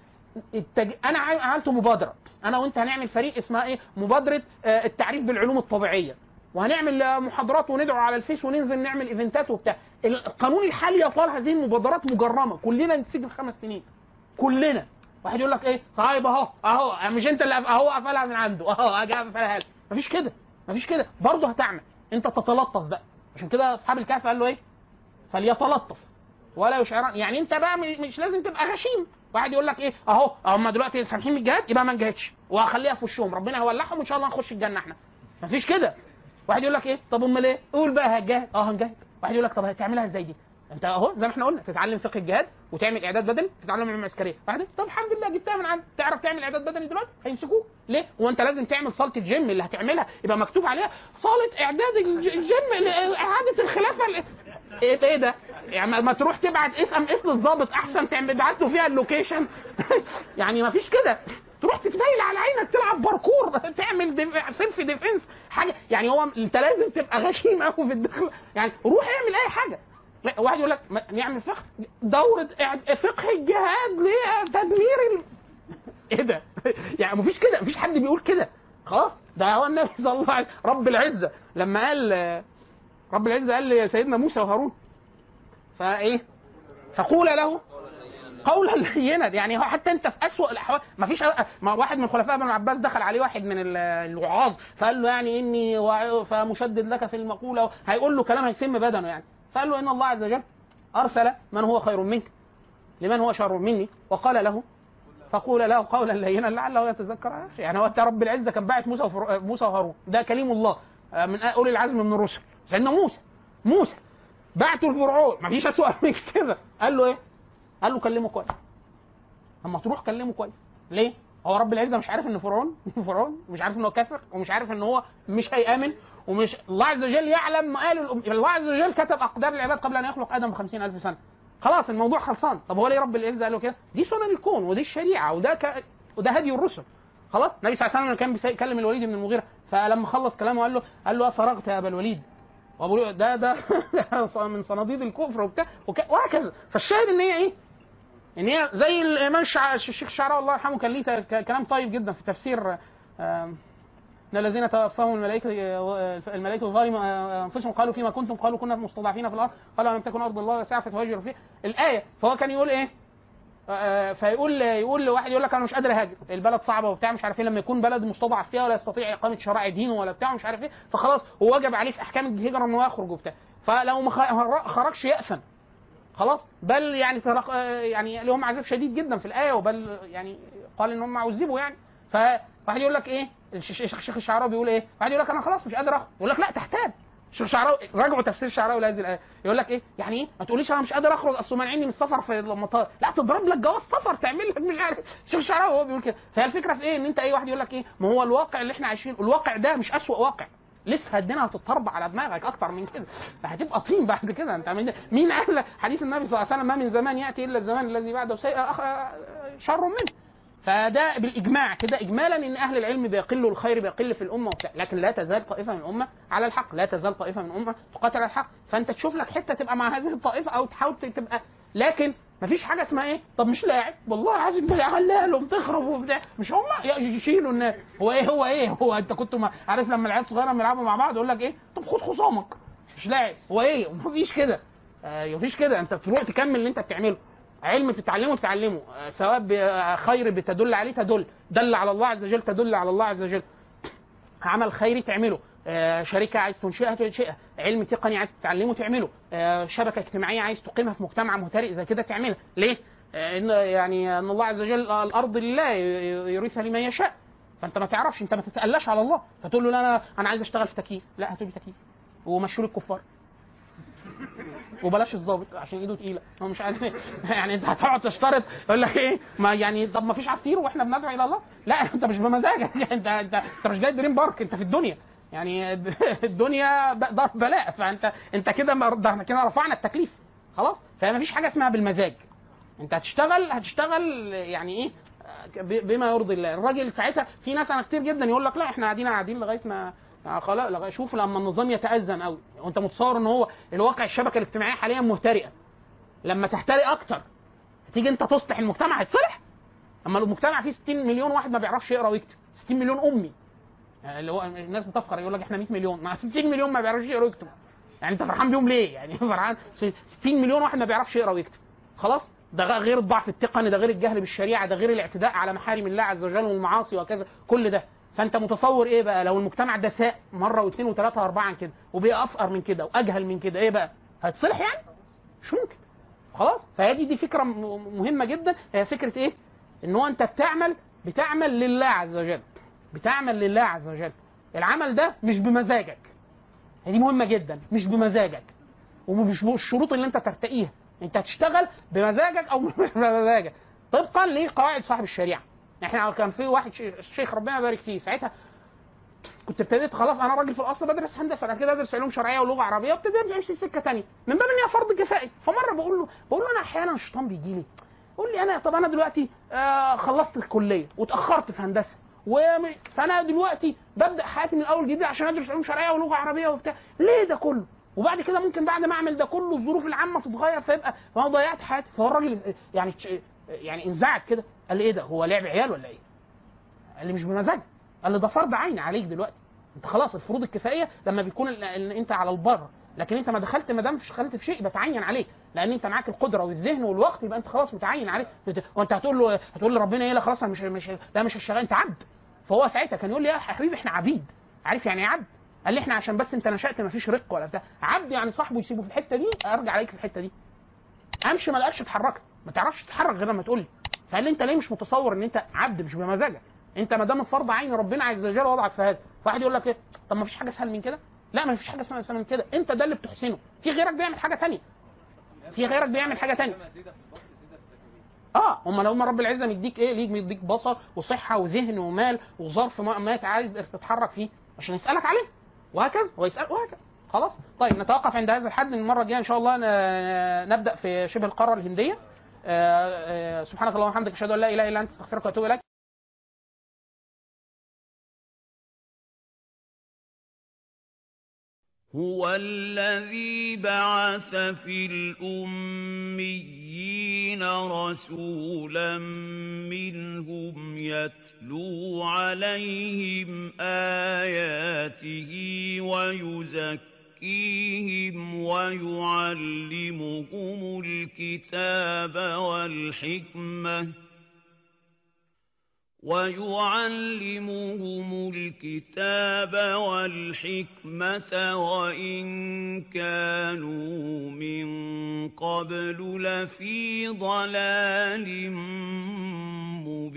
التج... انا عا- عملت مبادره انا وانت هنعمل فريق اسمها ايه مبادره آه، التعريف بالعلوم الطبيعيه وهنعمل آه، محاضرات وندعو على الفيس وننزل نعمل ايفنتات وبتاع القانون الحالي يطال هذه المبادرات مجرمه كلنا نتسجن خمس سنين كلنا واحد يقول لك ايه طيب اهو اهو مش انت اللي قف- اهو قفلها من عنده اهو اجي قفلها لك مفيش كده مفيش كده برضه هتعمل انت تتلطف بقى عشان كده اصحاب الكهف قال له ايه فليتلطف ولا يشعرن يعني انت بقى م- مش لازم تبقى غشيم واحد يقول لك ايه اهو هم دلوقتي سامحين من الجهاد يبقى ما نجاهدش وهخليها في وشهم ربنا هيولعهم وان شاء الله نخش الجنه احنا مفيش كده واحد يقول لك ايه طب امال ايه قول بقى هتجاهد اه هنجاهد واحد يقول لك طب هتعملها ازاي دي انت اهو زي ما احنا قلنا تتعلم فقه الجهاد وتعمل اعداد بدني تتعلم العلوم العسكريه واحد طب الحمد لله جبتها من عندك تعرف تعمل اعداد بدني دلوقتي هيمسكوك ليه هو انت لازم تعمل صاله الجيم اللي هتعملها يبقى مكتوب عليها صاله اعداد الج- الجيم لاعاده الخلافه ال- ايه ايه ده يعني ما- ما تروح تبعت اس ام اس للظابط احسن تعمل تبعت له فيها اللوكيشن يعني ما فيش كده تروح تتفايل على عينك تلعب باركور تعمل ديف... سيلف ديفنس حاجه يعني هو انت لازم تبقى غشيم قوي في الدخل يعني روح اعمل اي حاجه لا، واحد يقول لك ما- نعمل فقه دوره إعد- فقه الجهاد لتدمير ال... ايه ده؟ يعني مفيش كده مفيش حد بيقول كده خلاص ده هو النبي صلى الله عليه رب العزه لما قال رب العزه قال لسيدنا موسى وهارون فايه؟ فقول له قولا لينا يعني هو حتى انت في اسوء الاحوال ما فيش ما واحد من خلفاء بن عباس دخل عليه واحد من ال- الوعاظ فقال له يعني اني وع- فمشدد لك في المقوله هيقول له كلام هيسم بدنه يعني فقال له ان الله عز وجل ارسل من هو خير منك لمن هو شر مني وقال له فقول له قولا لينا لعله يتذكر أو يخشى. يعني هو انت رب العزه كان باعت موسى وفر... موسى وهارون ده كليم الله آه، من اولي العزم من الرسل سيدنا موسى موسى بعته لفرعون ما فيش اسوء من كده قال له ايه؟ قال له كلمه كويس اما تروح كلمه كويس ليه؟ هو رب العزه مش عارف ان فرعون فرعون مش عارف ان هو كافر ومش عارف ان هو مش هيامن ومش الله عز وجل يعلم مقال الأم... الله عز وجل كتب اقدار العباد قبل ان يخلق ادم ب ألف سنه خلاص الموضوع خلصان طب هو ليه رب العزه قال له كده؟ دي سنن الكون ودي الشريعه وده ك... وده هدي الرسل خلاص النبي صلى الله عليه وسلم كان بيكلم الوليد بن المغيره فلما خلص كلامه قال له قال له فرغت يا ابا الوليد وابو الوليد ده ده من صناديد الكفر وبتاع وك... وهكذا فالشاهد ان هي ايه؟ ان هي زي الامام الشع... الشيخ الشعراوي الله يرحمه كان ليه ت- ك- كلام طيب جدا في تفسير آم، ان الذين توفاهم الملائكه الملائكه ظالم انفسهم قالوا فيما كنتم قالوا كنا مستضعفين في الارض قالوا لم تكن ارض الله واسعه فتهاجروا فيها الايه فهو كان يقول ايه آه، فيقول يقول لواحد يقول لك انا مش قادر اهاجر البلد صعبه وبتاع مش عارف ايه لما يكون بلد مستضعف فيها ولا يستطيع اقامه شرائع دينه ولا بتاع مش عارف ايه فخلاص هو وجب عليه في احكام الهجره انه يخرج وبتاع فلو ما خ- خرجش يأثم خلاص بل يعني فرق آه، يعني لهم عذاب شديد جدا في الايه وبل يعني قال ان هم عذبوا يعني فواحد يقول لك ايه الش- الشيخ الشيخ الشعراوي بيقول ايه واحد يقول لك انا خلاص مش قادر اخرج يقول لك لا تحتاج الشيخ الشعراوي راجعوا تفسير الشعراوي لهذه الايه يقول لك ايه يعني ايه ما تقوليش انا مش قادر اخرج اصل مانعيني من السفر في المطار لا تضرب لك جواز سفر تعمل لك مش عارف الشيخ الشعراوي هو بيقول كده فهي الفكره في ايه ان انت اي واحد يقول لك ايه ما هو الواقع اللي احنا عايشينه الواقع ده مش اسوأ واقع لسه الدنيا هتتطربع على دماغك اكتر من كده هتبقى طين بعد كده انت من مين قال حديث النبي صلى الله عليه وسلم ما من زمان ياتي الا الزمان الذي بعده سيء أخ... شر منه فده بالاجماع كده اجمالا ان اهل العلم بيقلوا الخير بيقل في الامه وبتاع لكن لا تزال طائفه من الامه على الحق لا تزال طائفه من الامه تقاتل على الحق فانت تشوف لك حته تبقى مع هذه الطائفه او تحاول تبقى لكن مفيش حاجه اسمها ايه طب مش لاعب والله عايز علال وبتخرب وبتاع مش هم يشيلوا الناس هو ايه هو ايه هو انت كنت ما عارف لما العيال الصغيره بيلعبوا مع بعض يقول لك ايه طب خد خصامك مش لاعب هو ايه مفيش كده آه مفيش كده انت تروح تكمل اللي انت بتعمله علم بتتعلمه تتعلمه آه، سواء ب- خير بتدل عليه تدل دل على الله عز وجل تدل على الله عز وجل عمل خيري تعمله آه، شركه عايز تنشئها تنشئها علم تقني عايز تتعلمه تعمله آه، شبكه اجتماعيه عايز تقيمها في مجتمع مهترئ زي كده تعملها ليه آه، ان يعني ان الله عز وجل آه، الارض لله ي- ي- يورثها لمن يشاء فانت ما تعرفش انت ما تتألاش على الله فتقول له لا انا انا عايز اشتغل في تكييف لا هاتوا لي تكييف ومشوا لي الكفار وبلاش الظابط عشان ايده تقيله هو مش عارف إيه. يعني انت هتقعد تشترط يقول لك ايه ما يعني طب ما فيش عصير واحنا بندعو الى الله لا انت مش بمزاجك يعني انت انت انت مش جاي دريم بارك انت في الدنيا يعني الدنيا ب- دار بلاء فانت انت كده ما- ده احنا كده رفعنا التكليف خلاص فما فيش حاجه اسمها بالمزاج انت هتشتغل هتشتغل يعني ايه ب- بما يرضي الله الراجل ساعتها في ناس انا كتير جدا يقول لك لا احنا قاعدين قاعدين لغايه ما آه خلاص لغايه شوف لما النظام يتأذن قوي وانت متصور ان هو الواقع الشبكه الاجتماعيه حاليا مهترئه لما تهترئ اكتر تيجي انت تصلح المجتمع هيتصلح اما المجتمع فيه 60 مليون واحد ما بيعرفش يقرا ويكتب 60 مليون امي يعني اللي هو الناس بتفخر يقول لك احنا 100 مليون مع 60 مليون ما بيعرفش يقرا ويكتب يعني انت فرحان بيهم ليه يعني فرحان 60 مليون واحد ما بيعرفش يقرا ويكتب خلاص ده غ- غير الضعف التقني ده غير الجهل بالشريعه ده غير الاعتداء على محارم الله عز وجل والمعاصي وكذا كل ده فانت متصور ايه بقى لو المجتمع ده ساء مره واثنين وثلاثه واربعه عن كده وبقى افقر من كده واجهل من كده ايه بقى هتصلح يعني مش ممكن خلاص فهذه دي فكره م- مهمه جدا هي فكره ايه ان هو انت بتعمل بتعمل لله عز وجل بتعمل لله عز وجل العمل ده مش بمزاجك دي مهمه جدا مش بمزاجك ومش بالشروط اللي انت ترتقيها انت هتشتغل بمزاجك او مش بمزاجك طبقا لقواعد صاحب الشريعه احنا كان في واحد شي- الشيخ ربنا يبارك فيه ساعتها كنت ابتديت خلاص انا راجل في الاصل بدرس هندسه بعد كده ادرس علوم شرعيه ولغه عربيه وابتديت امشي سكه تانية من باب ان هي فرض كفائي فمره بقول له بقول له انا احيانا الشيطان بيجي لي قول لي انا طب انا دلوقتي آه خلصت الكليه واتاخرت في هندسه وم- فانا دلوقتي ببدا حياتي من اول جديد عشان ادرس علوم شرعيه ولغه عربيه وبتاع ليه ده كله وبعد كده ممكن بعد ما اعمل ده كله الظروف العامه تتغير فيبقى فانا ضيعت حياتي فهو الراجل يعني يعني انزعج كده قال لي ايه ده هو لعب عيال ولا ايه؟ قال لي مش بمزاجك قال لي ده فرض عين عليك دلوقتي انت خلاص الفروض الكفائيه لما بيكون ال- ان انت على البر لكن انت ما دخلت ما دام دخلت في شيء بتعين عليك لان انت معاك القدره والذهن والوقت يبقى انت خلاص متعين عليك وانت هتقول له هتقول لربنا ايه لا خلاص انا مش مش لا مش هشتغل انت عبد فهو ساعتها كان يقول لي يا حبيبي احنا عبيد عارف يعني ايه عبد قال لي احنا عشان بس انت نشأت ما فيش رق ولا بتاع عبد يعني صاحبه يسيبه في الحته دي ارجع عليك في الحته دي امشي ما لقاش اتحركت ما تعرفش تتحرك غير لما تقول لي فقال لي انت ليه مش متصور ان انت عبد مش بمزاجك انت ما دام فرض عين ربنا عز وجل وضعك في هذا واحد يقول لك ايه طب ما فيش حاجه اسهل من كده لا ما فيش حاجه اسهل من كده انت ده اللي بتحسنه في غيرك بيعمل حاجه تانية في غيرك بيعمل حاجه تانية اه هم لو هم رب العزه مديك ايه ليك مديك بصر وصحه وذهن ومال وظرف ما, ما عايز تتحرك فيه عشان يسالك عليه وهكذا ويسال وهكذا خلاص طيب نتوقف عند هذا الحد المره الجايه ان شاء الله ن- نبدا في شبه القاره الهنديه آه، آه، سبحانك اللهم وبحمدك اشهد ان لا اله الا انت استغفرك واتوب اليك هو الذي بعث في الأميين رسولا منهم يتلو عليهم آياته ويزكيهم ويعلمهم الكتاب والحكمة ويعلمهم الكتاب والحكمة وإن كانوا من قبل لفي ضلال مبين